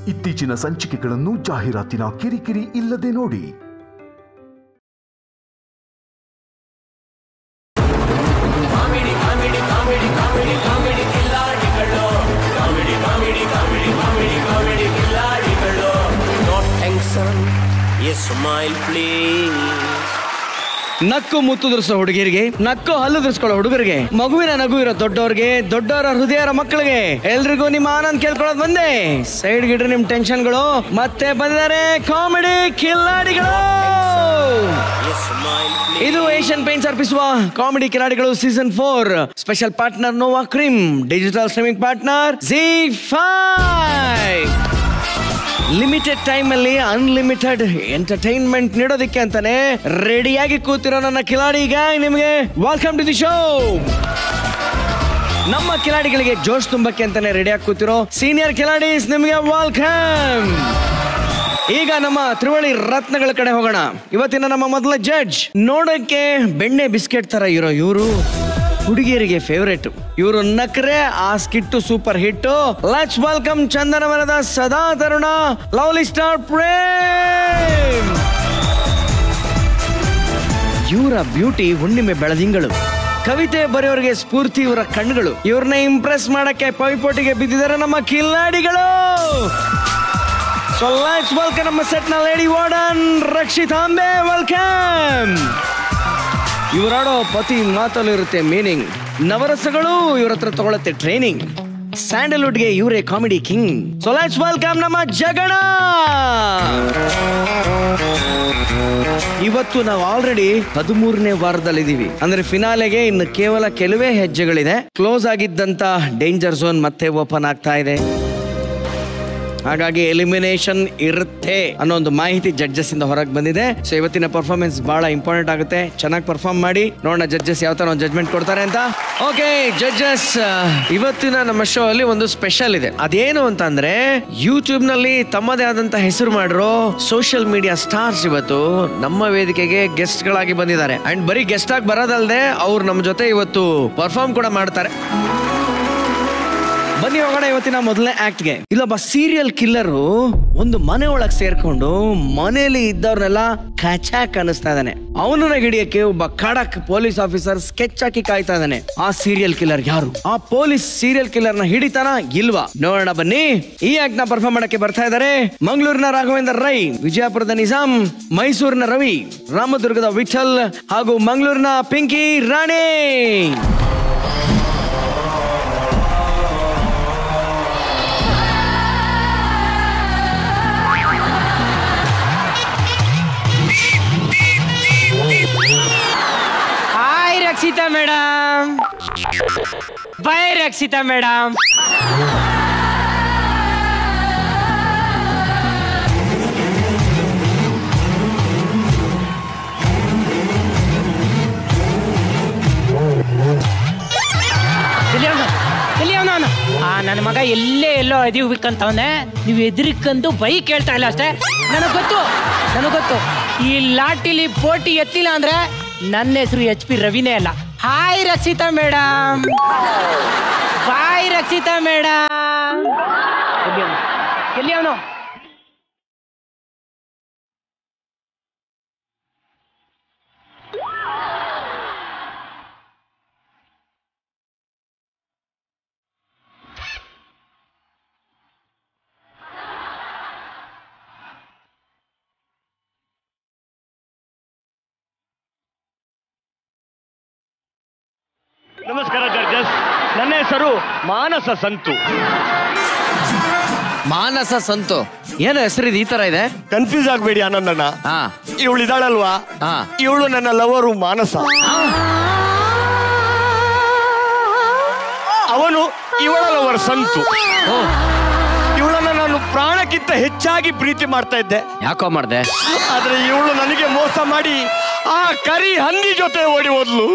ಇತ್ತೀಚಿನ ಸಂಚಿಕೆಗಳನ್ನು ಜಾಹೀರಾತಿನ ಕಿರಿಕಿರಿ ಇಲ್ಲದೆ ನೋಡಿ Not tension, a smile please. ನಕ್ಕು ಮುತ್ತು ದುರ್ಸೋ ಹುಡುಗಿರಿಗೆ ನಕ್ಕು ಹಲ್ಲು ದುರ್ಸ್ಕೊಳ್ಳೋ ಹುಡುಗರಿಗೆ ಮಗುವಿನ ನಗು ಇರೋ ದೊಡ್ಡವ್ರಿಗೆ ದೊಡ್ಡವರ ಹೃದಯ ಇರೋ ಮಕ್ಕಳಿಗೆ ಎಲ್ರಿಗೂ ನಿಮ್ಮ ಆನಂದ್ ಕೇಳ್ಕೊಳ್ಳೋದು ಬಂದೆ ಸೈಡ್ ಗಿಡ್ರಿ ನಿಮ್ ಟೆನ್ಷನ್ಗಳು ಮತ್ತೆ ಬಂದಿದ್ದಾರೆ ಕಾಮಿಡಿ ಕಿಲ್ಲಾಡಿಗಳು A smile please. ಇದು ಏಷ್ಯನ್ ಪೇಂಟ್ಸ್ ಅರ್ಪಿಸುವ ಕಾಮಿಡಿ ಕಿಲಾಡಿಗಳು season four special partner Nova cream digital streaming partner Zee five limited time ಅಲ್ಲಿ ಅನ್ಲಿಮಿಟೆಡ್ ಎಂಟರ್ಟೈನ್ಮೆಂಟ್ ನೀಡೋದಕ್ಕೆ ಅಂತಾನೆ ರೆಡಿಯಾಗಿ ಕೂತಿರೋ ನನ್ನ ಕಿಲಾಡಿ ಈಗ ನಿಮಗೆ ವೆಲ್ಕಮ್ ಟು ದಿ ಶೋ ನಮ್ಮ ಕಿಲಾಡಿಗಳಿಗೆ ಜೋಶ್ ತುಂಬಕ್ಕೆ ಅಂತಾನೆ ರೆಡಿಯಾಗಿ ಕೂತಿರೋ ಸೀನಿಯರ್ ಕಿಲಾಡೀಸ್ ನಿಮಗೆ ವೆಲ್ಕಮ್ ಈಗ ನಮ್ಮ ತ್ರಿವಳಿ ರತ್ನಗಳ ಕಡೆ ಹೋಗೋಣ ಇವತ್ತಿನ ನಮ್ಮ ಮೊದಲ ಜಡ್ಜ್ ನೋಡಕ್ಕೆ ಬೆಣ್ಣೆ ಬಿಸ್ಕೆಟ್ ತರ ಇರೋ ಇವರು ಹುಡುಗಿಯರಿಗೆ ಫೇವರೇಟ್ ಇವರು ನಕ್ರೆ ಆ skit super hit let's welcome ಚಂದನವನದ ಸದಾ ತರುಣ ಲವ್ಲಿ ಸ್ಟಾರ್ ಪ್ರೇಮ್ ಇವರ ಬ್ಯೂಟಿ ಹುಣ್ಣಿಮೆ ಬೆಳದಿಂಗಳು ಕವಿತೆ ಬರೆಯೋರಿಗೆ ಸ್ಫೂರ್ತಿ ಇವರ ಕಣ್ಣುಗಳು ಇವ್ರನ್ನ ಇಂಪ್ರೆಸ್ ಮಾಡಕ್ಕೆ ಪೈಪೋಟಿಗೆ ಬಿದ್ದಿದ್ದಾರೆ ನಮ್ಮ ಕಿಲ್ಲಾಡಿಗಳು ಸೊ ಲೆಟ್ಸ್ ವೆಲ್ಕಮ್ ನಮ್ಮ ಸೆಟ್ ನ ಲೇಡಿ ವಾರ್ಡನ್ ರಕ್ಷಿತಾಂಬೆ ವೆಲ್ಕಮ್ ಇವರಾಡೋ ಪ್ರತಿ ಮಾತಲ್ಲೂ ಇರುತ್ತೆ ಮೀನಿಂಗ್ ನವರಸಗಳು ಇವ್ರ ಹತ್ರ ತಗೊಳತ್ತೆ ಟ್ರೈನಿಂಗ್ ಸ್ಯಾಂಡಲ್ವುಡ್ಗೆ ಇವರೇ comedy king so let's welcome ನಮ್ಮ ಜಗಣ ಇವತ್ತು ನಾವು ಆಲ್ರೆಡಿ ಹದಿಮೂರನೇ ವಾರದಲ್ಲಿದ್ದೀವಿ ಅಂದ್ರೆ ಫಿನಾಲೆಗೆ ಇನ್ನು ಕೇವಲ ಕೆಲವೇ ಹೆಜ್ಜೆಗಳಿದೆ ಕ್ಲೋಸ್ ಆಗಿದ್ದಂತ ಡೇಂಜರ್ ಝೋನ್ ಮತ್ತೆ ಓಪನ್ ಆಗ್ತಾ ಇದೆ ಹಾಗಾಗಿ ಎಲಿಮಿನೇಷನ್ ಇರುತ್ತೆ ಅನ್ನೋ ಒಂದು ಮಾಹಿತಿ ಜಡ್ಜಸ್ ಇಂದ ಹೊರಗೆ ಬಂದಿದೆ ಸೊ ಇವತ್ತಿನ ಪರ್ಫಾರ್ಮೆನ್ಸ್ ಬಹಳ ಇಂಪಾರ್ಟೆಂಟ್ ಆಗುತ್ತೆ ಚೆನ್ನಾಗಿ ಪರ್ಫಾರ್ಮ್ ಮಾಡಿ ನೋಡೋಣ ಜಡ್ಜಸ್ ಯಾವ ತರ ಒಂದು ಜಡ್ಜ್ಮೆಂಟ್ ಕೊಡ್ತಾರೆ ಅಂತ ಓಕೆ ಜಡ್ಜಸ್ ಇವತ್ತಿನ ನಮ್ಮ ಶೋ ಅಲ್ಲಿ ಒಂದು ಸ್ಪೆಷಲ್ ಇದೆ ಅದೇನು ಅಂತ ಅಂದ್ರೆ ಯೂಟ್ಯೂಬ್ ನಲ್ಲಿ ತಮ್ಮದೇ ಆದಂತ ಹೆಸರು ಮಾಡಿರೋ ಸೋಷಿಯಲ್ ಮೀಡಿಯಾ ಸ್ಟಾರ್ಸ್ ಇವತ್ತು ನಮ್ಮ ವೇದಿಕೆಗೆ ಗೆಸ್ಟ್ ಗಳಾಗಿ ಬಂದಿದ್ದಾರೆ ಅಂಡ್ ಬರೀ ಗೆಸ್ಟ್ ಆಗಿ ಬರೋದಲ್ದೆ ಅವ್ರು ನಮ್ಮ ಜೊತೆ ಇವತ್ತು ಪರ್ಫಾರ್ಮ್ ಕೂಡ ಮಾಡ್ತಾರೆ ಬನ್ನಿ ಹೋಗೋಣ ಇವತ್ತಿನ ಮೊದಲನೇ ಆಕ್ಟ್ಗೆ ಇಲ್ಲೊಬ್ಬ ಸೀರಿಯಲ್ ಕಿಲ್ಲರು ಒಂದು ಮನೆ ಒಳಗ್ ಸೇರ್ಕೊಂಡು ಮನೆಯಲ್ಲಿ ಇದ್ದವ್ರನ್ನೆಲ್ಲ ಕಚಾಕ್ ಅನಿಸ್ತಾ ಇದ್ದಾನೆ ಅವನನ್ನ ಹಿಡಿಯಕ್ಕೆ ಒಬ್ಬ ಖಡಕ್ ಪೊಲೀಸ್ ಆಫೀಸರ್ ಸ್ಕೆಚ್ ಹಾಕಿ ಕಾಯ್ತಾ ಇದ್ದಾನೆ ಆ ಸೀರಿಯಲ್ ಕಿಲ್ಲರ್ ಯಾರು ಆ ಪೊಲೀಸ್ ಸೀರಿಯಲ್ ಕಿಲ್ಲರ್ ನ ಹಿಡಿತಾನ ಇಲ್ವಾ ನೋಡೋಣ ಬನ್ನಿ ಈ ಆಕ್ಟ್ ನ ಪರ್ಫಾರ್ಮ್ ಮಾಡಕ್ಕೆ ಬರ್ತಾ ಇದ್ದಾರೆ ಮಂಗಳೂರಿನ ರಾಘವೇಂದ್ರ ರೈ ವಿಜಯಪುರದ ನಿಜಾಮ್ ಮೈಸೂರಿನ ರವಿ ರಾಮದುರ್ಗದ ವಿಠಲ್ ಹಾಗೂ ಮಂಗಳೂರಿನ Pinky Rani hi Rakshita madam bye Rakshita madam ಎಲ್ಲಿ ಅವ್ನು? ಎಲ್ಲಿ ಅವ್ನು ಅವ್ನು? ಆ ನನ್ನ ಮಗ ಎಲ್ಲೇ ಎಲ್ಲೋ ಅದಿಬೇಕಂತವನೆ ನೀವು ಎದುರಿಕಂದು ಬೈ ಕೇಳ್ತಾ ಇಲ್ಲ ಅಷ್ಟೇ ನನಗೆ ಗೊತ್ತು ನನಗೆ ಗೊತ್ತು ಈ ಲಾಟಿಲಿ ಪೋಟಿ ಎತ್ತಿಲ್ಲ ಅಂದ್ರೆ ನನ್ನ ಹೆಸರು ಎಚ್ ಪಿ ರವಿನೇ ಅಲ್ಲ hi Rakshita madam bye Rakshita madam ಎಲ್ಲಿ ಅವನು ಎಲ್ಲಿ ಅವನು ನಮಸ್ಕಾರ ಜಡ್ಜಸ್ ನನ್ನ ಹೆಸರು ಮಾನಸ ಸಂತು ಮಾನಸ ಸಂತು ಏನು ಹೆಸರಿದೆ ಈ ತರ ಇದೆ ಕನ್ಫ್ಯೂಸ್ ಆಗ್ಬೇಡಿ ಆನಂದಣ್ಣ ಹಾ ಇವಳು ಇದಾಳಲ್ವಾ ಹಾ. ಇವಳು ನನ್ನ ಲವರು ಮಾನಸ ಅವನು ಇವಳ ಲವರ್ ಸಂತು ಇವಳನ್ನ ನಾನು ಪ್ರಾಣಕ್ಕಿಂತ ಹೆಚ್ಚಾಗಿ ಪ್ರೀತಿ ಮಾಡ್ತಾ ಇದ್ದೆ ಯಾಕೋ ಮಾಡ್ದೆ ಆದ್ರೆ ಇವಳು ನನಗೆ ಮೋಸ ಮಾಡಿ ಆ ಕರಿ ಹಂದಿ ಜೊತೆ ಓಡಿ ಹೋದ್ಲು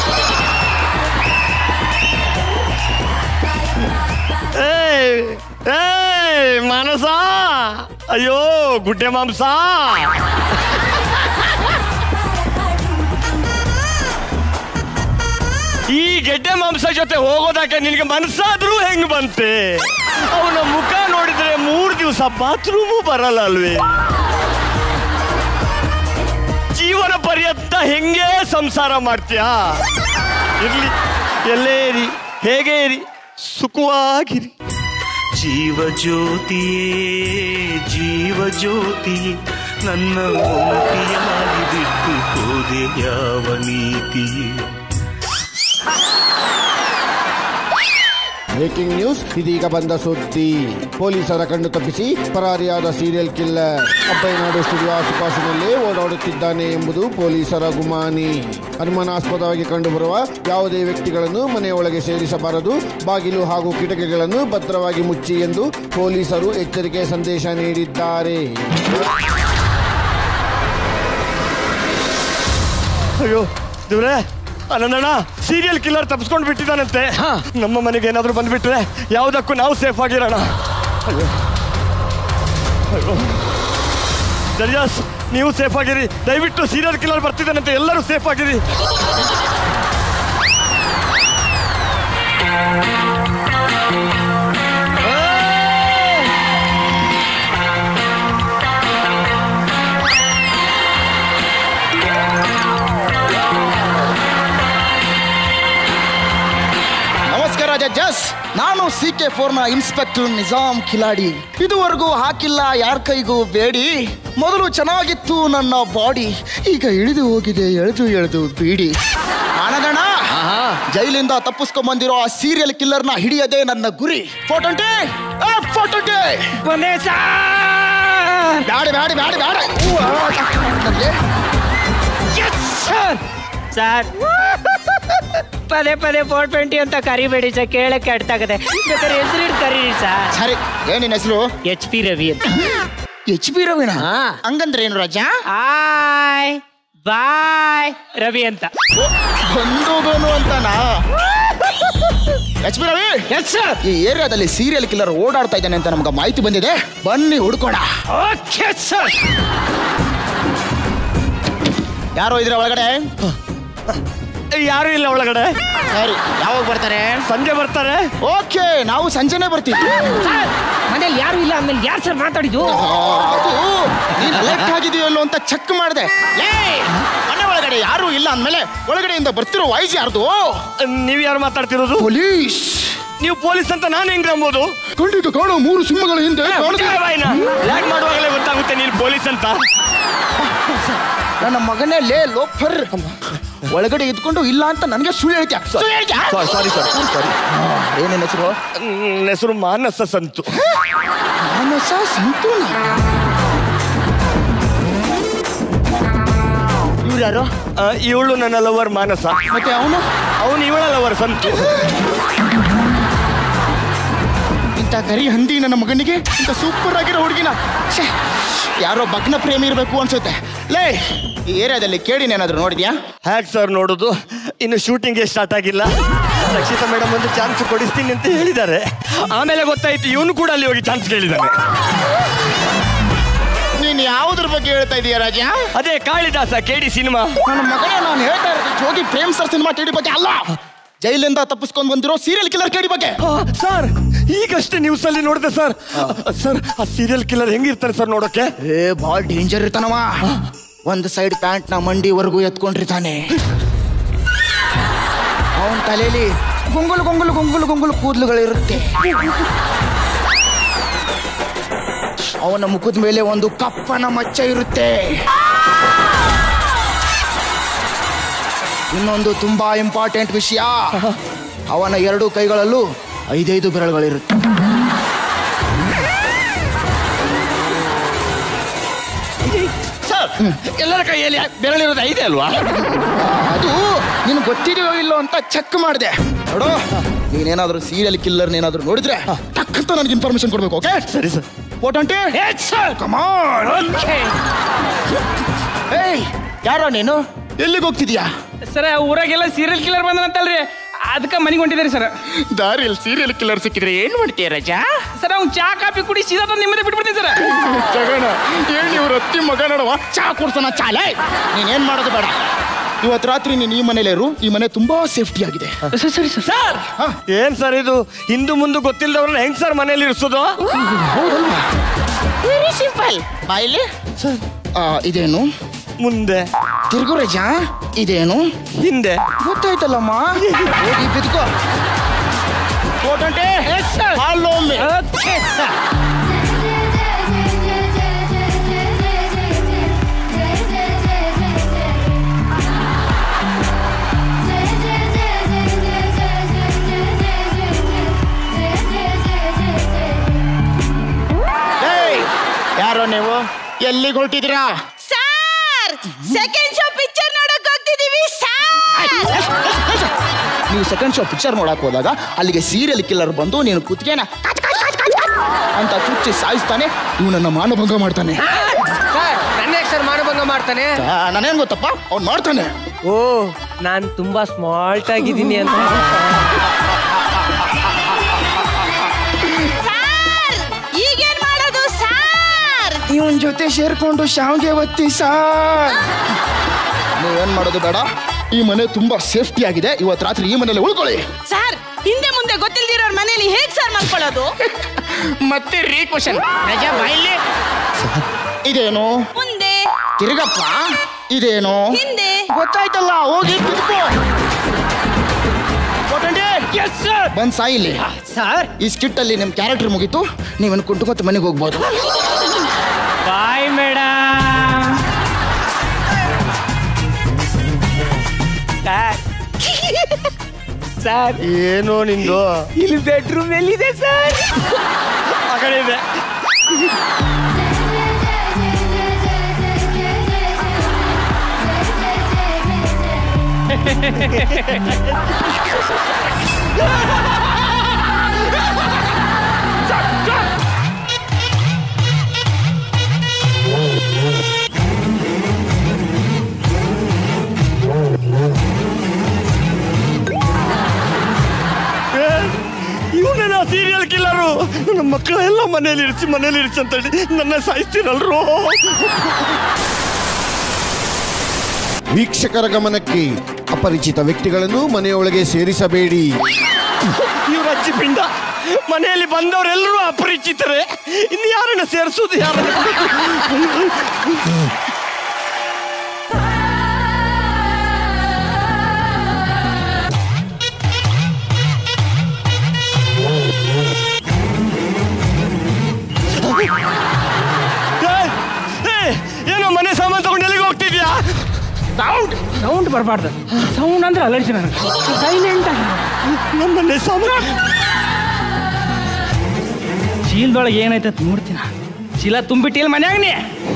ಏಯ್ ಏಯ್ ಮಾನಸ ಅಯ್ಯೋ ಗುಡ್ಡೆ ಮಾಂಸ ಈ ಗೆಡ್ಡೆ ಮಾಂಸ ಜೊತೆ ಹೋಗೋದಕ್ಕೆ ನಿನಗೆ ಮನಸ್ಸಾದ್ರೂ ಹೆಂಗ್ ಬಂತೆ ಅವನ ಮುಖ ನೋಡಿದ್ರೆ ಮೂರು ದಿವಸ ಬಾತ್ರೂಮು ಬರಲ್ಲ ಅಲ್ವೇ ಜೀವನ ಪರ್ಯಂತ ಹೆಂಗೆ ಸಂಸಾರ ಮಾಡ್ತೀಯಾ ಇರ್ಲಿ ಎಲ್ಲೇ ಇರಿ ಹೇಗೆ ಇರಿ ಸುಖವಾಗಿರಿ ಜೀವ ಜ್ಯೋತಿಯೇ ಜೀವ ಜ್ಯೋತಿಯೇ ನನ್ನ ಒಂಟಿಯಾಗಿ ಬಿಟ್ಟು ಹೋದೆ ಯಾವ ನೀತಿಯೇ ಬ್ರೇಕಿಂಗ್ ನ್ಯೂಸ್ ಇದೀಗ ಬಂದ ಸುದ್ದಿ ಪೊಲೀಸರ ಕಣ್ಣು ತಪ್ಪಿಸಿ ಪರಾರಿಯಾದ ಸೀರಿಯಲ್ ಕಿಲ್ಲರ್ ಅಬ್ಬಯ್ಯನಾಡು ಸ್ಟುಡಿಯೋ ಆಸುಪಾಸಿನಲ್ಲಿ ಓಡಾಡುತ್ತಿದ್ದಾನೆ ಎಂಬುದು ಪೊಲೀಸರ ಗುಮಾನಿ ಅನುಮಾನಾಸ್ಪದವಾಗಿ ಕಂಡುಬರುವ ಯಾವುದೇ ವ್ಯಕ್ತಿಗಳನ್ನು ಮನೆಯೊಳಗೆ ಸೇರಿಸಬಾರದು ಬಾಗಿಲು ಹಾಗೂ ಕಿಟಕಿಗಳನ್ನು ಭದ್ರವಾಗಿ ಮುಚ್ಚಿ ಎಂದು ಪೊಲೀಸರು ಎಚ್ಚರಿಕೆ ಸಂದೇಶ ನೀಡಿದ್ದಾರೆ ಅಯ್ಯೋ ದೇವ್ರೆ ಅನಂದಣ್ಣ ಸೀರಿಯಲ್ ಕಿಲ್ಲರ್ ತಪ್ಪಿಸ್ಕೊಂಡು ಬಿಟ್ಟಿದ್ದಾನಂತೆ ನಮ್ಮ ಮನೆಗೆ ಏನಾದರೂ ಬಂದ್ಬಿಟ್ರೆ ಯಾವುದಕ್ಕೂ ನಾವು ಸೇಫ್ ಆಗಿರೋಣ ಅಯ್ಯೋ ಅಯ್ಯೋ ದರ್ಯಾಸ್ ನೀವು ಸೇಫ್ ಆಗಿರಿ ದಯವಿಟ್ಟು ಸೀರಿಯಲ್ ಕಿಲ್ಲರ್ ಬರ್ತಿದ್ದಾನಂತೆ ಎಲ್ಲರೂ ಸೇಫ್ ಆಗಿರಿ ನಮಸ್ಕಾರ ಜಡ್ಜಸ್ ನಾನು ಸಿ ಕೆ ಫೋರ್ನ ಇನ್ಸ್ಪೆಕ್ಟರ್ ನಿಜಾಮ್ ಕಿಲಾಡಿ ಇದುವರೆಗೂ ಹಾಕಿಲ್ಲ ಯಾರ ಕೈಗೂ ಬೇಡಿ ಮೊದಲು ಚೆನ್ನಾಗಿತ್ತು ನನ್ನ ಬಾಡಿ ಈಗ ಇಳಿದು ಹೋಗಿದೆ ಎಳೆದು ಎಳೆದು ಬೀಡಿ ಅಣಗಣ ಜೈಲಿಂದ ತಪ್ಪಿಸ್ಕೊಂಡ್ ಬಂದಿರೋ ಆ ಸೀರಿಯಲ್ ಕಿಲ್ಲರ್ನ ಹಿಡಿಯದೆ ನನ್ನ ಗುರಿ ಫೋಟೋಂಟೆ ಫೋಟೋಂಟೆ ಬಂದೆ ಸರ್ ಬ್ಯಾಡ ಬ್ಯಾಡ ಬ್ಯಾಡ ಬ್ಯಾಡ ನನಗೆ ಸರ್ ಪದೇ ಪದೇ ಫೋರ್ ಟ್ವೆಂಟಿ ಅಂತ ಕರಿಬೇಡಿ ಸರ್ ಕೇಳಕ್ಕೆ ಅಡ್ತಾಗದೆ ಬೇಕಾದ್ರೆ ಹೆಸರು ಇಟ್ಟು ಕರೀರಿ ಸರ್ ಸರಿ ಏನಿನ ಹೆಸರು ಎಚ್ ಪಿ ರವಿ ಅಂತ ಎಚ್ ಪಿ ರವಿನ ಹಂಗಂದ್ರೆ ಏನು ರಾಜ ಆಯ್ ಬಾಯ್ ರವಿ ಅಂತ ಬಂದೋಗೋನು ಅಂತನಾ H P Ravi yes sir ಈ ಏರಿಯಾದಲ್ಲಿ ಸೀರಿಯಲ್ ಕಿಲ್ಲರ್ ಓಡಾಡ್ತಾ ಇದ್ದಾನೆ ಅಂತ ನಮ್ಗೆ ಮಾಹಿತಿ ಬಂದಿದೆ ಬನ್ನಿ ಹುಡ್ಕೋಣ ಓಕೆ ಸರ್ ಯಾರೋ ಇದ್ರೆ ಒಳಗಡೆ ಯಾರು ಇಲ್ಲ ಒಳಗಡೆ ಸರಿ ಯಾವಾಗ ಬರ್ತಾರೆ ಸಂಜೆ ಬರ್ತಾರೆ ಓಕೆ ನಾವು ಸಂಜೆನೆ ಬರ್ತೀವಿ ಸರ್ ಮನೇಲಿ ಯಾರು ಇಲ್ಲ ಅಂದ್ಮೇಲೆ ಯಾರು ಸರ್ ಮಾತಾಡಿದ್ದು ಆ, ಅದು ನೀನ್ ಅಲರ್ಟ್ ಆಗಿದೆಯೋ ಇಲ್ಲೋ ಅಂತ ಚೆಕ್ ಮಾಡಿದೆ ಮನೆ ಒಳಗಡೆ ಯಾರು ಇಲ್ಲ ಅಂದ್ಮೇಲೆ ಒಳಗಡೆಯಿಂದ ಬರ್ತಿರೋ ವಾಯ್ಸ್ ಯಾರ್ದು ನೀವು ಯಾರು ಮಾತಾಡ್ತಿರೋದು ಪೊಲೀಸ್ ನೀವು ಪೊಲೀಸ್ ಅಂತ ನಾನು ಹೆಂಗ್ ನಂಬೋದು ಖಂಡಿತ ಕಾಣೋ ಮೂರು ಸಿಂಹಗಳ ಹಿಂದೆ ಕಾಣುತ್ತೆ. ಲ್ಯಾಗ್ ಮಾಡುವಾಗಲೇ ಗೊತ್ತಾಗುತ್ತೆ ನೀನು ಪೊಲೀಸ್ ಅಂತ ನನ್ನ ಮಗನೇ ಲೇ ಲೋಫರ್ ಒಳಗಡೆ ಇದ್ಕೊಂಡು ಇಲ್ಲ ಅಂತ ನನಗೆ ಸುಳ್ಳು ಹೇಳ್ತ್ಯಾ ಸುಳ್ಳು ಹೇಳ್ತ್ಯಾ? ಸಾರಿ ಸರ್ ಸಾರಿ ಏನೇನ್ ಹೆಸರು ನನ್ನ ಹೆಸರು ಮಾನಸ ಸಂತು ಮಾನಸ ಸಂತೂನ ಇವ್ರು ಯಾರು ಇವಳು ನನ್ನ ಲವರ್ ಮಾನಸ ಮತ್ತೆ ಅವನು ಅವನು ಇವಳ ಲವರ್ ಸಂತು ಇಂಥ ಕರಿ ಹಂದಿ ನನ್ನ ಮಗನಿಗೆ ಇಂಥ ಸೂಪರ್ ಆಗಿರೋ ಹುಡುಗಿನ ಛೇ, ಯಾರೋ ಭಗ್ನ ಪ್ರೇಮಿ ಇರಬೇಕು ಅನ್ಸುತ್ತೆ ಲೇ ಈ ಏರಿಯಾದಲ್ಲಿ ಕೇಳಿನೇನಾದ್ರೂ ನೋಡಿದ್ಯಾ ಹ್ಯಾಕ್ ಸರ್ ನೋಡೋದು ಇನ್ನು ಶೂಟಿಂಗ್ಗೆ ಸ್ಟಾರ್ಟ್ ಆಗಿಲ್ಲ ರಕ್ಷಿತಾ ಮೇಡಮ್ ಒಂದು ಚಾನ್ಸ್ ಕೊಡಿಸ್ತೀನಿ ಅಂತ ಹೇಳಿದ್ದಾರೆ ಆಮೇಲೆ ಗೊತ್ತಾಯ್ತು ಇವನು ಕೂಡ ಅಲ್ಲಿ ಹೋಗಿ ಚಾನ್ಸ್ ಕೇಳಿದ್ದಾನೆ ನೀನ್ ಯಾವುದ್ರ ಬಗ್ಗೆ ಹೇಳ್ತಾ ಇದೀಯ ರಾಜ ಅದೇ ಕಾಳಿದಾಸ ಕೇಳಿ ಸಿನಿಮಾ ನನ್ನ ಮಗನೇ ನಾನು ಹೇಳ್ತಾ ಇರೋದು ಜೋಗಿ ಪ್ರೇಮ್ ಸರ್ ಸಿನಿಮಾ ಕೇಳಿ ಬಗ್ಗೆ ಅಲ್ಲ ಜೈಲಿಂದ ತಪ್ಪಿಸ್ಕೊಂಡು ಬಂದಿರೋ ಸೀರಿಯಲ್ ಕಿಲ್ಲರ್ ಕೇಳಿ ಬಗ್ಗೆ ಸರ್ ಈಗಷ್ಟೇ ನ್ಯೂಸ್ ಅಲ್ಲಿ ನೋಡಿದೆ ಸರ್ ಸರ್ ಆ ಸೀರಿಯಲ್ ಕಿಲ್ಲರ್ ಹೆಂಗಿರ್ತಾರೆ ಸರ್ ನೋಡೋಕೆ ಏ ಭಾಳ ಡೇಂಜರ್ ಇರ್ತಾನವ ಒಂದು ಸೈಡ್ ಪ್ಯಾಂಟ್ ನ ಮಂಡಿವರೆಗೂ ಎತ್ಕೊಂಡಿರ್ತಾನೆ ಅವನ ತಲೆಯಲ್ಲಿ ಗುಂಗುಲು ಗುಂಗುಲು ಗುಂಗುಲು ಗುಂಗುಲು ಕೂದಲುಗಳಿರುತ್ತೆ ಅವನ ಮುಖದ ಮೇಲೆ ಒಂದು ಕಪ್ಪನ ಮಚ್ಚ ಇರುತ್ತೆ ಇನ್ನೊಂದು ತುಂಬಾ ಇಂಪಾರ್ಟೆಂಟ್ ವಿಷಯ ಅವನ ಎರಡು ಕೈಗಳಲ್ಲೂ ಐದೈದು ಬೆರಳುಗಳಿರುತ್ತೆ ಸರ್ ಎಲ್ಲರ ಕೈಯಲ್ಲಿ ಬೆರಳಿರೋದು ಐದೆ ಅಲ್ವಾ ಅದು ನಿನ್ ಗೊತ್ತಿದೆಯೋ ಇಲ್ಲೋ ಅಂತ ಚೆಕ್ ಮಾಡಿದೆ ನೋಡು ನೀನೇನಾದ್ರೂ ಸೀರಿಯಲ್ ಕಿಲ್ಲರ್ ಏನಾದ್ರೂ ನೋಡಿದ್ರೆ ಟಕ್ಕಂತ ನನಗೆ ಇನ್ಫಾರ್ಮೇಶನ್ ಕೊಡ್ಬೇಕು ಓಕೆ ಸರಿ ಸರ್ ಫೋಟೋಂಟಿ ಸರ್ ಕಮಾನ್ ಓಕೆ ಏಯ್ ಯಾರೋ ನೀನು ಎಲ್ಲಿಗೆ ಹೋಗ್ತಿದ್ಯಾ ಸರ್ ಊರಾಗೆಲ್ಲ ಸೀರಿಯಲ್ ಕಿಲ್ಲರ್ ಬಂದನಂತಲ್ರಿ ಅದಕ್ಕೆ ಮನೆಗೆ ಹೊಂಟಿದ್ದಾರೆ ಸರ್ ದಾರಿಯಲ್ಲಿ ಸೀರಿಯಲ್ ಕಿಲ್ಲರ್ ಸಿಕ್ಕಿದ್ರೆ ಏನ್ ಮಾಡ್ತೀಯ ರಜಾ ಸರ್ ಅವ್ನು ಚಾ ಕಾಫಿ ಕುಡಿ ಸೀದಾ ತಂದು ನಿಮ್ಮದೇ ಬಿಟ್ಬಿಡ್ತೀನಿ ಸರ್ ಜಗಣ ಏನ್ ಇವ್ರ ಅತ್ತಿ ಮಗ ನೋಡುವ ಚಾ ಕೊಡ್ತಾನ ಚಾಲೆ ನೀನೇನ್ ಮಾಡೋದು ಬೇಡ ಇವತ್ತು ರಾತ್ರಿ ನೀನು ಈ ಮನೇಲೇ ಇರು ಈ ಮನೆ ತುಂಬಾ ಸೇಫ್ಟಿ ಆಗಿದೆ ಸರಿ ಸರ್ ಸರ್ ಏನ್ ಸರ್ ಇದು ಹಿಂದು ಮುಂದೆ ಗೊತ್ತಿಲ್ಲದವ್ರನ್ನ ಹೆಂಗ್ ಸರ್ ಮನೇಲಿ ಇರಿಸೋದು ವೆರಿ ಸಿಂಪಲ್ ಬಾಯಿಲಿ ಇದೇನು ಮುಂದೆ ತಿರುಗು ರಜಾ ಇದೇನು ಹಿಂದೆ ಗೊತ್ತಾಯ್ತಲ್ಲಮ್ಮ ಹೋಗಿ ಬಿದ್ಕೋ ಕೋಟಂಟೆ ಅಲ್ಲೊಮ್ಮೆ ಓಕೆ ಸರ್ ಏಯ್, ಯಾರೋ ನೀವು ಎಲ್ಲಿಗೆ ಹೊರಟಿದ್ದೀರಾ ಸರ್ ಸೆಕೆಂಡ್ ಶೋ ಪಿಕ್ಚರ್ ನೋಡಕ್ ಹೋಗ್ತಿದೀವಿ ಸರ್ ನೀವು ಸೆಕೆಂಡ್ ಶೋ ಪಿಕ್ಚರ್ ನೋಡಕ್ ಹೋದಾಗ ಅಲ್ಲಿಗೆ ಸೀರಿಯಲ್ ಕಿಲ್ಲರ್ ಬಂದು ನೀನು ಕುತ್ತಿಗೆನ ಕಚ್ ಕಚ್ ಕಚ್ ಕಚ್ ಕಚ್ ಅಂತ ಚುಚ್ಚಿ ಸಾಯಿಸ್ತಾನೆ ಇವನನ್ನ ಮಾನಭಂಗ ಮಾಡ್ತಾನೆ ಸರ್ ನನ್ನ ಸರ್ ಮಾನಭಂಗ ಮಾಡ್ತಾನೆ ಆ, ನಾನೇನ್ ಗೊತ್ತಪ್ಪ ಅವ್ನು ಮಾಡ್ತಾನೆ ಓ ನಾನ್ ತುಂಬಾ ಸ್ಮಾರ್ಟ್ ಆಗಿದ್ದೀನಿ ಅಂತ ಸರ್ ಈಗೇನ್ ಮಾಡೋದು ಸರ್ ಇವನ್ ಜೊತೆ ಸೇರ್ಕೊಂಡು ಶಾವ್ಗೆ ಒತ್ತಿ ಸಾರ್ ನೀವೇನ್ ಮಾಡೋದು ಬೇಡ ಈ ಮನೆ ತುಂಬಾ ಸೇಫ್ಟಿ ಆಗಿದೆ ಇವತ್ತು ರಾತ್ರಿ ಈ ಮನೇಲಿ ಉಳ್ಕೊಳ್ಳಿ ಸರ್ ಹಿಂದೆ ಮುಂದೆ ಗೊತ್ತಿಲ್ದಿರೋರ್ ಮನೇಲಿ ಹೇಗ್ ಸರ್ ಮಲ್ಕೊಳ್ಳೋದು ಮತ್ತೆ ರೀ ಕ್ವಶನ್ ಬಾಯಿಲಿ ಇದೇನು ಮುಂದೆ ತಿರುಗಪ್ಪ ಇದೇನು ಹಿಂದೆ ಗೊತ್ತಾಯ್ತಲ್ಲ ಹೋಗಿ ಕುತ್ಕೋ ಕೋಟಂಡೆ, ಬಂದ್ ಸಾಯಿಲಿ ಸರ್ ಈ ಸ್ಕಿಟ್ ಅಲ್ಲಿ ನಿಮ್ ಕ್ಯಾರೆಕ್ಟರ್ ಮುಗೀತು ನೀವನ್ ಕುಂಟ್ಕೊತ ಮನೆಗೆ ಹೋಗ್ಬೋದು ಬಾಯ್ ಮೇಡಮ್ ಸರ್ ಸರ್ ಏನೋ ನಿಂದು ಇಲ್ಲಿ ಬೆಡ್ರೂಮ್ ಎಲ್ಲಿದೆ ಸರ್ ಆ ಕಡೆ ಇದೆ ಇವನೇನ ಸೀರಿಯಲ್ ಕಿಲ್ಲರು ನಮ್ಮ ಮಕ್ಕಳೆಲ್ಲ ಮನೇಲಿ ಇರಿಸಿ ಮನೇಲಿ ಇರಿಸಿ ಅಂತ ಹೇಳಿ ನನ್ನ ಸಾಯಿಸ್ತೀರಲ್ರು ವೀಕ್ಷಕರ ಗಮನಕ್ಕೆ ಅಪರಿಚಿತ ವ್ಯಕ್ತಿಗಳನ್ನು ಮನೆಯೊಳಗೆ ಸೇರಿಸಬೇಡಿ ಇವ್ರ ಅಜ್ಜಿ ಪಿಂಡ ಮನೆಯಲ್ಲಿ ಬಂದವರೆಲ್ಲರೂ ಅಪರಿಚಿತರೇ ಇನ್ನು ಯಾರನ್ನ ಸೇರಿಸೋದು ಯಾರನ್ನ ಏಯ್, ಏಯ್, ಏನೋ ಮನೆ ಸಾಮಾನು ತಗೊಂಡು ಎಲ್ಲಿಗೆ ಹೋಗ್ತಿದ್ಯಾ ಸೌಂಡ್ ಸೌಂಡ್ ಬರಬಾರ್ದು ಸೌಂಡ್ ಅಂದ್ರೆ ಅಲರ್ಜಿ ನನಗೆ ಸೈಲೆಂಟ್ ಆಗಿ ನಮ್ಮ ಮನೆ ಸಾಮಾನು ಚೀಲದೊಳಗೆ ಏನೈತೆ ಅಂತ ನೋಡ್ತೀನ ಚೀಲ ತುಂಬಿಟ್ಟಿಲ್ಲ ಮನ್ಯಾಗ ನೀ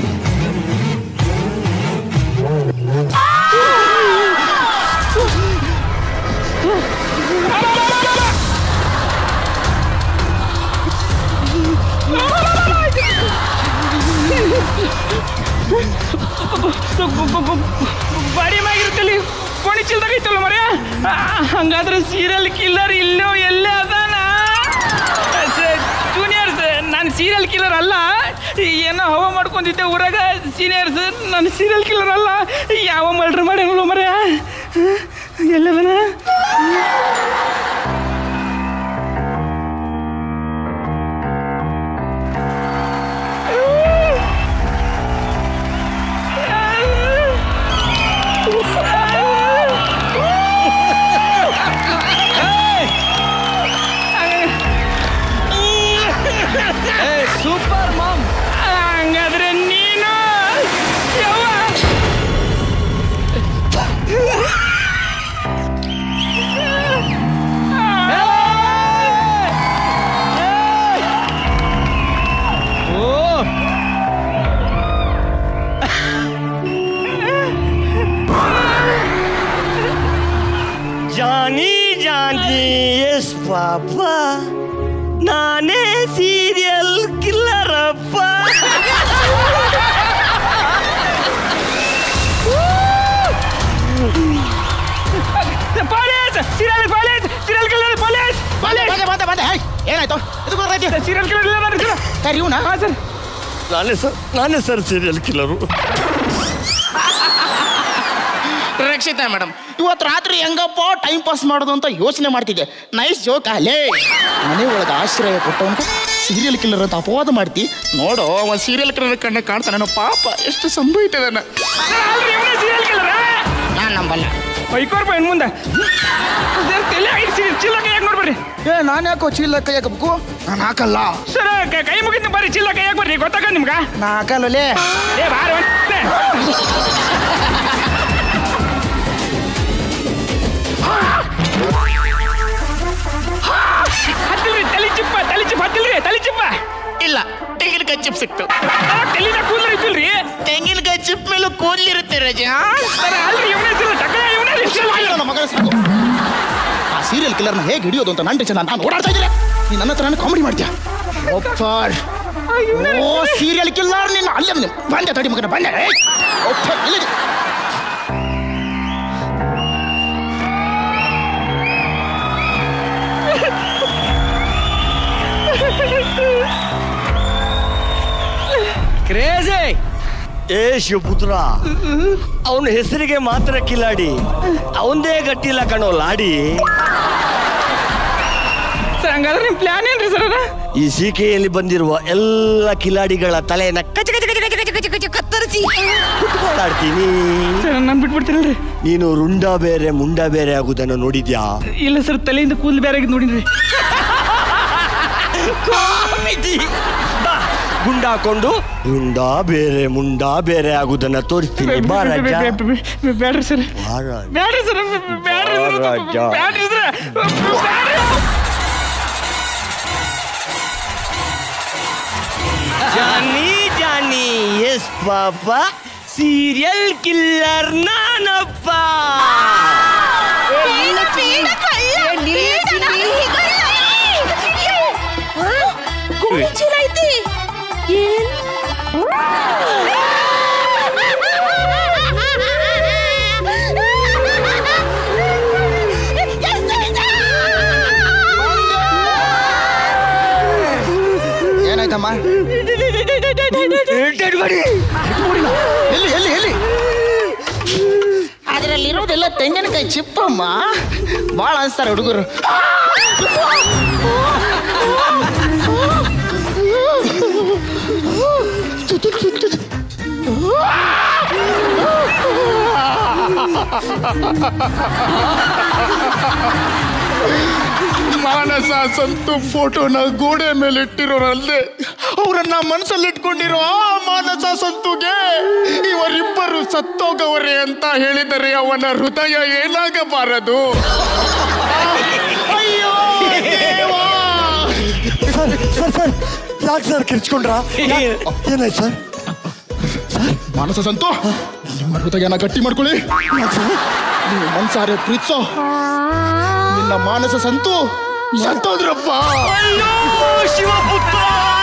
ಬಾಡಿ ಮ್ಯಾಗಿರ್ತಲ್ಲಿ ಕೋಣಿ ಚೀಲ್ದಾಗ ಐತಲ್ಲ ಮರ್ಯ ಹಂಗಾದ್ರೆ ಸೀರಿಯಲ್ ಕಿಲ್ಲರ್ ಇಲ್ಲೋ ಎಲ್ಲೇ ಅದಾನ ಜೂನಿಯರ್ಸ್ ನಾನು ಸೀರಿಯಲ್ ಕಿಲ್ಲರ್ ಅಲ್ಲ ಏನೋ ಹವ ಮಾಡ್ಕೊಂಡಿದ್ದೆ ಊರಾಗ ಸೀನಿಯರ್ಸ್ ನಾನು ಸೀರಿಯಲ್ ಕಿಲ್ಲರ್ ಅಲ್ಲ ಯಾವ ಮರ್ಡ್ರ್ ಮಾಡ್ಯಾನಲ್ಲ ಮರ್ಯ ಎಲ್ಲದನ ಸೂಪರ್ ಮಾಮ್ ಹಂಗಾದ್ರೆ ನೀನು ಯವ್ವ. ಜಾನಿ ಜಾನಿ ಎಸ್ ಪಾಪ ನಾನೇ ಸೀರಿಯಲ್ ಕಿಲ್ಲರಪ್ಪ police serial police serial killer police ಬಂದೆ ಬಂದೆ ಬಂದೆ ಬಂದೆ ಹೇ, ಏನಾಯ್ತು ಇದು ಗೊತ್ತಾಯ್ತು ಸೀರಿಯಲ್ ಕಿಲ್ಲರ್ ಸರ್ ಇವನ ಹಾಂ ಸರ್ ನಾನೇ ಸರ್ ನಾನೇ sir serial killer Rakshita madam ಇವತ್ತು ರಾತ್ರಿ ಹೆಂಗಪ್ಪ ಟೈಮ್ ಪಾಸ್ ಮಾಡೋದು ಅಂತ ಯೋಚನೆ ಮಾಡ್ತಿದ್ದೆ ನೈಸ್ ಜೋಕ್ ಅಲ್ಲೇ ಮನೆ ಒಳಗೆ ಆಶ್ರಯ ಕೊಟ್ಟವನು ಸೀರಿಯಲ್ ಕಿಲ್ಲರ್ ಅಂತ ಅಪವಾದ ಮಾಡ್ತಿ ನೋಡೋ ಒಂದು ಸೀರಿಯಲ್ ಕಿಲ್ಲರ್ ಕಣ್ಣ ಕಾಣ್ತಾನೆ ಪಾಪ ಎಷ್ಟು ಸಂಭವಿತದನ್ನ ನಾನು ನಂಬಲ್ಲ ಬೈಕೋರ್ ಬೈನ್ ಮುಂದೆ ಅದೇನ್ ತಲೆ ಐದು ಚಿಲ್ಲ ಕೈಯಾಗ ನೋಡ್ಬರ್ರಿ ಏ ನಾನು ಯಾಕೋ ಚೀಲ ಕೈ ಹಾಕಬೇಕು ನಾನು ಹಾಕಲ್ಲ ಸರ ಕೈ ಮುಗಿದ್ ಬರ್ರಿ ಚಿಲ್ಲ ಕೈಯಾಗ ಬರ್ರಿ ಗೊತ್ತಾಗ ನಿಮ್ಗ ನಾ ಹಾಕಲ್ಲೇ ಏ ಬಾರ ಹತ್ತಿಲ್ರಿ ತಲೆ ಚಿಪ್ಪ ತಲೆ ಚಿಪ್ಪ ಹತ್ತಿಲ್ರಿ ತಲೆ ಚಿಪ್ಪ ಇಲ್ಲ ತೆಂಗಿನಕಾಯಿ ಚಿಪ್ ಸಿಕ್ತು ತಲೆನ ಕೂದಲು ಐತಿಲ್ರಿ ತೆಂಗಿನಕಾಯಿ ಚಿಪ್ ಮೇಲೂ ಕೂದಲಿರುತ್ತೆ ರಜಾ ಸರ ಅಲ್ರಿ ಇವನೇ ಚಿಲ್ಲ ಟಕಲ ಇವನೇ ನನ್ನ ಮಗನ ಸಾಕು ಆ ಸೀರಿಯಲ್ ಕಿಲ್ಲರ್ನ ಹೇಗೆ ಹಿಡಿಯೋದು ಅಂತ ನನ್ನ ಟೆನ್ಷನ್ ನಾನು ಓಡಾಡ್ತಾ ಇದ್ದೀನಿ ನೀನು ನನ್ನ ಹತ್ರ ಕಾಮಿಡಿ ಮಾಡ್ತೀಯ ಒಪ್ಪಾರ್ ಓ ಸೀರಿಯಲ್ ಕಿಲ್ಲರ್ ನೀನು ಅಲ್ಲೇ ನೀನು ಬಂದೆ ತಡಿ ಮಗನ ಬಂದೆ ಏಯ್! ಒಪ್ಪ, ಇಲ್ಲಿದೆ. ಕ್ರೇಜಿ ಏ ಶಿವಪುತ್ರ ಅವನ ಹೆಸರಿಗೆ ಮಾತ್ರ ಕಿಲಾಡಿ ಅವಂದೇ ಗಟ್ಟಿಲ್ಲ ಕಣೋ ಲಾಡಿ ಸರ್ ಹಂಗಾದ್ರೆ ನಿಮ್ ಪ್ಲಾನ್ ಏನ್ರಿ ಸರ್ ಅದ ಈ ಸೀಕೆಯಲ್ಲಿ ಬಂದಿರುವ ಎಲ್ಲ ಕಿಲಾಡಿಗಳ ತಲೆಯನ್ನ ಕಚ ಕಚ ಕಚ ಕಚ ಕಚ ಕಚ ಕಚ ಕತ್ತರಿಸಿ ಕುತ್ಕೊಂಡಾಡ್ತೀನಿ ಸರ್ ನಾನು ಬಿಟ್ಬಿಡ್ತೀನಲ್ರಿ ನೀನು ರುಂಡ ಬೇರೆ ಮುಂಡ ಬೇರೆ ಆಗುದನ್ನು ನೋಡಿದ್ಯಾ ಇಲ್ಲ ಸರ್ ತಲೆಯಿಂದ ಕೂದಲು ಬೇರೆ ಆಗಿದ್ ನೋಡಿದ್ರಿ ಕಾಮಿಡಿ ಬಾ ಗುಂಡ ಹಾಕೊಂಡು ರುಂಡ ಬೇರೆ ಮುಂಡ ಬೇರೆ ಆಗುದನ್ನ ತೋರಿಸ್ತೀನಿ ಬಾ ರಾಜ ಬ್ಯಾಡ್ರಿ ಸರ್ ಬಾ ರಾಜ. ಬ್ಯಾಡ್ರಿ ಸರ್ ಬ್ಯಾಡ್ರಿ ಬಾ ರಾಜ. ಬ್ಯಾಡ್ರಿ ಸರ್ ಬ್ಯಾಡ್ರಿ Johnny Johnny yes papa serial killer ನಾನಪ್ಪ ಬೇಡ ಬೇಡ ಕಳ್ಳ ಬೇಡ ನಾನು ಸಿಗಲ್ಲ ಗೋಣಿ ಚೀಲ ಐತಿ ಏನ್ ಏನಾಯ್ತಮ್ಮ ಎಲ್ಲಿ ಎಲ್ಲಿ ಎಲ್ಲಿ ಅದರಲ್ಲಿರೋದೆಲ್ಲ ತೆಂಗಿನಕಾಯಿ ಚಿಪ್ಪಮ್ಮ ಭಾಳ ಅನ್ಸ್ತಾರೆ ಹುಡುಗರು ಮಾನಸ ಸಂತು ಫೋಟೋನ ಗೋಡೆ ಮೇಲೆ ಇಟ್ಟಿರೋರಲ್ಲದೆ ಅವರನ್ನ ಮನಸ್ಸಲ್ಲಿ ಇಟ್ಕೊಂಡಿರೋ ಆ ಮಾನಸ ಸಂತುಗೆ ಇವರಿಬ್ಬರು ಸತ್ತೋಗವರೇ ಅಂತ ಹೇಳಿದರೆ ಅವನ ಹೃದಯ ಏನಾಗಬಾರದು ಅಯ್ಯೋ ದೇವಾ! ಸರ್ ಸರ್ ಸರ್ ಯಾಕೆ ಸರ್ ಕಿರ್ಚ್ಕೊಂಡ್ರ ಏನಾಯ್ತು ಸರ್ ಮಾನಸ ಸಂತು ನಿಮ್ಮ ಹೃದಯನ ಗಟ್ಟಿ ಮಾಡ್ಕೊಳ್ಳಿ ನೀವು ಮನ್ಸಾರೆ ಪ್ರೀತಿಸೋ ನಿನ್ನ ಮಾನಸ ಸಂತು ಸತ್ತೋದ್ರಪ್ಪ ಅಯ್ಯೋ ಶಿವಪುತ್ರ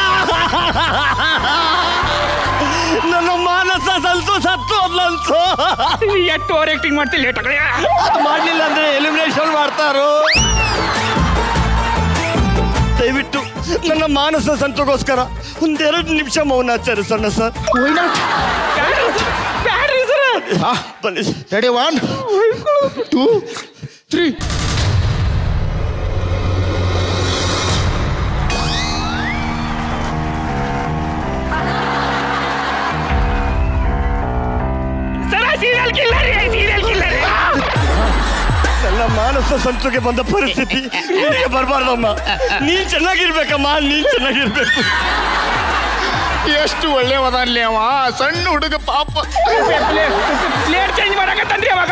ನನ್ನ ಮಾನಸ ಸಲ್ತು ಸತ್ತು ಅದ್ಲಂತು ಎಷ್ಟು ಓವರ್ ಆಕ್ಟಿಂಗ್ ಮಾಡ್ತಿ ಲೇಟ್ ಆಗಲಿ ಅದು ಮಾಡ್ಲಿಲ್ಲ ಅಂದ್ರೆ ಎಲಿಮಿನೇಷನ್ ಮಾಡ್ತಾರೋ ದಯವಿಟ್ಟು ನನ್ನ ಮಾನಸ ಸಂತೋಗೋಸ್ಕರ ಒಂದೆರಡು ನಿಮಿಷ ಮೌನ ಆಚರಿಸೋಣ ಸರ್ ಬ್ಯಾಡ್ರಿ ಸರ್ ಬನ್ನಿ sir. Ready one two three sir serial killer serial killer ನನ್ನ ಮಾನಸ ಸಂತುಗೆ ಬಂದ ಪರಿಸ್ಥಿತಿ ನಿನಗೆ ಬರಬಾರ್ದಮ್ಮ ನೀನ್ ಚೆನ್ನಾಗಿರ್ಬೇಕಮ್ಮ ನೀನ್ ಚೆನ್ನಾಗಿರ್ಬೇಕು ಎಷ್ಟು ಒಳ್ಳೆಯವದಲ್ಲಿ ಅವ ಸಣ್ಣ ಹುಡುಗ ಪಾಪ ಪ್ಲೇಟ್ ಚೇಂಜ್ ಮಾಡಕತ್ತನ್ರಿ ಅವಾಗ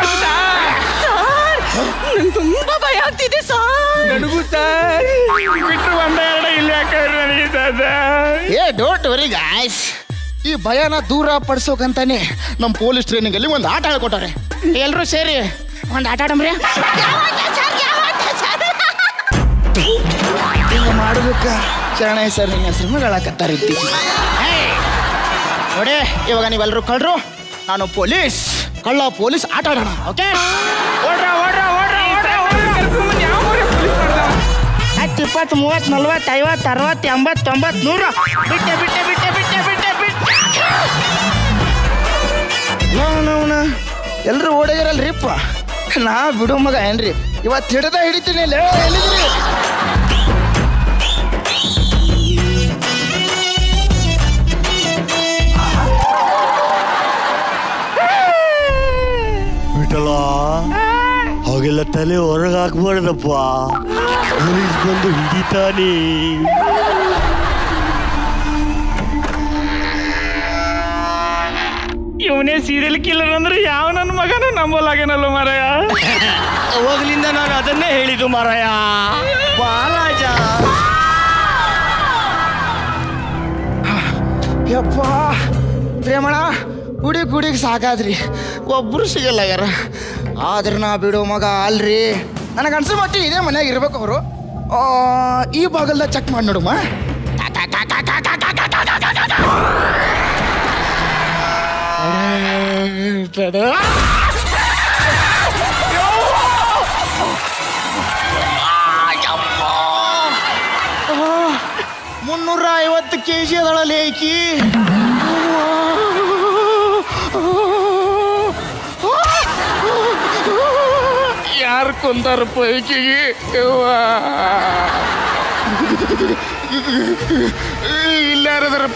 ನಂಗೆ ತುಂಬಾ ಭಯ ಆಗ್ತಿದೆ ಸಾರ್ ನಡುಗು ಸರ್ ಬಿಟ್ರು ಒಂದ ಎರಡ ಇಲ್ಲಿ ಹಾಕಿದ್ರೆ ನನಗೆ ಸರ್ ಏ ಡೋಂಟ್ ವರಿ ಗಾಯ್ಸ್ ಈ ಭಯನ ದೂರ ಪಡಿಸೋಕಂತಾನೆ ನಮ್ಮ ಪೊಲೀಸ್ ಟ್ರೈನಿಂಗ್ ಅಲ್ಲಿ ಒಂದು ಆಟ ಹೇಳ್ಕೊಟ್ಟಾರೆ ಎಲ್ರೂ ಸೇರಿ ಒಂದು ಆಟ ಆಡಮ್ರಿ ಹಿಂಗ ಮಾಡ್ಬೇಕ ಶರಣಯ್ಯ ಸರ್ ನಿಮ್ಮ ಹೆಸರು ಮಗಳಾಕತ್ತಾರ ಇತ್ತೀಚೆಗೆ ಏಯ್! ನೋಡಿ ಇವಾಗ ನೀವೆಲ್ಲರೂ ಕಳ್ರು ನಾನು ಪೊಲೀಸ್ ಕಳ್ಳ ಪೊಲೀಸ್ ಆಟ ಆಡೋಣ ಓಕೆ ಓಡ್ರ ಓಡ್ರ ಓಡ್ರ ಓಡ್ರ ಓಡ್ರ ಯಾವ ಪೊಲೀಸ್ ಮಾಡ್ದ ಹತ್ತು ಇಪ್ಪತ್ತು ಮೂವತ್ತು ನಲ್ವತ್ತು ಐವತ್ತು ಅರವತ್ತು ಎಂಬತ್ತು ತೊಂಬತ್ತು ನೂರು ಬಿಟ್ಟೆ ಬಿಟ್ಟೆ ಬಿಟ್ಟೆ ಬಿಟ್ಟೆ ಬಿಟ್ಟೆ ಬಿಟ್ಟೆ ಎಲ್ಲರೂ ಓಡೋಗಿರಲ್ರಿ ಏನ್ರಿಪ್ಪ ನಾ ಬಿಡು ಮಗ ಏನ್ರಿ ಇವತ್ತು ಹಿಡ್ದ ಹಿಡಿತೀನಿ ಲೇ, ಎಲ್ಲಿದ್ರಿ ಬಿಟ್ಟಲ್ಲ ಅವಾಗೆಲ್ಲ ತಲೆ ಹೊರಗೆ ಹಾಕ್ಬಾರ್ದಪ್ಪ ಪೊಲೀಸ್ ಬಂದು ಹಿಡಿತಾನೆ ಇವನೇ ಸೀರಿಯಲ್ ಕಿಲ್ಲರ್ ಅಂದ್ರೆ ಯಾವ ನನ್ನ ಮಗನೂ ನಂಬೋಲಾಗೇನಲ್ಲ ಮಾರಾಯ ಅವಾಗಲಿಂದ ನಾನು ಅದನ್ನೇ ಹೇಳಿದ್ದು ಮಾರಾಯ ಬಾಲಾಜ ಯಪ್ಪ ಪ್ರೇಮಣ ಕುಡಿ ಕುಡಿಗೆ ಸಾಕಾದ್ರಿ ಒಬ್ರು ಸಿಗಲ್ಲ ಯಾರ ಆದ್ರೆ ನಾ ಬಿಡೋ ಮಗ ಅಲ್ರಿ ನನಗೆ ಅನ್ಸೋ ಮಟ್ಟಿಗೆ ಇದೇ ಮನ್ಯಾಗ ಇರ್ಬೇಕು ಅವರು ಈ ಬಾಗಲ್ದ ಚೆಕ್ ಮಾಡಿ ನೋಡುಮ್ಮ ಮುನ್ನೂರ ಐವತ್ತು ಕೆ ಜಿ ಅದಳಲ್ಲಿ ಐಕಿ ಯಾರು ಕೊಂದಾರಪ್ಪ ಈಕಿಗೆ ಇಲ್ಲ ಯಾರದಾರಪ್ಪ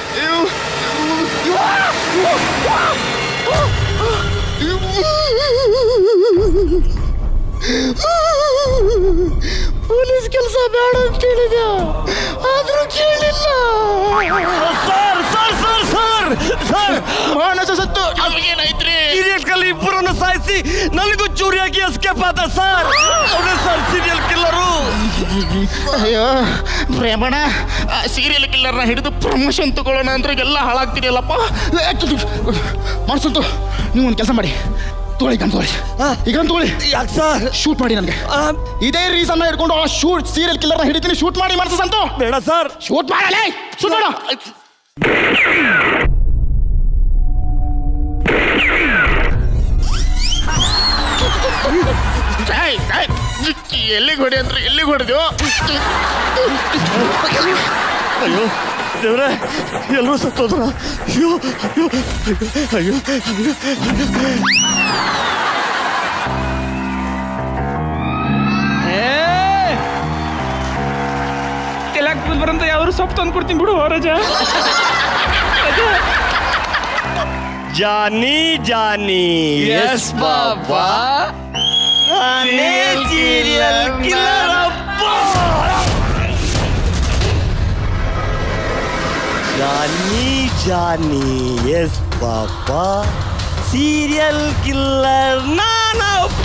ಪೊಲೀಸ್ ಕೆಲಸ ಬೇಡ ಅಂತ ಹೇಳಿದ ಆದ್ರೂ ಕೇಳಿಲ್ಲ sir sir sir sir sir Manasa ಸತ್ತು ನಮಗೇನಾಯ್ತ್ರಿ ಸೀರಿಯಲ್ ಕಲ್ಲಿ ಇಬ್ಬರನ್ನು ಸಾಯಿಸಿ ನನಗೂ ಚೂರಿ ಹಾಕಿ ಎಸ್ಕೇಪ್ ಆದ ಸರ್ ಅವನೇ ಸರ್ ಸೀರಿಯಲ್ ಕಿಲ್ಲರು ಅಯ್ಯೋ ಪ್ರೇಮಣ ಸೀರಿಯಲ್ ಕಿಲ್ಲರ್ನ ಹಿಡಿದು ಪ್ರಮೋಷನ್ ತಗೊಳ್ಳೋಣ ಅಂದ್ರೆ ಎಲ್ಲ ಹಾಳಾಗ್ತಿದೆಯಲ್ಲಪ್ಪ ಮನ್ಸಂತು ನೀವು ಒಂದು ಕೆಲಸ ಮಾಡಿ ತಗೊಳ್ಳಿ ಗನ್ ತಗೊಳ್ಳಿ ಈಗ ಗನ್ ತಗೊಳ್ಳಿ ಯಾಕೆ ಸರ್ ಶೂಟ್ ಮಾಡಿ ನನಗೆ ಇದೇ ರೀಸನ್ ಹಿಡ್ಕೊಂಡು ಆ ಶೂಟ್ ಸೀರಿಯಲ್ ಕಿಲ್ಲರ್ನ ಹಿಡಿತೀನಿ ಶೂಟ್ ಮಾಡಿ ಮನಸ್ಸು ಸಂತು ಬೇಡ ಸರ್ ಶೂಟ್ ಮಾಡಲೇ ಶೂಟ್ ಮಾಡು ಎಲ್ಲಿಗೆ ಹೊಡಿ ಅಂದ್ರೆ ಎಲ್ಲಿಗೆ ಹೊಡೆದು ಅಯ್ಯೋ ದೇವ್ರೆ ಎಲ್ಲರೂ ಸತ್ತೋದ್ರ ಅಯ್ಯೋ ಅಯ್ಯೋ ಅಯ್ಯೋ ಅಯ್ಯೋ ತಿಲಕ್ ಬರಂತ ಯಾವ್ದು ಸೊಪ್ಪು ತಂದು ಕೊಡ್ತೀನಿ ಬಿಡು ರಾಜ ಜಾನಿ ಜಾನಿ ಎಸ್ ಬಾಬಾ ನಾನೇ serial killer Johnny Johnny yes papa serial killer ನಾನಪ್ಪ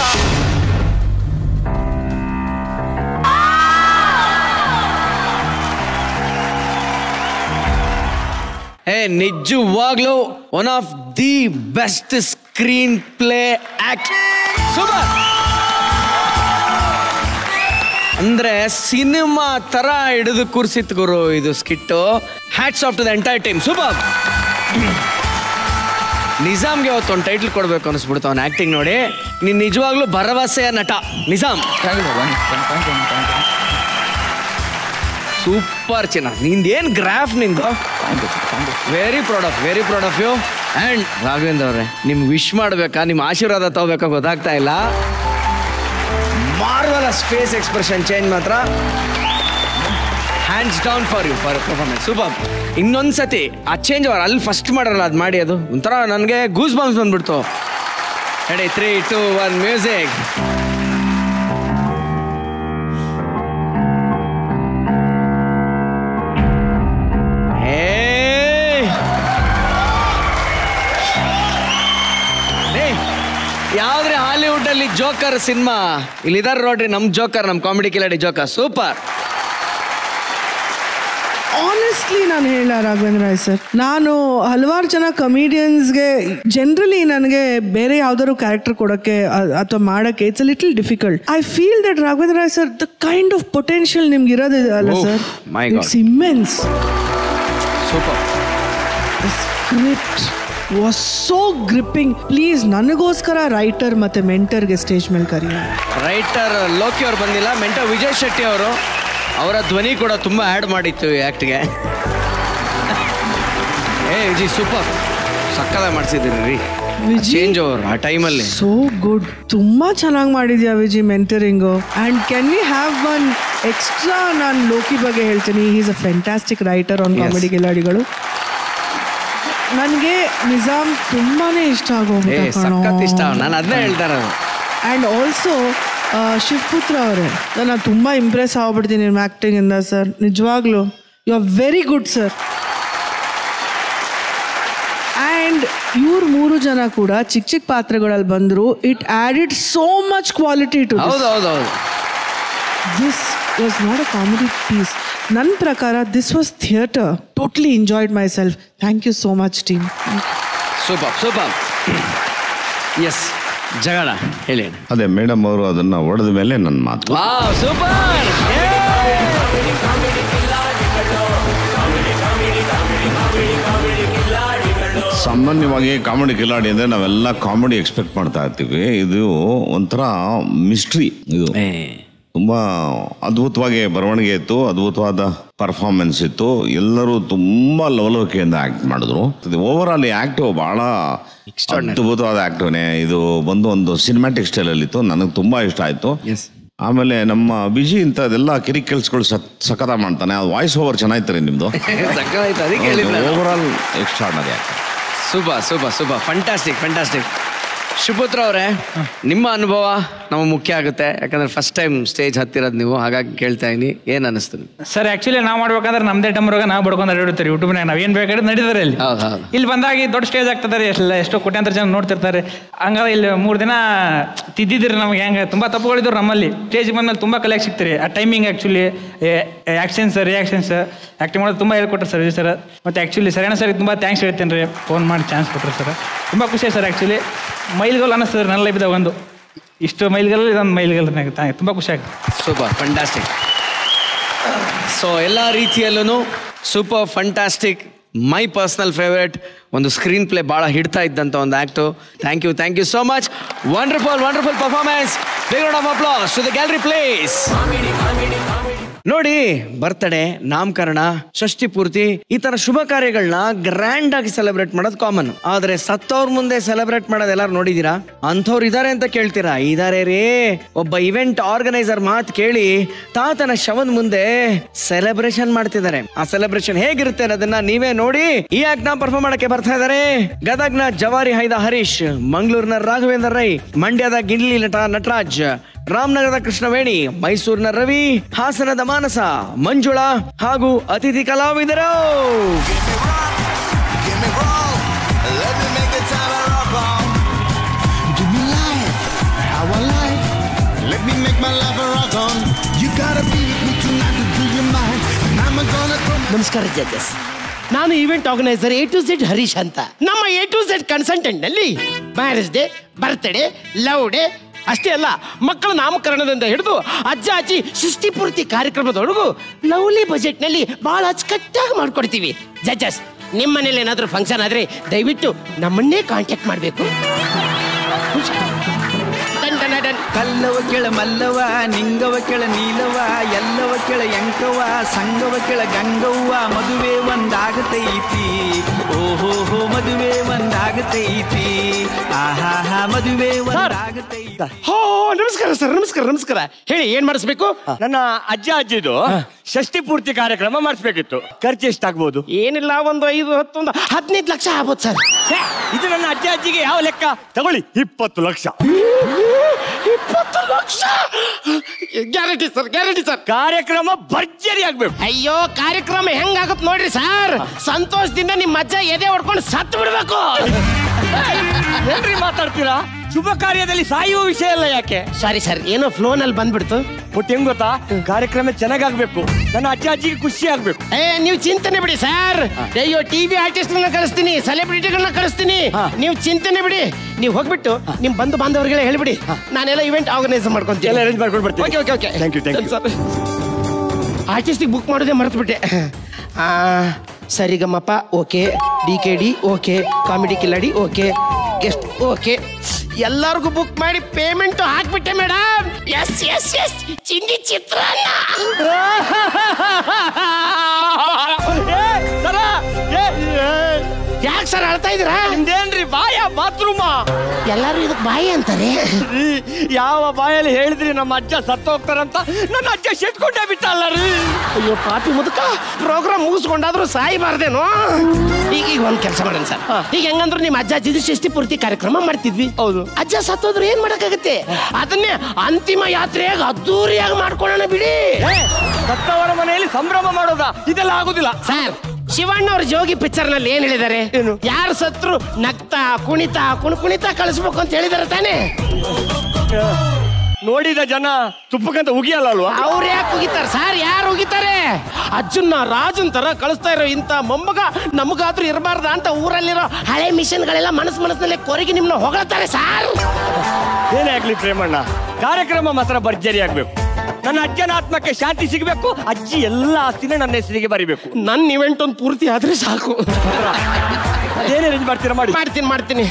ಏ ನಿಜವಾಗ್ಲೂ one of the best screen play act super ಅಂದ್ರೆ ಸಿನಿಮಾ ತರ ಹಿಡಿದು ಕೂರ್ಸಿತ್ ಗುರು ಇದು skit hats off to the entire team super ನಿಜಾಮ್ಗೆ ಅವತ್ತು ಒಂದು ಟೈಟ್ಲ್ ಕೊಡ್ಬೇಕು ಅನಿಸ್ಬಿಡ್ತು ಅವ್ನ ಆಕ್ಟಿಂಗ್ ನೋಡಿ ನೀನ್ ನಿಜವಾಗ್ಲೂ ಭರವಸೆಯ ನಟ ನಿಜಾಮ್ ಸೂಪರ್ ಚಿನ್ನ ನಿಂದ ಏನ್ ಗ್ರಾಫ್ ನಿಂದು very proud of very proud of you and Raghavendra ಅವ್ರೆ ನಿಮ್ಗೆ ವಿಶ್ ಮಾಡ್ಬೇಕಾ ನಿಮ್ಮ ಆಶೀರ್ವಾದ ತಗೋಬೇಕಾ ಗೊತ್ತಾಗ್ತಾ ಇಲ್ಲ ಮಾರ್ವಲಸ್ ಫೇಸ್ ಎಕ್ಸ್ಪ್ರೆಷನ್ ಚೇಂಜ್ ಮಾತ್ರ hands down for you for performance super ಇನ್ನೊಂದ್ಸತಿ ಆ ಚೇಂಜ್ ಅವ್ರು ಅಲ್ಲಿ ಫಸ್ಟ್ ಮಾಡಲ್ಲ ಅದು ಮಾಡಿ ಅದು ಒಂಥರ ನನಗೆ ಗೂಸ್ ಬಾಂಬ್ಸ್ ಬಂದ್ಬಿಡ್ತು ready three two one music ಯಾವ್ದ್ರಿ ಹಾಲಿವುಡ್ ಅಲ್ಲಿ ಜೋಕರ್ ಸಿನಿಮಾ ಇಲ್ಲಿದಾರ ನೋಡ್ರಿ ನಮ್ ಜೋಕರ್ ನಮ್ ಕಾಮಿಡಿ ಕಿಲಾಡಿ ಜೋಕರ್ ಸೂಪರ್ ಆನೆಸ್ಟ್ಲಿ ನಾನು ಹೇಳ ರಾಘವೇಂದ್ರ ರಾಯ್ ಸರ್ ನಾನು ಹಲವಾರು ಜನ ಕಮಿಡಿಯನ್ಸ್ಗೆ ಜನರಲಿ ನನಗೆ ಬೇರೆ ಯಾವ್ದಾದ್ರು ಕ್ಯಾರೆಕ್ಟರ್ ಕೊಡೋಕ್ಕೆ ಅಥವಾ ಮಾಡೋಕ್ಕೆ it's little difficult I feel that Raghavendra Rai sir the kind of potential ನಿಮ್ಗೆ ಇರೋದು ಅಲ್ಲ Oh, sir my God. It's immense super script was so gripping please ನನಗೋಸ್ಕರ ರೈಟರ್ ಮತ್ತೆ ಮೆಂಟರ್ಗೆ ಸ್ಟೇಜ್ ಮೇಲೆ ಕರೆಯೋಣ ರೈಟರ್ ಲೋಕಿ ಅವ್ರು ಬಂದಿಲ್ಲ ಮೆಂಟರ್ ವಿಜಯ್ ಶೆಟ್ಟಿ ಅವರು ಅವರ ಧ್ವನಿ ಕೂಡ ತುಂಬಾ ಆ್ಯಡ್ ಮಾಡಿತ್ತು ಈ ಆ್ಯಕ್ಟ್ಗೆ ಏ ವಿಜಯ್ ಸೂಪರ್ ಸಕ್ಕದಾಗಿ ಮಾಡಿಸಿದ್ದೀರಿ ರೀ ಚೇಂಜ್ ಓವರ್ ಆ ಟೈಮಲ್ಲಿ ಸೋ ಗುಡ್ ತುಂಬಾ ಚೆನ್ನಾಗಿ ಮಾಡಿದ್ಯಾ Viji mentoring and can we have one extra ನಾನು ಲೋಕಿ ಬಗ್ಗೆ ಹೇಳ್ತೀನಿ is a fantastic writer on comedy ಕಿಲಾಡಿಗಳು ನನಗೆ ನಿಜಾಮ್ ತುಂಬಾನೇ ಇಷ್ಟ ಏ ಆಗೋಗ್ಬಿಟ್ಟ ಸಖತ್ ಇಷ್ಟ ನಾನು ಅದನ್ನೇ ಹೇಳ್ತಾ ಇರೋದು ಆ್ಯಂಡ್ ಆಲ್ಸೋ ಶಿವಪುತ್ರ ಅವರೇ ನಾನು ತುಂಬ ಇಂಪ್ರೆಸ್ ಆಗ್ಬಿಡ್ತೀನಿ ನಿಮ್ಮ ಆ್ಯಕ್ಟಿಂಗಿಂದ ಸರ್ ನಿಜವಾಗ್ಲೂ you are very good sir and ಇವ್ರು ಮೂರು ಜನ ಕೂಡ ಚಿಕ್ಕ ಚಿಕ್ಕ ಪಾತ್ರಗಳಲ್ಲಿ ಬಂದರು it added so much quality to ಹೌದು ಹೌದು ಹೌದು this was not a comedy piece ನನ್ನ ಪ್ರಕಾರ this was theatre totally enjoyed myself thank you so much team super super yes ಜಗಳ ಹೇಳಿ ಅದೇ ಮೇಡಮ್ ಅವರು ಅದನ್ನ ಹೊಡೆದ ಮೇಲೆ ನನ್ನ ಮಾತು ವಾವ್ ಸೂಪರ್ ಸಾಮಾನ್ಯವಾಗಿ ಕಾಮಿಡಿ ಕಿಲಾಡಿ ಅಂದ್ರೆ ನಾವೆಲ್ಲ ಕಾಮಿಡಿ ಎಕ್ಸ್ಪೆಕ್ಟ್ ಮಾಡ್ತಾ ಇರ್ತೀವಿ ಇದು ಒಂಥರ ಮಿಸ್ಟ್ರಿ ಇದು ತುಂಬಾ ಅದ್ಭುತವಾಗಿ ಬರವಣಿಗೆ ಇತ್ತು ಅದ್ಭುತವಾದ ಪರ್ಫಾರ್ಮೆನ್ಸ್ ಇತ್ತು ಎಲ್ಲರೂ ತುಂಬಾ ಲವಲವಿಕೆಯಿಂದ ಆಕ್ಟ್ ಮಾಡಿದ್ರು ಓವರ್ ಆಲ್ ಆಕ್ಟ್ ಬಹಳ ಅದ್ಭುತವಾದ ಆಕ್ಟನೇ ಇದು ಬಂದು ಒಂದು ಸಿನಿಮ್ಯಾಟಿಕ್ ಸ್ಟೈಲಲ್ಲಿ ಇತ್ತು ನನಗೆ ತುಂಬಾ ಇಷ್ಟ ಆಯ್ತು ಆಮೇಲೆ ನಮ್ಮ ಬಿಜಿ ಇಂಥದ್ದೆಲ್ಲ ಕಿರಿ ಕೆಲ್ಸಗಳು ಸಖತ ಮಾಡ್ತಾನೆ ಅದು ವಾಯ್ಸ್ ಓವರ್ ಚೆನ್ನಾಗಿತ್ತು ರೀ ನಿಮ್ದು ಸಕ್ಕತ್ತಾಯ್ತು ಅದಕ್ಕೆ ಹೇಳಿದ್ದು ನಾನು. Overall extraordinary super super super fantastic fantastic Shivaputra ಅವರೇ ನಿಮ್ಮ ಅನುಭವ ನಮಗೆ ಮುಖ್ಯ ಆಗುತ್ತೆ ಯಾಕಂದ್ರೆ ಫಸ್ಟ್ ಟೈಮ್ ಸ್ಟೇಜ್ ಹತ್ತಿರೋದು ನೀವು ಹಾಗಾಗಿ ಕೇಳ್ತಾ ಇದೀನಿ ಏನ್ ಅನಿಸ್ತು ನಿಮ್ಗೆ ಸರ್ ಆಕ್ಚುಲಿ ನಾವು ಮಾಡ್ಬೇಕಾದ್ರೆ ನಮ್ದೇ ಟಮ್ರಾಗ ನಾವು ಬಡ್ಕೊಂಡು ಅಡ್ಡಿಡ್ತೀವಿ ಯೂಟ್ಯೂಬ್ನಾಗ ನಾವು ಏನು ಬೇಕಾದ್ರೆ ನಡೀತಾರೆ ಇಲ್ಲಿ ಹೌದು ಹೌದು ಇಲ್ಲಿ ಬಂದಾಗ ದೊಡ್ಡ ಸ್ಟೇಜ್ ಆಗ್ತದೆ ಎಲ್ಲ ಎಷ್ಟೋ ಕೋಟ್ಯಾಂತರ ಜನ ನೋಡ್ತಿರ್ತಾರೆ ಹಂಗಾದ್ರೆ ಇಲ್ಲಿ ಮೂರು ದಿನ ತಿದ್ದಿದ್ರಿ ನಮಗೆ ಹೆಂಗೆ ತುಂಬ ತಪ್ಪುಗಳಿದ್ರು ನಮ್ಮಲ್ಲಿ ಸ್ಟೇಜ್ ಬಂದ್ಮೇಲೆ ತುಂಬ ಕಲಿಯಕ್ಕೆ ಸಿಗ್ತೀರಿ ಆ timing actually actions reactions acting ಮಾಡೋದು ತುಂಬ ಹೇಳ್ಕೊಟ್ರು ಸರ್ ಸರ್ ಮತ್ತು ಆ್ಯಕ್ಚುಲಿ ಸರಿಯಾಣ ಸರ್ ತುಂಬ ಥ್ಯಾಂಕ್ಸ್ ಹೇಳ್ತೀನಿ ರೀ ಫೋನ್ ಮಾಡಿ ಚಾನ್ಸ್ ಕೊಟ್ಟರು ಸರ್ ತುಂಬ ಖುಷಿ ಸರ್ ಆ್ಯಕ್ಚುಲಿ ಮೈಲ್ಗೋಲ್ ಅನ್ನಿಸ್ತದೆ ನನ್ನ ಲೈಫ್ದಾಗ ಒಂದು ಇಷ್ಟು ಮೈಲ್ಗಲ್ ಇದೊಂದು ಮೈಲ್ಗಲ್ ತುಂಬ ಖುಷಿ ಆಗುತ್ತೆ ಸೂಪರ್ ಫಂಟಾಸ್ಟಿಕ್ ಸೊ ಎಲ್ಲ ರೀತಿಯಲ್ಲೂ super fantastic my personal favourite ಒಂದು ಸ್ಕ್ರೀನ್ ಪ್ಲೇ ಭಾಳ ಹಿಡ್ತಾ ಇದ್ದಂಥ ಒಂದು act thank you thank you so much wonderful wonderful performance big round of applause to the gallery place ನೋಡಿ ಬರ್ತಡೇ ನಾಮಕರಣ ಷಷ್ಠಿ ಪೂರ್ತಿ ಈ ತರ ಶುಭ ಕಾರ್ಯಗಳನ್ನ ಗ್ರ್ಯಾಂಡ್ ಆಗಿ ಸೆಲೆಬ್ರೇಟ್ ಮಾಡೋದು ಕಾಮನ್ ಆದ್ರೆ ಸತ್ತವ್ರ ಮುಂದೆ ಸೆಲೆಬ್ರೇಟ್ ಮಾಡೋದು ಎಲ್ಲಾರು ನೋಡಿದೀರಾ ಅಂಥವ್ರು ಇದಾರೆ ಅಂತ ಕೇಳ್ತೀರಾ ಇದಾರೆ ರೇ ಒಬ್ಬ ಇವೆಂಟ್ ಆರ್ಗನೈಸರ್ ಮಾತು ಕೇಳಿ ತಾತನ ಶವದ ಮುಂದೆ ಸೆಲೆಬ್ರೇಷನ್ ಮಾಡ್ತಿದ್ದಾರೆ ಆ ಸೆಲೆಬ್ರೇಷನ್ ಹೇಗಿರುತ್ತೆ ಅನ್ನೋದನ್ನ ನೀವೇ ನೋಡಿ ಈ ಆಕ್ಟ್ ನ ಪರ್ಫಾರ್ಮ್ ಮಾಡಕ್ಕೆ ಬರ್ತಾ ಇದಾರೆ ಗದಗ್ನ ಜವಾರಿ ಹೈದ ಹರೀಶ್ ಮಂಗಳೂರಿನ ರಾಘವೇಂದ್ರ ರೈ ಮಂಡ್ಯದ ಗಿಂಡ್ಲಿ ನಟ ನಟರಾಜ್ ರಾಮನಗರದ ಕೃಷ್ಣವೇಣಿ ಮೈಸೂರಿನ ರವಿ ಹಾಸನದ ಮಾನಸ ಮಂಜುಳಾ ಹಾಗೂ ಅತಿಥಿ ಕಲಾವಿದರು Give me life, our life. Let me make my life a rock on. You gotta be with me tonight to do your mind. And I'm gonna throw my ನಮಸ್ಕಾರ ಜಡ್ಜಸ್ ನಾನು event organiser A to Z Harish ಅಂತ ನಮ್ಮ A to Z consultant ನಲ್ಲಿ marriage day birthday love day ಅಷ್ಟೇ ಅಲ್ಲ ಮಕ್ಕಳ ನಾಮಕರಣದಿಂದ ಹಿಡಿದು ಅಜ್ಜ ಅಜ್ಜಿ ಸೃಷ್ಟಿ ಪೂರ್ತಿ ಕಾರ್ಯಕ್ರಮದೊಳಗೂ ಲವ್ಲಿ ಬಜೆಟ್ ನಲ್ಲಿ ಬಹಳ ಅಚ್ಚುಕಟ್ಟಾಗಿ ಮಾಡ್ಕೊಡ್ತೀವಿ ಜಡ್ಜಸ್ ನಿಮ್ಮ ಮನೇಲಿ ಏನಾದರೂ ಫಂಕ್ಷನ್ ಆದ್ರೆ ದಯವಿಟ್ಟು ನಮ್ಮನ್ನೇ ಕಾಂಟ್ಯಾಕ್ಟ್ ಮಾಡಬೇಕು ಕಲ್ಲವ ಕೆಳ ಮಲ್ಲವ ನಿಂಗವ ಕೆಳ ನೀಲವ ಎಲ್ಲವ ಕೆಳ ಎಂಕವ ಸಂಗವ ಕೆಳ ಗಂಗವ್ವ ಮದುವೆ ಒಂದಾಗತೈತಿ ಓಹೋ ಹೋ ಮದುವೆ ಒಂದಾಗತೈತಿ ಆಹಾ ಮದುವೆ ಒಂದಾಗತೈತಿ ಹೋ ನಮಸ್ಕಾರ ಸರ್ ನಮಸ್ಕಾರ ನಮಸ್ಕಾರ ಹೇಳಿ ಏನ್ ಮಾಡಿಸ್ಬೇಕು ನನ್ನ ಅಜ್ಜ ಅಜ್ಜಿದು ಷಷ್ಠಿ ಪೂರ್ತಿ ಕಾರ್ಯಕ್ರಮ ಮಾಡಿಸ್ಬೇಕಿತ್ತು ಖರ್ಚು ಎಷ್ಟಾಗ್ಬೋದು ಏನಿಲ್ಲ ಒಂದು ಐದು ಹತ್ತೊಂದು ಹದಿನೈದು ಲಕ್ಷ ಆಗ್ಬೋದು ಸರ್ ಇದು ನನ್ನ ಅಜ್ಜ ಅಜ್ಜಿಗೆ ಯಾವ ಲೆಕ್ಕ ತಗೊಳ್ಳಿ ಇಪ್ಪತ್ತು ಲಕ್ಷ ಇಪ್ಪತ್ತು lakh guarantee sir guarantee sir ಕಾರ್ಯಕ್ರಮ ಭರ್ಜರಿ ಆಗ್ಬೇಕು ಅಯ್ಯೋ ಕಾರ್ಯಕ್ರಮ ಹೆಂಗಾಗತ್ ನೋಡ್ರಿ ಸರ್ ಸಂತೋಷದಿಂದ ನಿಮ್ಮ ಅಜ್ಜ ಎದೆ ಹೊಡ್ಕೊಂಡು ಸತ್ತು ಬಿಡ್ಬೇಕು ಏನ್ರಿ ಮಾತಾಡ್ತೀರಾ ಶುಭ ಕಾರ್ಯದಲ್ಲಿ ಸಾಯುವ ವಿಷಯ ಅಲ್ಲ ಯಾಕೆ ಸಾರಿ ಸರ್ ಏನೋ ಫ್ಲೋನಲ್ಲಿ ಬಂದ್ಬಿಡ್ತು ಒಟ್ಟು ಹೆಂಗ್ ಗೊತ್ತಾ ಕಾರ್ಯಕ್ರಮ ಚೆನ್ನಾಗಾಗ್ಬೇಕು ನನ್ನ ಅಜ್ಜ ಅಜ್ಜಿಗೆ ಖುಷಿ ಆಗ್ಬೇಕು ಏ ನೀವು ಚಿಂತನೆ ಬಿಡಿ ಸರ್ ಅಯ್ಯೋ ಟಿವಿ ಆರ್ಟಿಸ್ಟ್ ಕಳಿಸ್ತೀನಿ ಸೆಲೆಬ್ರಿಟಿಗಳನ್ನ ಕಳಿಸ್ತೀನಿ ನೀವು ಚಿಂತನೆ ಬಿಡಿ ನೀವು ಹೋಗ್ಬಿಟ್ಟು ನಿಮ್ ಬಂಧು ಬಾಂಧವರಿಗೆಲ್ಲ ಹೇಳ್ಬಿಡಿ ನಾನೆಲ್ಲ ಇವೆಂಟ್ ಆರ್ಗನೈಸ್ ಮಾಡ್ಕೊಂತೀನಿ ಎಲ್ಲ arrange ಮಾಡ್ಕೊಂಡು ಬರ್ತೀನಿ. Okay okay okay Thank you, thank you. ಆರ್ಟಿಸ್ಟಿಗೆ ಬುಕ್ ಮಾಡೋದೇ ಮರೆತು ಬಿಟ್ಟೆ ಸರಿಗಮ್ಮಪ್ಪ okay D K D okay comedy ಕಿಲಾಡಿ ಓಕೆ ಗೆಸ್ಟ್ ಓಕೆ ಎಲ್ಲರಿಗೂ ಬುಕ್ ಮಾಡಿ ಪೇಮೆಂಟ್ ಹಾಕ್ಬಿಟ್ಟೆ ಮೇಡಮ್ ಎಸ್ ಎಸ್ ಎಸ್ ಚಿಂದಿ ಚಿತ್ರಾನ್ನ ಯಾಕೆ ಸರ್ ಅಳ್ತಾ ಇದ್ದೀರಾ ನಿಮ್ದೇನ್ರಿ ಬಾಯ ಬಾತ್ರೂಮ ಎಲ್ಲಾರು ಇದಕ್ ಬಾಯಿ ಅಂತಾರೆ ಯಾವ ಬಾಯಲ್ಲಿ ಹೇಳಿದ್ರಿ ನಮ್ಮ ಅಜ್ಜ ಸತ್ತು ಹೋಗ್ತಾರಂತ ನನ್ನ ಅಜ್ಜ ಶೆಟ್ಕೊಂಡೇ ಬಿಟ್ಟಲ್ಲ ರೀ ಅಯ್ಯೋ ಪಾಪಿ ಮುದುಕ ಪ್ರೋಗ್ರಾಮ್ ಮುಗಿಸ್ಕೊಂಡಾದ್ರೂ ಸಾಯ್ಬಾರ್ದೇನೋ ಈಗ ಈಗ ಒಂದ್ ಕೆಲಸ ಮಾಡೋಣ ಸರ್ ಈಗ ಹೆಂಗಂದ್ರು ನಿಮ್ಮ ಅಜ್ಜ ಅಜ್ಜಿದು ಷಷ್ಠಿ ಪೂರ್ತಿ ಕಾರ್ಯಕ್ರಮ ಮಾಡ್ತಿದ್ವಿ ಹೌದು ಅಜ್ಜ ಸತ್ತೋದ್ರೆ ಏನ್ ಮಾಡಕ್ಕಾಗತ್ತೆ ಅದನ್ನೇ ಅಂತಿಮ ಯಾತ್ರೆಯಾಗ ಅದ್ದೂರಿಯಾಗಿ ಮಾಡ್ಕೊಳ್ಳೋಣ ಬಿಡಿ ಸತ್ತವರ ಮನೆಯಲ್ಲಿ ಸಂಭ್ರಮ ಮಾಡೋದಾ ಇದೆಲ್ಲ ಆಗುದಿಲ್ಲ ಸರ್ ಶಿವಣ್ಣ ಅವ್ರ ಜೋಗಿ ಪಿಕ್ಚರ್ ನಲ್ಲಿ ಏನ್ ಹೇಳಿದ್ದಾರೆ ಯಾರು ಸತ್ರು ನಗ್ತಾ ಕುಣಿತಾ ಕುಣ್ ಕುಣಿತಾ ಕಳಿಸ್ಬೇಕು ಅಂತ ಹೇಳಿದಾರೆ ತಾನೇ ನೋಡಿದ ಜನ ತುಪ್ಪಕ್ಕಂತ ಉಗಿಯಲ್ಲ ಅಲ್ವಾ ಅವ್ರು ಯಾಕೆ ಉಗಿತಾರೆ ಸರ್ ಯಾರು ಉಗಿತಾರೆ ಅಜ್ಜನ್ನ ರಾಜನ್ ತರ ಕಳಿಸ್ತಾ ಇರೋ ಇಂಥ ಮೊಮ್ಮಗ ನಮಗಾದ್ರೂ ಇರಬಾರ್ದ ಅಂತ ಊರಲ್ಲಿರೋ ಹಳೆ ಮಿಷನ್ಗಳೆಲ್ಲ ಮನಸ್ ಮನಸ್ಸಿನಲ್ಲಿ ಕೊರಗಿ ನಿಮ್ನ ಹೊಗಳ್ತಾರೆ ಸಾರ್ ಏನೇ ಆಗ್ಲಿ ಪ್ರೇಮಣ್ಣ ಕಾರ್ಯಕ್ರಮ ಮಾತ್ರ ಭರ್ಜರಿ ಆಗ್ಬೇಕು ನನ್ನ ಅಜ್ಜನ ಆತ್ಮಕ್ಕೆ ಶಾಂತಿ ಸಿಗಬೇಕು ಅಜ್ಜಿ ಎಲ್ಲ ಆಸ್ತಿನ ನನ್ನ ಹೆಸರಿಗೆ ಬರಿಬೇಕು ನನ್ನ ಇವೆಂಟ್ ಒಂದು ಪೂರ್ತಿ ಆದ್ರೆ ಸಾಕು ಏನೇ ರೇಂಜ್ ಮಾಡ್ತೀರಾ ಮಾಡಿ ಮಾಡ್ತೀನಿ ಮಾಡ್ತೀನಿ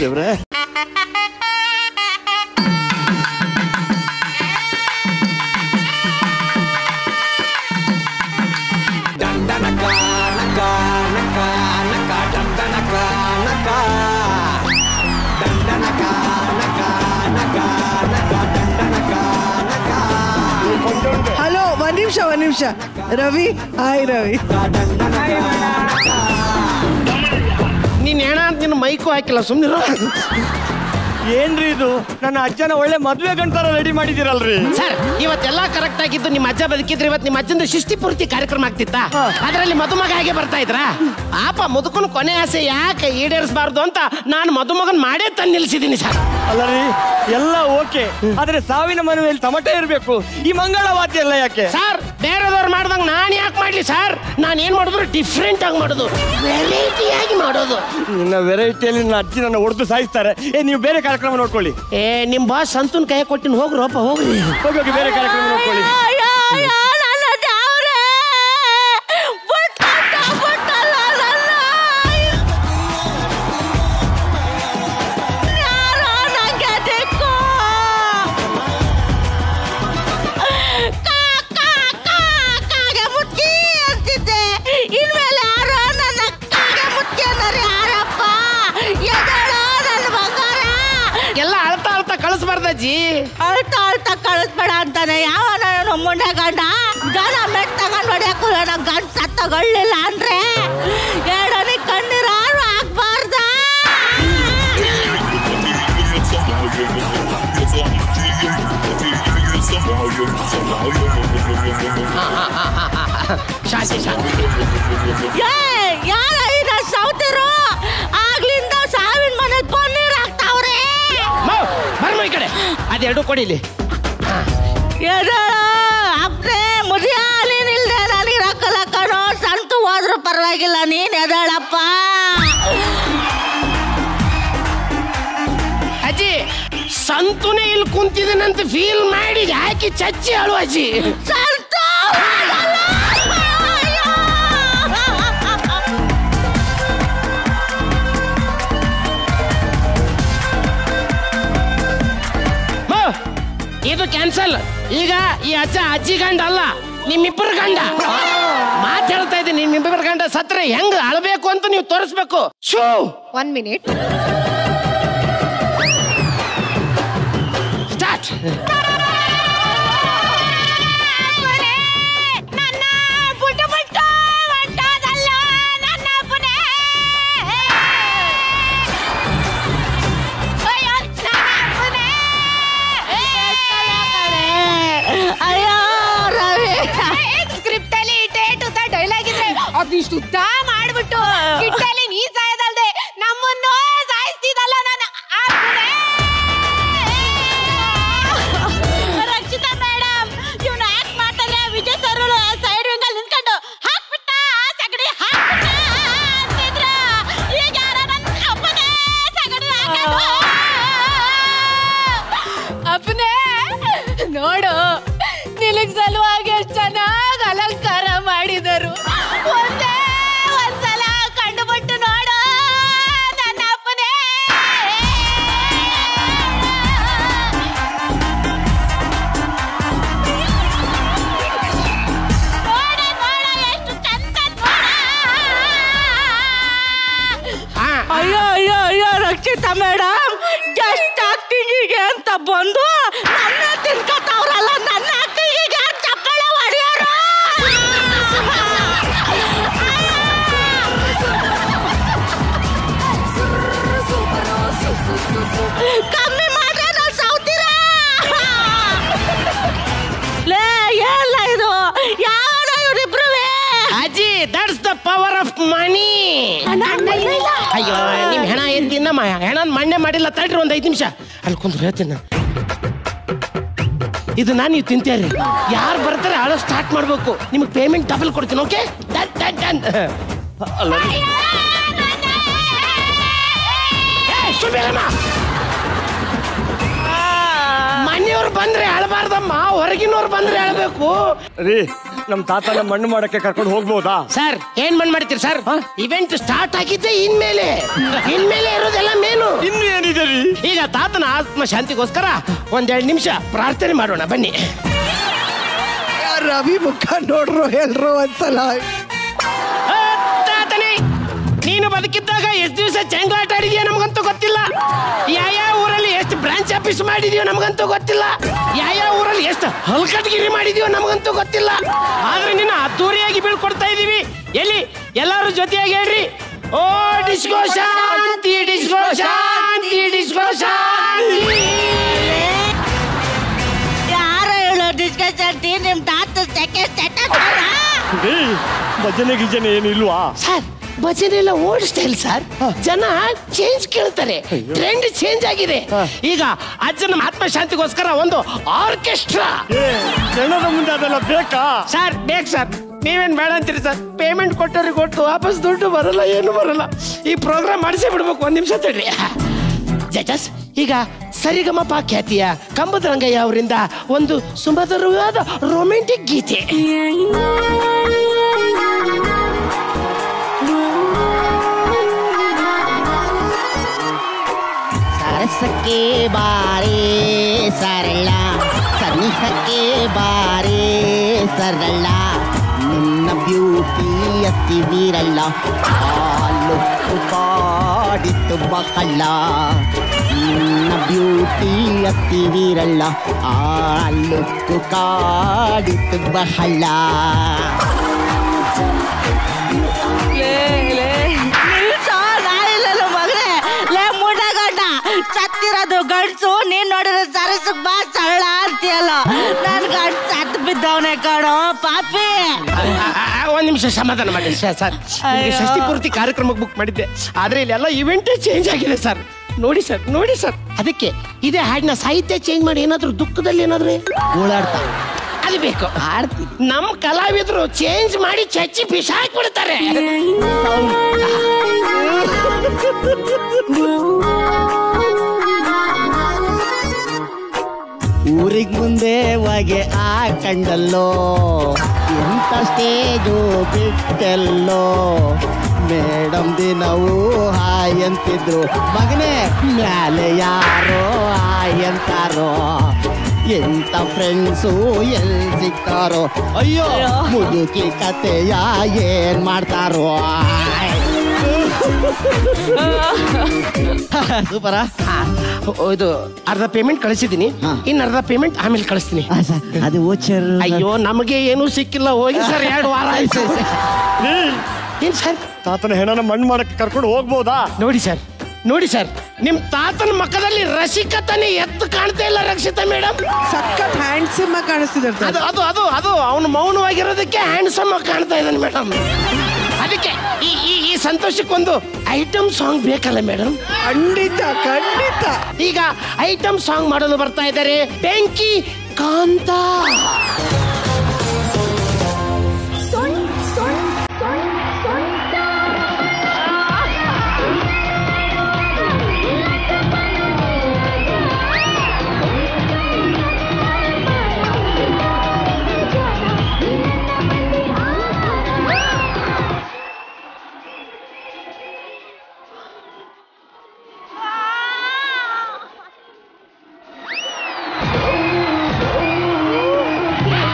ಹಲೋ ಒಂದ್ ನಿಮಿಷ ಒಂದ್ ನಿಮಿಷ ರವಿ ಹಾಯ್ ರವಿ ನೀನ್ ಏನ ಅಂತ ನಿನ್ನ ಮೈಕು ಹಾಕಿಲ್ಲ ಸುಮ್ಮನಿರೋ ಏನ್ರಿ ಇದು ನನ್ನ ಅಜ್ಜನ ಒಳ್ಳೆ ಮದ್ವೆ ಗಂಟರ ರೆಡಿ ಮಾಡಿದಿರಲ್ರಿ ಸರ್ ಇವತ್ತೆಲ್ಲ ಕರೆಕ್ಟ್ ಆಗಿದ್ದು ನಿಮ್ಮ ಅಜ್ಜ ಬದುಕಿದ್ರೆ ಇವತ್ತು ನಿಮ್ಮ ಅಜ್ಜಂದು ಸೃಷ್ಟಿ ಪೂರ್ತಿ ಕಾರ್ಯಕ್ರಮ ಆಗ್ತಿತ್ತ ಅದರಲ್ಲಿ ಮದುಮಗ ಹಾಗೆ ಬರ್ತಾ ಇದ್ರಾ ಆಪ ಮುದುಕನ ಕೊನೆ ಆಸೆ ಯಾಕೆ ಈಡೇರಿಸಬಾರ್ದು ಅಂತ ನಾನು ಮದುಮಗನ್ ಮಾಡೇ ತಂದು ನಿಲ್ಸಿದ್ದೀನಿ ಸರ್ ಅಲ್ಲ ರೀ ಎಲ್ಲ ಓಕೆ ಆದ್ರೆ ಸಾವಿನ ಮನೆಯಲ್ಲಿ ತಮಟೆ ಇರಬೇಕು ಈ ಮಂಗಳ ವಾದ್ಯ ಎಲ್ಲ ಯಾಕೆ ಸರ್ ಬೇರೆದವ್ರು ಮಾಡ್ದಂಗ ನಾನು ಯಾಕೆ ಮಾಡ್ಲಿ ಸರ್ ನಾನು ಏನ್ ಮಾಡಿದ್ರು ಡಿಫ್ರೆಂಟ್ ಆಗಿ ಮಾಡೋದು ವೆರೈಟಿ ಆಗಿ ಮಾಡೋದು ನಿನ್ನ ವೆರೈಟಿಯಲ್ಲಿ ನನ್ನ ಅಜ್ಜಿ ನನ್ನ ಹೊಡೆದು ಸಾಯಿಸ್ತಾರೆ ಏ ನೀವು ಬೇರೆ ಕಾರ್ಯಕ್ರಮ ನೋಡ್ಕೊಳ್ಳಿ ಏ ನಿಮ್ ಬಾಸ್ ಸಂತೂನ್ ಕೈ ಕೊಟ್ಟಿನ ಹೋಗ್ರಪ್ಪ ಹೋಗ್ರಿ ಹೋಗಿ ಹೋಗಿ ಬೇರೆ ಕಾರ್ಯಕ್ರಮ ನೋಡ್ಕೊಳ್ಳಿ ಇನ್ಮೇಲೆ ಯಾರು ನನ್ನ ಕಾಗೆ ಮುತ್ತಿ ಅನ್ನೋರು ಯಾರಪ್ಪ ಎದ್ದೇಳೋ ನನ್ನ ಬಂಗಾರ ಎಲ್ಲ ಅಳ್ತಾ ಅಳ್ತಾ ಕಳಿಸ್ಬಾರ್ದಜ್ಜಿ ಅಳ್ತಾ ಅಳ್ತಾ ಕಳಿಸ್ಬೇಡ ಅಂತಾನೆ ಯಾವ ನಮ್ಮ ಮುಂಡೆ ಗಂಡ ಗನ ಮೆಟ್ ತಗೊಂಡ್ ಹೊಡ್ಯಾಕು ನನ್ನ ಗಂಡ ಸತ್ತಗೊಳ್ಳಿಲ್ಲ ಅಂದ್ರೆ ಎರಡನಿ ಕಣ್ಣೀರಾರು ಆಗ್ಬಾರ್ದ ಶಾಂತಿ ಶಾಂತಿ ಏ ಯಾರ ಇದ ಸೌತಿರು ಆಗ್ಲಿಂದ ಸಾವಿನ ಮನೆ ಪನ್ನೀರ್ ಹಾಕ್ತಾವ್ರೆ ಬರ್ಮ ಈ ಕಡೆ ಅದೆರಡು ಕೊಡಿಲಿ ಎದ್ದೇಳು ಅಪ್ನೆ ಮುದಿಯ ನೀನಿಲ್ದೆ ನನಗೆ ರೊಕ್ಕಲ್ಲ ಕಣೋ ಸಂತು ಹೋದ್ರು ಪರವಾಗಿಲ್ಲ ನೀನ್ ಎದ್ದೇಳಪ್ಪ ಅಜ್ಜಿ ಸಂತುನೇ ಇಲ್ಲಿ ಕುಂತಿದ್ದೀನಂತ ಫೀಲ್ ಮಾಡಿ ಯಾಕೆ ಚಚ್ಚಿ ಅಳು ಅಜ್ಜಿ ಸಂತು ಮೋ, ಇದು ಕ್ಯಾನ್ಸಲ್ ಈಗ ಈ ಅಜ್ಜ ಅಜ್ಜಿ ಗಂಡ ಅಲ್ಲ ನಿಮ್ಮಿಬ್ಬರ ಗಂಡ ಮಾತು ಹೇಳ್ತಾ ಇದ್ದೀನಿ ನಿಮ್ಮಿಬ್ಬರ ಗಂಡ ಸತ್ರೆ ಹೆಂಗ್ ಅಳಬೇಕು ಅಂತ ನೀವು ತೋರಿಸ್ಬೇಕು ಶೂ ಒನ್ ಮಿನಿಟ್ ಸ್ಟಾರ್ಟ್ ಪುಟ್ಟ ಪುಟ್ಟ ಹೊಂಟೋದಲ್ಲ ನನ್ನ ಪುನೇ ಅಯ್ಯೋ ನನ್ನ ಪುನೇ ಅಯ್ಯೋ ರವಿ ಸ್ಕ್ರಿಪ್ಟ್ ಅಲ್ಲಿ ಡೇಟ್ ಉದ್ದ ಡೈಲಾಗ್ ಇದ್ರೆ ಅದಿಷ್ಟು ಉದ್ದ ಮಾಡ್ಬಿಟ್ಟು ಕಿಟ್ಟಲ್ಲಿ ನೀ ಸಾಯದಲ್ದೆ ನಮ್ಮನ್ನು ಸಾಯಿಸ್ತಿದಲ್ಲ ನಾನು ಗೀತಾ ಮೇಡಮ್ ಗೆಸ್ಟ್ ಆಕ್ಟಿಂಗಿಗೆ ಅಂತ ಬಂದು ನನ್ನ ತಿನ್ಕತ್ತವ್ರಲ್ಲ ನನ್ನ ಆಕ್ಟಿಂಗಿಗೆ ಯಾರ್ ಚಪ್ಪಾಳೆ ಹೊಡೆಯೋರು ಕಮ್ಮಿ ಮಾಡ್ರೆ ನಾವು ಸೌತೀರ ಲೇ ಎಲ್ಲ ಇದು ಯಾವನ ಇವ್ರಿಬ್ರು ಅಜ್ಜಿ that's the power of money ಅಯ್ಯೋ ನಿಮ್ ಹೆಣ ಏನ್ ತಿನ್ನಮ್ಮ ಹೆಣನ್ ಮಣ್ಣೆ ಮಾಡಿಲ್ಲ ತಡ್ರಿ ಒಂದ್ ಐದ್ ನಿಮಿಷ ಅಲ್ಲಿ ಕುಂದ್ರು ಹೇಳ್ತೀನಿ ನಾನು ಇದು ನಾನು ನೀವು ತಿಂತೇರಿ ಯಾರು ಬರ್ತಾರೆ ಆಳೋ ಸ್ಟಾರ್ಟ್ ಮಾಡ್ಬೇಕು ನಿಮಗೆ ಪೇಮೆಂಟ್ ಡಬಲ್ ಕೊಡ್ತೀನಿ ಓಕೆ ಡನ್ ಡನ್ ಡನ್ ಅಲ್ಲ ಮನೆಯವ್ರು ಬಂದ್ರೆ ಅಳಬಾರ್ದಮ್ಮ ಹೊರಗಿನವ್ರು ಬಂದ್ರೆ ಅಳಬೇಕು ರೀ ನಮ್ ತಾತನ ಮಣ್ಣು ಮಾಡಕ್ಕೆ ಕರ್ಕೊಂಡು ಹೋಗ್ಬೋದಾ ಸರ್ ಏನ್ ಮಣ್ಣು ಮಾಡ್ತೀರಿ ಸರ್ ಇವೆಂಟ್ ಸ್ಟಾರ್ಟ್ ಆಗಿದ್ದೆ ಇನ್ಮೇಲೆ ಇನ್ಮೇಲೆ ಇರೋದೆಲ್ಲ ಮೇನು ಇನ್ನು ಏನಿದೆ ರೀ ಈಗ ತಾತನ ಆತ್ಮ ಶಾಂತಿಗೋಸ್ಕರ ಒಂದೆರಡು ನಿಮಿಷ ಪ್ರಾರ್ಥನೆ ಮಾಡೋಣ ಬನ್ನಿ ರವಿ ಮುಖ ನೋಡ್ರು ಎಲ್ರು ಒಂದ್ಸಲ ಆ, ತಾತನೇ ನೀನು ಬದುಕಿದ್ದಾಗ ಎಷ್ಟು ದಿವಸ ಚೆಂಗಾಟ ಆಡಿದ್ಯೋ ನಮಗಂತೂ ಗೊತ್ತಿಲ್ಲ ಯಾವ ಊರಲ್ಲಿ ಎಷ್ಟು ಬ್ರಾಂಚ್ ಆಫೀಸ್ ಮಾಡಿದ್ಯೋ ನಮಗಂತೂ ಗೊತ್ತಿಲ್ಲ ಯಾವ ಊರಲ್ಲಿ ಎಷ್ಟು ಹಲ್ಕಟ್ಗಿರಿ ಮಾಡಿದ್ಯೋ ನಮಗಂತೂ ಗೊತ್ತಿಲ್ಲ ಆದ್ರೆ ನಿನ್ನ ಅದ್ದೂರಿಯಾಗಿ ಬೀಳ್ಕೊಡ್ತಾ ಇದೀವಿ ಎಲ್ಲಿ ಎಲ್ಲರೂ ಜೊತೆಯಾಗಿ ಹೇಳ್ರಿ ಓ disco Shanti disco Shanti disco Shanti ಯಾರ ಹೇಳೋ ಡಿಸ್ಕಷನ್ ನಿಮ್ ತಾತ ಸೆಕೆಂಡ್ ಸೆಟ್ ರೀ ಭಜನೆ ಗಿಜನೆ ಏನು ಇಲ್ವಾ ಸರ್ ಭಜನೆ ಎಲ್ಲ ಓಲ್ಡ್ ಸ್ಟೈಲ್ ಸರ್ ಜನ ಚೇಂಜ್ ಕೇಳ್ತಾರೆ ಟ್ರೆಂಡ್ ಚೇಂಜ್ ಆಗಿದೆ ಈಗ ಅಜ್ಜನ ಆತ್ಮಶಾಂತಿಗೋಸ್ಕರ ಒಂದು ಆರ್ಕೆಸ್ಟ್ರಾ ಜನರ ಮುಂದೆ ಅದೆಲ್ಲ ಬೇಕಾ ಸರ್ ಬೇಕು ಸರ್ ನೀವೇನ್ ಬೇಡ ಅಂತೀರಿ ಸರ್ ಪೇಮೆಂಟ್ ಕೊಟ್ಟವ್ರಿಗೆ ಕೊಟ್ಟು ವಾಪಸ್ ದುಡ್ಡು ಬರಲ್ಲ ಏನು ಬರಲ್ಲ ಈ ಪ್ರೋಗ್ರಾಮ್ ಮಾಡಿಸೇ ಬಿಡ್ಬೇಕು ಒಂದ್ ನಿಮಿಷ ತಡ್ರಿ ಜಜಸ್ ಈಗ ಸರಿಗಮಪ ಖ್ಯಾತಿಯ ಕಂಬದ ರಂಗಯ್ಯ ಅವರಿಂದ ಒಂದು ಸುಮಧುರವಾದ ರೊಮ್ಯಾಂಟಿಕ್ ಗೀತೆ ಸರಸಕ್ಕೆ ಬಾರೇ ಸರಳ ಸನಿಹಕ್ಕೆ ಬಾರೇ ಸರಳ ನಿನ್ನ ಬ್ಯೂಟಿ ಅತಿ ವಿರಳ ಹಾಲು ಕಾಡಿತು ಬಹಳ ನಿನ್ನ ಬ್ಯೂಟಿ ಅತಿ ವಿರಳ ಹಾಲು ಕಾಡಿತು ಬಹಳ ಲೇ ಲೇ ನಿಲ್ಸೋ ನಾಯಿಲ್ಲಲ್ಲ ಮಗನೇ ಲೇ ಮುಡಗಡ್ಡ ಸತ್ತಿರೋದು ಗಂಡ್ಸು ನೀನ್ ನೋಡಿದ್ರೆ ಸರಸಕ್ ಬಾ ಸರಳ ಅಂತೀಯಲ್ಲ ನನ್ ಗಂಡ್ ಸತ್ ಬಿದ್ದವನೆ ಕಣೋ ಪಾಪಿ ಒಂದ್ ನಿಮಿಷ ಸಮಾಧಾನ ಮಾಡಿ ಸರ್ ಸರ್ ನಿಮ್ಗೆ ಅಯ್ಯೋ. ಷಷ್ಠಿ ಪೂರ್ತಿ ಕಾರ್ಯಕ್ರಮಕ್ಕೆ ಬುಕ್ ಮಾಡಿದ್ದೆ ಆದ್ರೆ ಇಲ್ಲೆಲ್ಲ ಇವೆಂಟೇ ಚೇಂಜ್ ಆಗಿದೆ ಸರ್ ನೋಡಿ ಸರ್ ನೋಡಿ ಸರ್ ಅದಕ್ಕೆ ಇದೇ ಹಾಡಿನ ಸಾಹಿತ್ಯ ಚೇಂಜ್ ಮಾಡಿ ಏನಾದ್ರು ದುಃಖದಲ್ಲಿ ಏನಾದ್ರು ಓಡಾಡ್ತಾ ಅದು ಬೇಕು ನಮ್ಮ ಕಲಾವಿದರು ಚೇಂಜ್ ಮಾಡಿ ಚಚ್ಚಿ ಬಿಸಾಕ್ಬಿಡ್ತಾರೆ ಊರಿಗ್ ಮುಂದೆ ಹೊಗೆ ಆ ಕಂಡಲ್ಲೋ ಇಂಥ ಸ್ಟೇಜು ಬಿಟ್ಟೆಲ್ಲೋ ಮೇಡಮ್ ದಿನವೂ ಹಾಯ್ ಅಂತಿದ್ರು ಮಗನೇ ಮ್ಯಾಲೆ ಯಾರೋ ಹಾಯ್ ಅಂತಾರೋ ಎಂತ ಫ್ರೆಂಡ್ಸು ಎಲ್ ಸಿಗ್ತಾರೋ ಅಯ್ಯೋ ಮುದುಕಿ ಕತೆಯ ಏನ್ ಮಾಡ್ತಾರೋ ಸೂಪರ ಇದು ಅರ್ಧ ಪೇಮೆಂಟ್ ಕಳಿಸಿದ್ದೀನಿ ಇನ್ನು ಅರ್ಧ ಪೇಮೆಂಟ್ ಆಮೇಲೆ ಕಳಿಸ್ತೀನಿ ಅದು ಓಚರ್ ಅಯ್ಯೋ ನಮಗೆ ಏನೂ ಸಿಕ್ಕಿಲ್ಲ ಹೋಗಿ ಸರ್ ಎರಡು ವಾರ ಆಯ್ತು ಏನ್ ಸರ್ ತಾತನ ಹೆಣನ ಮಣ್ಣು ಮಾಡಕ್ಕೆ ಕರ್ಕೊಂಡು ಹೋಗ್ಬೋದಾ ನೋಡಿ ಸರ್ ನೋಡಿ ಸರ್ ನಿಮ್ ತಾತನ ಮಕ್ಕದಲ್ಲಿ ರಸಿಕತನೇ ಎತ್ತು ಕಾಣ್ತಾ ಇಲ್ಲ ರಕ್ಷಿತಾ ಮೇಡಮ್ ಸಖತ್ ಹ್ಯಾಂಡ್ಸಮ್ ಆಗಿ ಕಾಣಿಸ್ತಿದ್ದಾರೆ ಅದು ಅದು ಅದು ಅದು ಅವನು ಮೌನವಾಗಿರೋದಕ್ಕೆ ಹ್ಯಾಂಡ್ಸಮ್ ಆಗಿ ಕಾಣ್ತಾ ಇದ್ದಾನೆ ಮೇಡಮ್ ಅದಕ್ಕೆ ಈ ಈ ಈ ಸಂತೋಷಕ್ಕೊಂದು ಐಟಮ್ ಸಾಂಗ್ ಬೇಕಲ್ಲ ಮೇಡಮ್ ಖಂಡಿತ ಖಂಡಿತ ಈಗ ಐಟಮ್ ಸಾಂಗ್ ಮಾಡಲು ಬರ್ತಾ ಇದ್ದಾರೆ ಬೆಂಕಿ ಕಾಂತ ಆ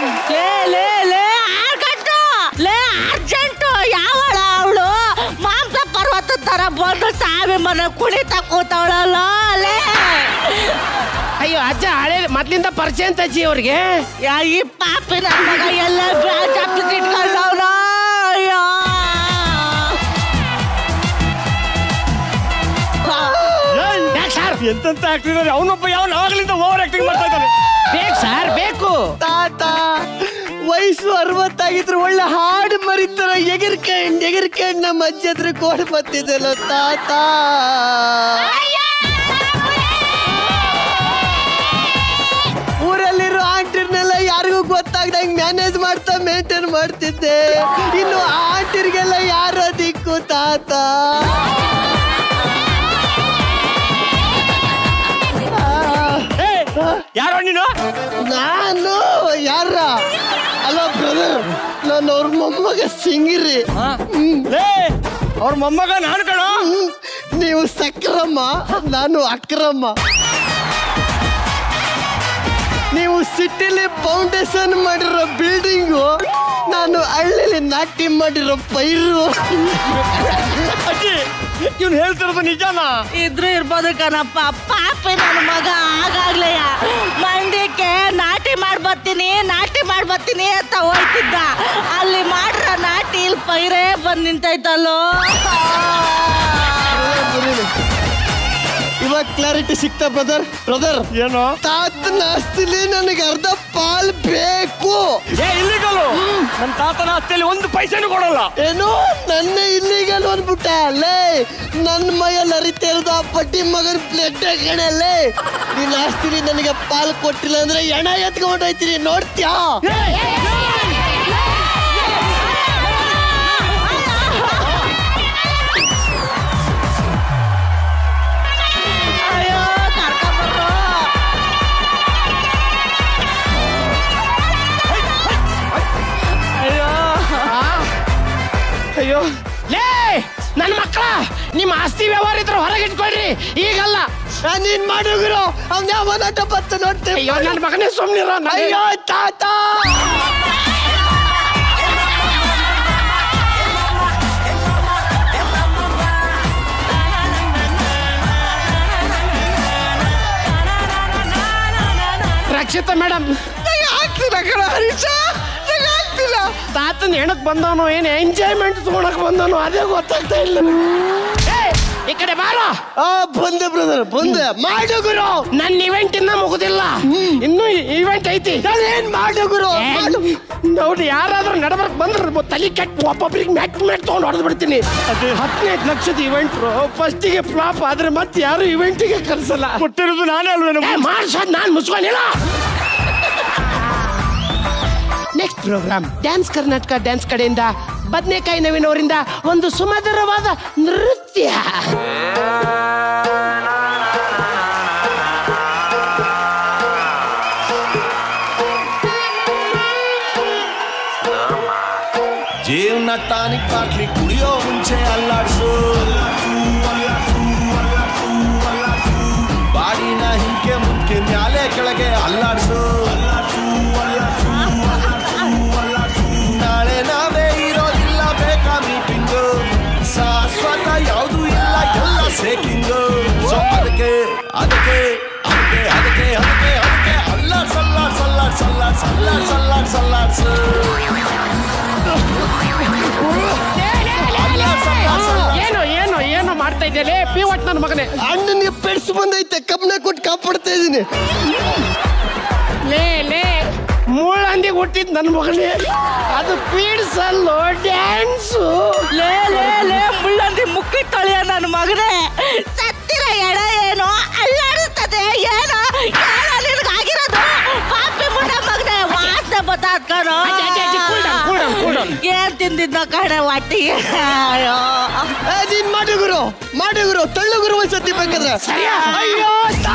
ಲೇ ಲೇ ಲೇ ಆರ್ಕಟ್ಟು ಲೇ ಅರ್ಜೆಂಟು ಯಾವಳ ಅವಳು ಮಾಂಸ ಪರ್ವತ ತರ ಬಂದು ಸಾವಿ ಮನೆ ಕುಣಿತ ಕೂತವಳಲ್ಲ ಲೇ ಅಯ್ಯೋ ಅಜ್ಜ ಹಳೆ ಮೊದ್ಲಿಂದ ಪರಿಚಯ ಅಂತ ಅಜ್ಜಿ ಅವ್ರಿಗೆ ಯಾ ಈ ಪಾಪಿ ನನ್ನ ಮಗ ಎಲ್ಲ ತಪ್ಪಿಸಿಟ್ಕೊಂಡವನ ಅಯ್ಯೋ ಎಂತೆಂತ ಆಕ್ಟಿಂಗ್ ಅವನೊಬ್ಬ ಯಾವ ಆವಾಗಲಿಂದ ಓವರ್ ಆಕ್ಟಿಂಗ್ ಮಾಡ್ತಾ ಇದ್ದಾನೆ ಬೇಕು ಸರ್ ಬೇಕು ತಾತ ವಯಸ್ಸು ಅರವತ್ತಾಗಿದ್ರು ಒಳ್ಳೆ ಹಾಡು ಮರಿತರ ಎಗರ್ಕಂಡ್ ಎಗರ್ಕಂಡ್ ನಮ್ಮ ಅಜ್ಜಿ ಹತ್ರ ಕೋಡ್ ಬರ್ತಿದ್ದಲ್ಲ ತಾತ ಊರಲ್ಲಿರೋ ಆಂಟಿರ್ನೆಲ್ಲ ಯಾರಿಗೂ ಗೊತ್ತಾಗ್ದಂಗ್ ಮ್ಯಾನೇಜ್ ಮಾಡ್ತಾ ಮೇಂಟೈನ್ ಮಾಡ್ತಿದ್ದೆ ಇನ್ನು ಆ ಆಂಟಿರ್ಗೆಲ್ಲ ಯಾರ ದಿಕ್ಕು ತಾತ ಯಾರೋ ನೀನು ನಾನು ಯಾರ ಅಲ್ಲ ಬ್ರದರ್ ನಾನು ಅವ್ರ ಮೊಮ್ಮಗ ಸಿಂಗಿರಿ ಅವ್ರ ಮೊಮ್ಮಗ ನಾನು ಕಣ ನೀವು ಸಕ್ರಮ್ಮ ನಾನು ಅಕ್ರಮ್ಮ ನೀವು ಸಿಟಿಲಿ ಫೌಂಡೇಶನ್ ಮಾಡಿರೋ ಬಿಲ್ಡಿಂಗು ನಾನು ಹಳ್ಳಿಲಿ ನಾಟಿ ಮಾಡಿರೋ ಪೈರು ಅಜ್ಜಿ ಇವ್ನು ಹೇಳ್ತಿರೋದು ನಿಜನಾ ಇದ್ರು ಇರ್ಬೋದು ಕಣಪ್ಪ ಪಾಪಿ ನನ್ನ ಮಗ ಆಗಾಗ್ಲೆಯ ಮಂಡ್ಯಕ್ಕೆ ನಾಟಿ ಮಾಡ್ಬರ್ತೀನಿ ನಾಟಿ ಮಾಡ್ಬರ್ತೀನಿ ಅಂತ ಹೋಯ್ತಿದ್ದ ಅಲ್ಲಿ ಮಾಡ್ರ ನಾಟಿ ಇಲ್ಲಿ ಪೈರೇ ಬಂದ್ ನಿಂತೈತಲ್ಲೋ ಇವಾಗ ಕ್ಲಾರಿಟಿ ಸಿಕ್ತಾ ಬ್ರದರ್ ಬ್ರದರ್ ಏನು ತಾತನ ಆಸ್ತಿಲಿ ನನಗೆ ಅರ್ಧ ಪಾಲ್ ಬೇಕು ಏ ಇಲ್ಲಿಗಲು ನನ್ನ ತಾತನ ಆಸ್ತಿಯಲ್ಲಿ ಒಂದು ಪೈಸೆನೂ ಕೊಡಲ್ಲ ಏನು ನನ್ನ ಇಲ್ಲಿಗಲ್ ಅಂದ್ಬಿಟ್ಟ ಅಲ್ಲೇ ನನ್ನ ಮೈಯಲ್ಲಿ ಹರಿತಾ ಇರೋದು ಆ ಪಟ್ಟಿ ಮಗನ ಪ್ಲೇಟ್ ಕಣಲ್ಲೇ ನಿನ್ನ ಆಸ್ತಿಲಿ ನನಗೆ ಪಾಲ್ ಕೊಟ್ಟಿಲ್ಲ ಅಂದ್ರೆ ಎಣ ಎತ್ಕೊಂಡೋಯ್ತೀನಿ ನೋಡ್ತ್ಯಾ ಅಯ್ಯೋ ಕರ್ಕೊಂಡ್ಬರ್ರು ಅಯ್ಯೋ ಅಯ್ಯೋ ಲೇ ನನ್ನ ಮಕ್ಕಳ ನಿಮ್ಮ ಆಸ್ತಿ ವ್ಯವಹಾರ ಇದ್ರೆ ಹೊರಗೆ ಇಟ್ಕೊಳ್ರಿ ಈಗಲ್ಲ ನೀನ್ ಮಾಡುಗುರು ಅವ್ನ ಯಾವ ನಾಟ ಬತ್ತ ನೋಡ್ತೇವೆ ಅಯ್ಯೋ ನನ್ನ ಮಗನೇ ಸುಮ್ನಿರೋ ಅಯ್ಯೋ ತಾತ ರಕ್ಷಿತಾ ಮೇಡಮ್ ಆಗ್ತಿಲ್ಲ ಕಣ ಹರೀಶ ಆಗ್ತಿಲ್ಲ ತಾತನ ಹೆಣಕ್ ಬಂದವನು ಏನು ಎಂಜಾಯ್ಮೆಂಟ್ ತಗೊಳಕ್ ಬಂದವನು ಅದೇ ಗೊತ್ತಾಗ್ತಾ ಇಲ್ಲ ಏ, ಈ ಕಡೆ ಬಾರೋ ಆ ಬಂದೆ ಬ್ರದರ್ ಬಂದೆ ಮಾಡು ಗುರು ನನ್ನ ಇವೆಂಟ್ ಇನ್ನ ಮುಗುದಿಲ್ಲ ಇನ್ನು ಇವೆಂಟ್ ಐತಿ ಏನ್ ಮಾಡು ಗುರು ಮಾಡು. ನೋಡಿ ಯಾರಾದ್ರೂ ನಡಬರ್ಕ್ ಬಂದ್ರೆ ತಲೆ ಕೆಟ್ಟು ಒಬ್ಬೊಬ್ರಿಗೆ ಮ್ಯಾಟ್ ಮ್ಯಾಟ್ ತಗೊಂಡು ಹೊಡೆದು ಬಿಡ್ತೀನಿ ಹದಿನೈದು ಲಕ್ಷದ ಇವೆಂಟ್ ಫಸ್ಟಿಗೆ ಫ್ಲಾಪ್ ಆದ್ರೆ ಮತ್ತೆ ಯಾರು ಇವೆಂಟಿಗೆ ಕರ್ಸಲ್ಲ ಕೊಟ್ಟಿರೋದು ನಾನೇ ಅಲ್ವೇನು ಮಾಡ್ಸೋದ್ ನಾನು ಮುಸ್ಕೊಂಡಿಲ್ಲ next program dance Karnataka dance ಕಡೆಯಿಂದ ಬದನೆಕಾಯಿ ನವೀನ್ ಅವರಿಂದ ಒಂದು ಸುಮಧುರವಾದ ನೃತ್ಯ ಜೀವನ ಟಾನಿಕ್ ಬಾಟ್ಲಿ ಕುಡಿಯೋ ಮುಂಚೆ ಅಲ್ಲಾಡ್ಸು ಬಾಡಿನ ಹಿಂಕೆ ಮುಂಕೆ ಮ್ಯಾಲೆ ಕೆಳಗೆ ಅಲ್ಲಾಡ್ಸು ನಾಳೆ ನಾವೇ ಇರೋದಿಲ್ಲ ಬೇಕಾ ಮೀಟಿಂಗು ಶಾಶ್ವತ ಯಾವುದು ಇಲ್ಲ ಎಲ್ಲ ಸೇಕಿಂಗು ಸೊ ಅದಕ್ಕೆ ಅದಕ್ಕೆ ಅದಕ್ಕೆ ಅದಕ್ಕೆ ಅದಕ್ಕೆ ಅದಕ್ಕೆ ಅಲ್ಲಾಡ್ ಸಲ್ಲಾಡ್ ಸಲ್ಲಾಡ್ ಸಲ್ಲಾಡ್ ಸಲ್ಲಾಡ್ ಸಲ್ಲಾಡ್ ಸಲ್ಲಾಡ್ಸು ಏನು ಏನು ಏನು ಮಾಡ್ತಾ ಇದ್ದೇಲೆ ಪಿ ಒಟ್ ನನ್ನ ಮಗನೇ ಅಣ್ಣನಿಗೆ ಪೆಡ್ಸ್ ಬಂದೈತೆ ಕಬ್ಬನ ಕೊಟ್ಟು ಕಾಪಾಡ್ತಾ ಇದೀನಿ ಲೇ ಲೇ ಮುಳ್ಳಂದಿ ಹುಟ್ಟಿದ್ ನನ್ನ ಮಗನೇ ಅದು ಪೀಡ್ಸಲ್ಲೋ ಡ್ಯಾನ್ಸು ಲೇ ಲೇ ಲೇ ಮುಳ್ಳಂದಿ ಮುಕ್ಕಿ ತೊಳೆಯ ನನ್ನ ಮಗನೇ ಸತ್ತಿರ ಎಡ ಏನೋ ಅಲ್ಲಾಡಿಸ್ತದೆ ಏನೋ ಏನೋ ನಿನಗಾಗಿರೋದು ಪಾಪಿ ಮುಂಡ ಮಗನೇ ವಾಸನೆ ಬತ್ತಾದ್ ಕಣೋ ಅಜ್ಜಿ, ಅಜ್ಜಿ, ಅಜ್ಜಿ, cool down, cool down, cool down. ಏನ್ ತಿಂದಿದ್ದ ಕಡೆ ಒಟ್ಟಿಗೆ ಅಯ್ಯೋ ಏ, ನೀನ್ ಮಾಡು ಗುರು ಮಾಡು ಗುರು ತಳ್ಳು ಗುರು ಒಂದ್ಸತಿ ಬೇಕಾದ್ರೆ ಸರಿಯಾ? ಅಯ್ಯೋ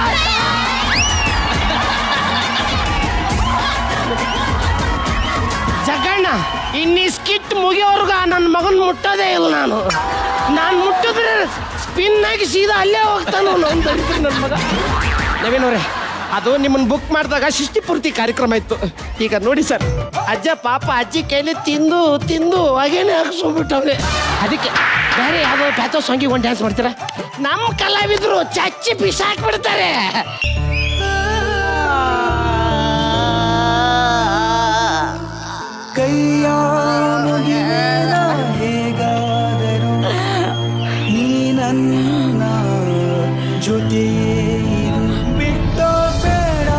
ಜಗಣ್ಣ ಇನ್ನಿ ಸ್ಕಿಟ್ ಮುಗಿಯೋರ್ಗ ನನ್ನ ಮಗನ್ ಮುಟ್ಟೋದೇ ಇಲ್ಲ ನಾನು ನಾನು ಮುಟ್ಟಿದ್ರೆ ಸ್ಪಿನ್ ಆಗಿ ಸೀದಾ ಅಲ್ಲೇ ಹೋಗ್ತಾನು ನನ್ನ ಮಗ ನವೀನ್ ಅವ್ರೆ ಅದು ನಿಮ್ಮನ್ನ ಬುಕ್ ಮಾಡಿದಾಗ ಶಿಷ್ಟಿ ಪೂರ್ತಿ ಕಾರ್ಯಕ್ರಮ ಇತ್ತು ಈಗ ನೋಡಿ ಸರ್ ಅಜ್ಜ ಪಾಪ ಅಜ್ಜಿ ಕೈಲಿ ತಿಂದು ತಿಂದು ಹಾಗೇನೆ ಹಾಕ್ಸ್ಕೊಂಡ್ಬಿಟ್ಟವ್ರೆ ಅದಕ್ಕೆ ಬೇರೆ ಯಾವುದೋ ಪ್ಯಾಥೋ ಸಾಂಗಿಗೆ ಒಂದು ಡ್ಯಾನ್ಸ್ ಮಾಡ್ತೀರಾ ನಮ್ಮ ಕಲಾವಿದ್ರು ಚಚ್ಚಿ ಬಿಸಾಕ್ಬಿಡ್ತಾರೆ ಕೈಯ ಮುಗಿಯಲ ಹೇಗಾದರೂ ನೀ ನನ್ನ ಜೊತೆಯೇ ಇರು ಬಿಟ್ಟೋ ಬೇಡ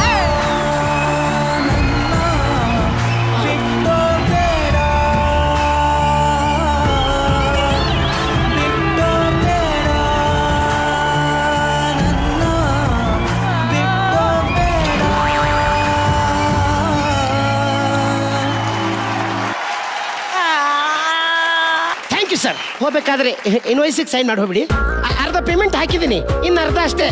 ನನ್ನ ಬಿಟ್ಟೋ ಬೇಡ ಬಿಟ್ಟೋ ಬೇಡ ನನ್ನ ಬಿಟ್ಟೋ ಬೇಡ ಥ್ಯಾಂಕ್ ಯು ಸರ್ ಹೋಗ್ಬೇಕಾದ್ರೆ ಇನ್ವಾಯ್ಸಿಗೆ ಸೈನ್ ಮಾಡಿ ಹೋಗ್ಬಿಡಿ ಅ- ಅರ್ಧ ಪೇಮೆಂಟ್ ಹಾಕಿದ್ದೀನಿ ಇನ್ನು ಅರ್ಧ ಅಷ್ಟೇ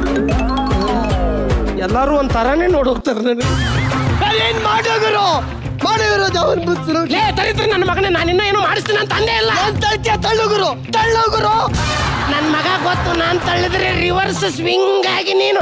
ಎಲ್ಲರೂ ಒಂದ್ ತರಾನೇ ನೋಡಿ ಹೋಗ್ತಾರೆ ನನಗೆ ಏನ್ ಮಾಡೋಗರು ಮಾಡೋಗರು ಅವನ್ ಬುದ್ಧರು ಲೇ ತರಿತ್ರ ನನ್ನ ಮಗನೇ ನಾನು ಇನ್ನೂ ಏನೋ ಮಾಡಿಸ್ತೀನಿ ಅಂತ ಅಂದೇ ಇಲ್ಲ ತಳ್ತಿಯ ತಳ್ಳುಗುರು ತಳ್ಳುಗುರು ನನ್ನ ಮಗ ಗೊತ್ತು ನಾನು ತಳ್ಳಿದ್ರೆ ರಿವರ್ಸ್ ಸ್ವಿಂಗ್ ಆಗಿ ನೀನು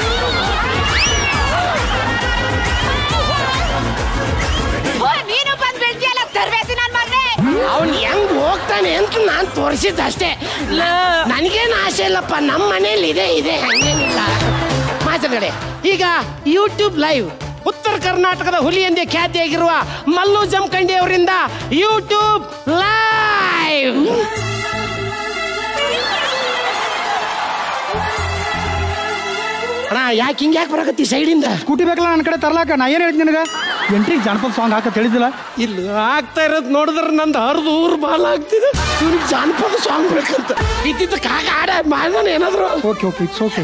ಓ, ನೀನು ಬಂದ್ ಬಿಡ್ತೀಯಲ್ಲ ತರ್ಬೇಸಿ ನನ್ ಮಗನೇ ಅವ್ನು ಹೆಂಗ್ ಹೋಗ್ತಾನೆ ಅಂತ ನಾನು ತೋರಿಸಿದ್ದಷ್ಟೇ ನನಗೇನು ಆಸೆ ಇಲ್ಲಪ್ಪ ನಮ್ಮ ಮನೇಲಿ ಇದೆ ಇದೆ ಹಂಗೇನಿಲ್ಲ ಮಾತುಗಡೆ ಈಗ ಯೂಟ್ಯೂಬ್ ಲೈವ್ ಉತ್ತರ ಕರ್ನಾಟಕದ ಹುಲಿ ಎಂದೇ ಖ್ಯಾತಿಯಾಗಿರುವ ಮಲ್ಲು ಜಮಖಂಡಿ ಅವರಿಂದ ಯೂಟ್ಯೂಬ್ ಲೈವ್ ಅಣ್ಣ ಯಾಕೆ ಹಿಂಗೆ ಯಾಕೆ ಬರಕತ್ತಿ ಸೈಡಿಂದ ಸ್ಕೂಟಿ ಬೇಕಲ್ಲ ನನ್ನ ಕಡೆ ತರ್ಲಾಕ ನಾ ಏನು ಹೇಳಿದ್ ನಿನಗೆ ಎಂಟ್ರಿಗೆ ಜಾನಪದ ಸಾಂಗ್ ಹಾಕತ್ ಹೇಳಿದಿಲ್ಲ ಇಲ್ಲ ಆಗ್ತಾ ಇರೋದು ನೋಡಿದ್ರೆ ನಂದು ಹರಿದು ಊರು ಬಾಲ ಆಗ್ತಿದೆ ಇವ್ನಿಗೆ ಜಾನಪದ ಸಾಂಗ್ ಬೇಕಂತ ಇದ್ದಿದ್ದ ಕಾಗ ಆಡ ಮಾಡೋಣ ಏನಾದ್ರು ಓಕೆ ಓಕೆ ಇಟ್ಸ್ ಓಕೆ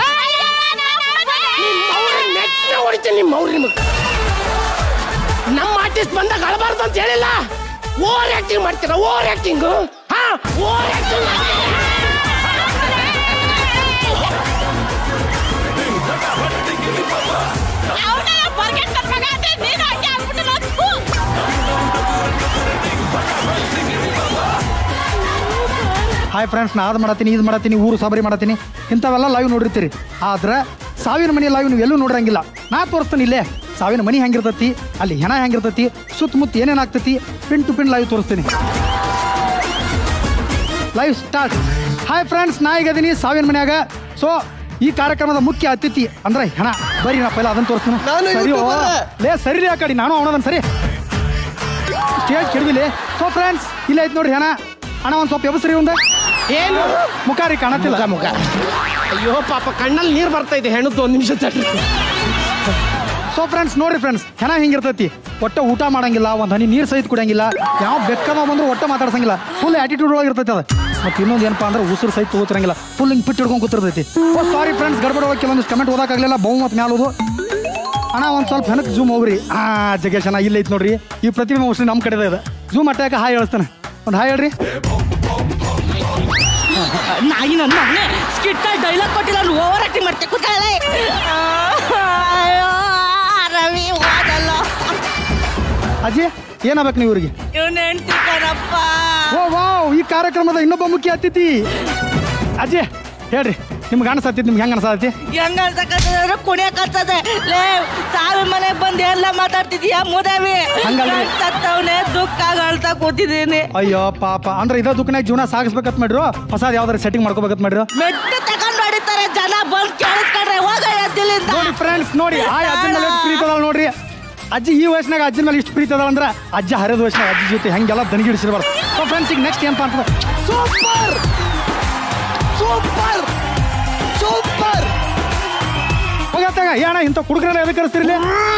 ನೆಟ್ನ ಹೊಡಿತೀನಿ ನಿಮ್ಮ ಅವ್ರ ನಿಮಗೆ ನಮ್ಮ ಆರ್ಟಿಸ್ಟ್ ಬಂದಾಗ ಅಳಬಾರ್ದು ಅಂತ ಹೇಳಿಲ್ಲ ಓವರ್ ಆಕ್ಟಿಂಗ್ ಮಾಡ್ತೀರಾ ಓವರ್ ಆಕ್ಟಿಂಗ್ ಹಾ ಓವರ್ ಆಕ್ಟಿಂಗ್ ಅವ್ನೆಲ್ಲ ಬರ್ಗೆಟ್ ನನ್ ಮಗ ಅಂತ ನೀನು ಹಂಗೆ ಆಗ್ಬಿಟ್ಟಲ್ಲ ಥು. ಹಾಯ್ ಫ್ರೆಂಡ್ಸ್ ನಾ ಅದು ಮಾಡತ್ತೀನಿ ಇದು ಮಾಡತ್ತೀನಿ ಊರು ಸಾಬರಿ ಮಾಡತ್ತೀನಿ ಇಂಥವೆಲ್ಲ ಲೈವ್ ನೋಡಿರ್ತೀರಿ ಆದ್ರೆ ಸಾವಿನ ಮನೆ ಲೈವ್ ನೀವು ಎಲ್ಲೂ ನೋಡಿರಂಗಿಲ್ಲ ನಾ ತೋರಿಸ್ತೀನಿ ಇಲ್ಲೇ ಸಾವಿನ ಮನೆ ಹೆಂಗಿರ್ತತಿ ಅಲ್ಲಿ ಹೆಣ ಹೆಂಗಿರ್ತತಿ ಸುತ್ತಮುತ್ತ ಏನೇನು ಆಗ್ತತಿ ಪಿನ್ ಟು ಪಿನ್ ಲೈವ್ ತೋರಿಸ್ತೀನಿ ಲೈವ್ ಸ್ಟಾರ್ಟ್ ಹಾಯ್ ಫ್ರೆಂಡ್ಸ್ ನಾ ಈಗ ಅದೀನಿ ಸಾವಿನ ಮನ್ಯಾಗ ಸೊ ಈ ಕಾರ್ಯಕ್ರಮದ ಮುಖ್ಯ ಅತಿಥಿ ಅಂದ್ರೆ ಹೆಣ ಬರೀ ನಾ ಪೈಲ ಅದನ್ನ ತೋರಿಸ್ತೀನಿ ನಾನು ಸರಿ ಓ. YouTuber. ಲೇ ಸರಿ ರೀ ಆ ಕಡೆ ನಾನು ಅವನದನ್ ಸರಿ ಸ್ಟೇಜ್ ಕೆಡವಿಲಿ ಸೊ ಫ್ರೆಂಡ್ಸ್ ಇಲ್ಲ ಐತ್ ನೋಡ್ರಿ ಹೆಣ ಅಣ್ಣ ಒಂದು ಸ್ವಲ್ಪ ಎಬಸ್ರಿ ಒಂದ ಏನು ಮುಖ ರೀ ಕಾಣತ್ತಿಲ್ಲ ಮುಖ ಅಯ್ಯೋ ಪಾಪ ಕಣ್ಣಲ್ಲಿ ನೀರು ಬರ್ತಾ ಇದೆ ಹೆಣದ್ದು ಒಂದು ನಿಮಿಷ ತಡ್ರಿ ಸೊ ಫ್ರೆಂಡ್ಸ್ ನೋಡ್ರಿ ಫ್ರೆಂಡ್ಸ್ ಹೆಣ ಹಿಂಗಿರ್ತೈತಿ ಒಟ್ಟ ಊಟ ಮಾಡಂಗಿಲ್ಲ ಒಂದು ಹನಿ ನೀರು ಸಹಿತ ಕುಡಿಯಂಗಿಲ್ಲ ಯಾವ ಬೆಕ್ಕದ ಬಂದ್ರು ಒಟ್ಟ ಮಾತಾಡ್ಸಂಗಿಲ್ಲ ಫುಲ್ ಆಟಿಟ್ಯೂಡ್ ಒಳಗೆ ಇರ್ತೈತಿ ಅದು ಮತ್ತೆ ಇನ್ನೊಂದು ಏನಪ್ಪ ಅಂದ್ರೆ ಉಸಿರು ಸಹಿತ ತಗೋತಿರಂಗಿಲ್ಲ ಫುಲ್ ಹಿಂಗೆ ಪಿಟ್ ಹಿಡ್ಕೊಂಡು ಕೂತಿರ್ತೈತಿ ಓ ಸಾರಿ ಫ್ರೆಂಡ್ಸ್ ಗಡ್ಬಡ ಹೋಗಿ ಕೆಲವೊಂದು ಕಮೆಂಟ್ ಓದಾಕಾಗಲಿಲ್ಲ ಬಹು ಮತ್ತು ಮ್ಯಾಲೋದು ಅಣ್ಣ ಒಂದು ಸ್ವಲ್ಪ ಹೆನಕ್ಕೆ ಜೂಮ್ ಹೋಗ್ರಿ ಆ ಜಗೇಶ್ ಅಣ್ಣ ಇಲ್ಲ ಐತಿ ನೋಡ್ರಿ ಈ ಪ್ರತಿಮೆ ಮೋಸ್ಟ್ಲಿ ನಮ್ಮ ಕಡೆ ಇದೆ ಜೂಮ್ ಅಟ್ಟಾಕ ಹಾಯ್ ಹೇಳ್ತಾನೆ ಒಂದು ಹಾಯ್ ಹೇಳ್ರಿ ನಾಯಿ ನನ್ನ ಮಗನೇ ಸ್ಕಿಟ್ ಡೈಲಾಗ್ ಕೊಟ್ಟಿಲ್ಲ ಓವರ್ ಆಕ್ಟಿಂಗ್ ಮಾಡ್ತೆ ಕೂತಾಳೆ ಅಯ್ಯೋ ರವಿ ಹೋದಲ್ಲ ಅಜ್ಜಿ ಏನಾಗ್ಬೇಕು ನೀವು ಇವ್ರಿಗೆ ಇವ್ನ ಹೆಂಡ್ತಿ ಕಣಪ್ಪ ಓ ವಾವ್ ಈ ಕಾರ್ಯಕ್ರಮದ ಇನ್ನೊಬ್ಬ ಮುಖ್ಯ ಅತಿಥಿ ಅಜ್ಜಿ ಹೇಳ್ರಿ ನಿಮ್ಗೆ ಅನ್ಸತ್ತಿದ್ ನಿಮ್ಗೆ ಹೆಂಗೆ ಅನ್ಸತಿ ಹೆಂಗ ಅನ್ಸಕತ್ತದ ಕುಣಿಯಕತ್ತದ ಲೇ ಸಾವಿರ ಮನೆಗ್ ಬಂದು ಎಲ್ಲ ಮಾತಾಡ್ತಿದೀಯ ಮುದವಿ ಹಂಗಲ್ರಿ. ಸತ್ತವನೆ ದುಃಖ ಅಳ್ತಾ ಕೂತಿದ್ದೀನಿ ಅಯ್ಯೋ ಪಾಪ ಅಂದ್ರೆ ಇದ ದುಃಖನಾಗ ಜೀವನ ಸಾಗಿಸ್ಬೇಕಂತ ಮಾಡ್ರು ಹೊಸದ್ ಯಾವ್ದಾರ ಸೆಟ್ಟಿಂಗ್ ಮಾಡ್ಕೋಬೇಕಂತ ಮಾಡ್ರು ಮೆಟ್ಟು ತಗೊಂಡ್ ಹೊಡಿತಾರೆ ಜನ ಬಂದ್ ಕೇಳಿಸ್ಕೊಂಡ್ರೆ ಹೋಗ ಎದ್ದಿಲ್ಲಿಂದ ನೋಡಿ ಫ್ರೆಂಡ್ಸ್ ನೋಡಿ ಆ ಅಜ್ಜನ ಮೇಲೆ ಎಷ್ಟು ಪ್ರೀತಿ ಅದಾಳ ನೋಡ್ರಿ ಅಜ್ಜಿ ಈ ವಯಸ್ಸಿನಾಗ ಅಜ್ಜನ ಮೇಲೆ ಇಷ್ಟು ಪ್ರೀತಿ ಅದಾಳ ಅಂದ್ರೆ ಅಜ್ಜ ಹರಿದ ವಯಸ್ಸಿನಾಗ ಅಜ್ಜಿ ಜೊತೆ ಹೆಂಗೆಲ್ಲ ದನಿಗಿಡಿಸಿರ್ಬಾರ್ದು ಸೊ ಫ್ರೆಂಡ್ಸ್ ಈಗ ನೆಕ್ಸ್ಟ್ ಏನಪ್ಪ ಅಂತ ಸೂಪರ್ ಸೂಪರ್ ಸೂಪರ್ ಹೋಗತ್ತಾಗ ಏನ ಇಂಥ ಕುಡುಕರನ್ನ ಎದಕ್ಕೆ ಕರೆಸ್ತಿರ್ಲಿ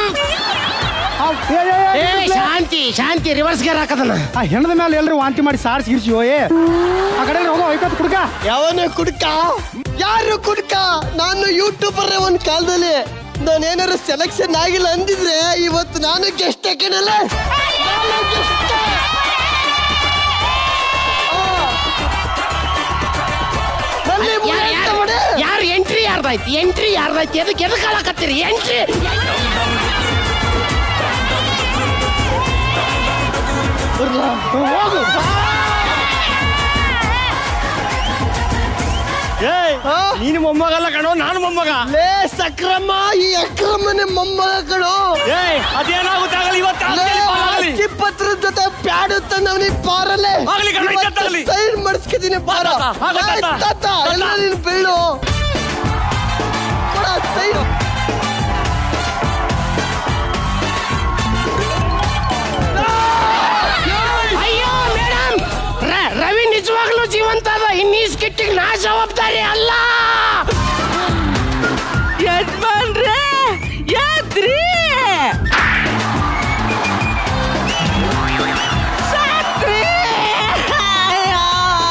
ಏ ಶಾಂತಿ ಶಾಂತಿ ರಿವರ್ಸ್ ಗೇರ್ ಹಾಕದನ ಆ ಹೆಣದ ಮೇಲೆ ಎಲ್ರು ವಾಂತಿ ಮಾಡಿ ಸಾರಿಸಿ ಗಿರ್ಸಿ ಏ ಆ ಕಡೆ ಹೋಗೋ ಐಕತ್ ಕುಡ್ಕ ಯಾವನೇ ಕುಡ್ಕ ಯಾರು ಕುಡ್ಕ ನಾನು ಯೂಟ್ಯೂಬರ್ ಒಂದ್ ಕಾಲದಲ್ಲಿ ನಾನು ಏನಾರು ಸೆಲೆಕ್ಷನ್ ಆಗಿಲ್ಲ ಅಂದಿದ್ರೆ ಇವತ್ತು ನಾನು ಗೆಸ್ಟ್ ಹಾಕಣಲ್ಲ ಯಾರು ಎಂಟ್ರಿ ಯಾರ್ದಾಯ್ತು ಎಂಟ್ರಿ ಯಾರ್ದಾಯ್ತು ಎದಕ್ಕೆ ಎದಕ್ಕೆ ಹಾಳಾಕತ್ತೀರಿ ಎಂಟ್ರಿ ಏಯ್ ನೀನು ಮೊಮ್ಮಗಲ್ಲ ಕಣೋ ನಾನು ಮೊಮ್ಮಗ ಲೇ ಸಕ್ರಮ್ಮ ಈ ಅಕ್ರಮನೆ ಮೊಮ್ಮಗ ಕಣೋ ಏಯ್ ಅದೇನಾಗುತ್ತೆ ಆಗಲಿ ಇವತ್ತು ಆಗ್ಲಿ, ಆಗಲಿ. ಪತ್ರದ ಜೊತೆ ಪ್ಯಾಡ್ ತಂದವನಿ ಪಾರಲ್ಲೇ ಆಗ್ಲಿ ಕಣೋ, ಇಪ್ಪತ್ತಾಗ್ಲಿ. ಸೈನ್ ಮಾಡಿಸ್ಕಿದ್ದೀನಿ ಪಾರ ತಾತ, ಆಗೋ ತಾತ. ಏಯ್, ತಾತ ಎಲ್ಲ ನೀನು ಬೀಳು ಕೊಡ ಸೈನ್ ಅಯ್ಯೋ ಮೇಡಮ್ ರವಿ ನಿಜವಾಗ್ಲೂ ಜೀವಂತ ಅದ ಇನ್ನೀ ಸ್ಕಿಟ್ಟಿಗೆ ನಾ ಜವಾಬ್ದಾರಿ ಅಲ್ಲ ಯಜಮಾನ್ರೇ ಯಾದ್ರಿ ಸಾಕ್ರಿ ಅಯ್ಯೋ.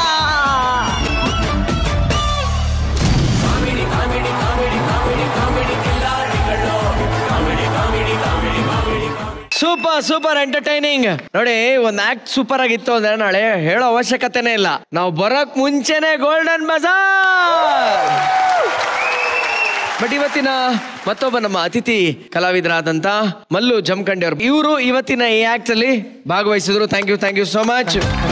ಸೂಪರ್ ಸೂಪರ್ ಎಂಟರ್ಟೈನಿಂಗ್ ನೋಡಿ ಒಂದ್ ಆಕ್ಟ್ ಸೂಪರ್ ಆಗಿತ್ತು ಅಂದ್ರೆ ನಾಳೆ ಹೇಳೋ ಅವಶ್ಯಕತೆನೇ ಇಲ್ಲ ನಾವು ಬರೋಕ್ ಮುಂಚೆನೆ ಗೋಲ್ಡನ್ ಬಜಾರ್ ಬಟ್ ಇವತ್ತಿನ ಮತ್ತೊಬ್ಬ ನಮ್ಮ ಅತಿಥಿ ಕಲಾವಿದರಾದಂತ ಮಲ್ಲು ಜಮಖಂಡಿ ಅವರು ಇವರು ಇವತ್ತಿನ ಈ ಆಕ್ಟ್ ಅಲ್ಲಿ ಭಾಗವಹಿಸಿದ್ರು thank you thank you so much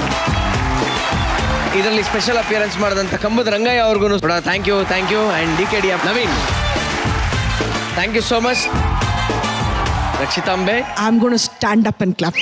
ಇದರಲ್ಲಿ ಸ್ಪೆಷಲ್ ಅಪಿಯರೆನ್ಸ್ ಮಾಡಿದಂತ ಕಂಬದ ರಂಗಯ್ಯ ಅವ್ರಿಗೂ ಕೂಡ thank you thank you and D K D Naveen thank you so much ರಕ್ಷಿತಾಂಬೆ I am gonna stand up and clap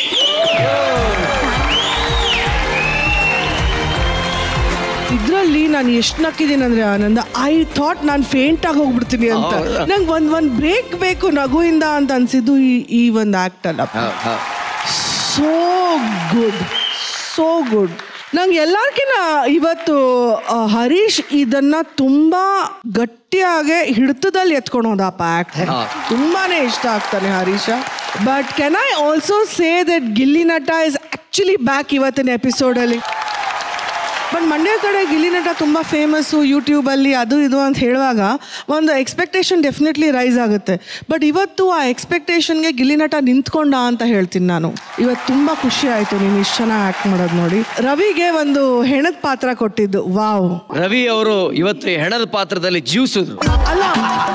ಇದ್ರಲ್ಲಿ ನಾನು ಎಷ್ಟು ನಕ್ಕಿದ್ದೀನಿ ಅಂದ್ರೆ ಆನಂದ ಐ ಥಾಟ್ ನಾನು ಫೇಂಟ್ ಆಗಿ ಹೋಗ್ಬಿಡ್ತೀನಿ ಅಂತ ಹೌದಾ? ನಂಗೆ ಒಂದ್ ಒಂದ್ ಬ್ರೇಕ್ ಬೇಕು ನಗುವಿಂದ ಅಂತ ಅನ್ಸಿದ್ದು ಈ ಈ ಒಂದು ಆಕ್ಟ್ ಅಲ್ಲ ಸೋ ಗುಡ್ ಸೋ ಗುಡ್ ನಂಗೆ ಎಲ್ಲಾರ್ಕಿನ್ನ ಇವತ್ತು ಆ, ಹರೀಶ್ ಇದನ್ನ ತುಂಬಾ ಗಟ್ಟಿಯಾಗಿ ಹಿಡಿತದಲ್ಲಿ ಎತ್ಕೊಂಡು ಹೋದಪ್ಪ ಆಕ್ಟ್ ತುಂಬಾನೇ ಇಷ್ಟ ಆಗ್ತಾನೆ Harisha but can I also say that Gilli ನಟ ಇಸ್ ಆಕ್ಚುಲಿ ಬ್ಯಾಕ್ ಇವತ್ತಿನ ಎಪಿಸೋಡಲ್ಲಿ ಬಟ್ ಮಂಡ್ಯ ಕಡೆ ಗಿಲ್ಲಿ ನಟ ತುಂಬ ಫೇಮಸ್ಸು ಯೂಟ್ಯೂಬಲ್ಲಿ ಅದು ಇದು ಅಂತ ಹೇಳುವಾಗ ಒಂದು ಎಕ್ಸ್ಪೆಕ್ಟೇಷನ್ ಡೆಫಿನೆಟ್ಲಿ ರೈಸ್ ಆಗುತ್ತೆ ಬಟ್ ಇವತ್ತು ಆ ಎಕ್ಸ್ಪೆಕ್ಟೇಷನ್ಗೆ ಗಿಲ್ಲಿ ನಟ ನಿಂತ್ಕೊಂಡ ಅಂತ ಹೇಳ್ತೀನಿ ನಾನು ಇವತ್ತು ತುಂಬ ಖುಷಿ ಆಯಿತು ನೀನು ಇಷ್ಟು ಚೆನ್ನಾಗಿ ಆ್ಯಕ್ಟ್ ಮಾಡೋದು ನೋಡಿ ರವಿಗೆ ಒಂದು ಹೆಣದ ಪಾತ್ರ ಕೊಟ್ಟಿದ್ದು ವಾವ್ ರವಿ ಅವರು ಇವತ್ತು ಈ ಹೆಣದ ಪಾತ್ರದಲ್ಲಿ ಜೀವಿಸಿದ್ರು ಅಲ್ಲ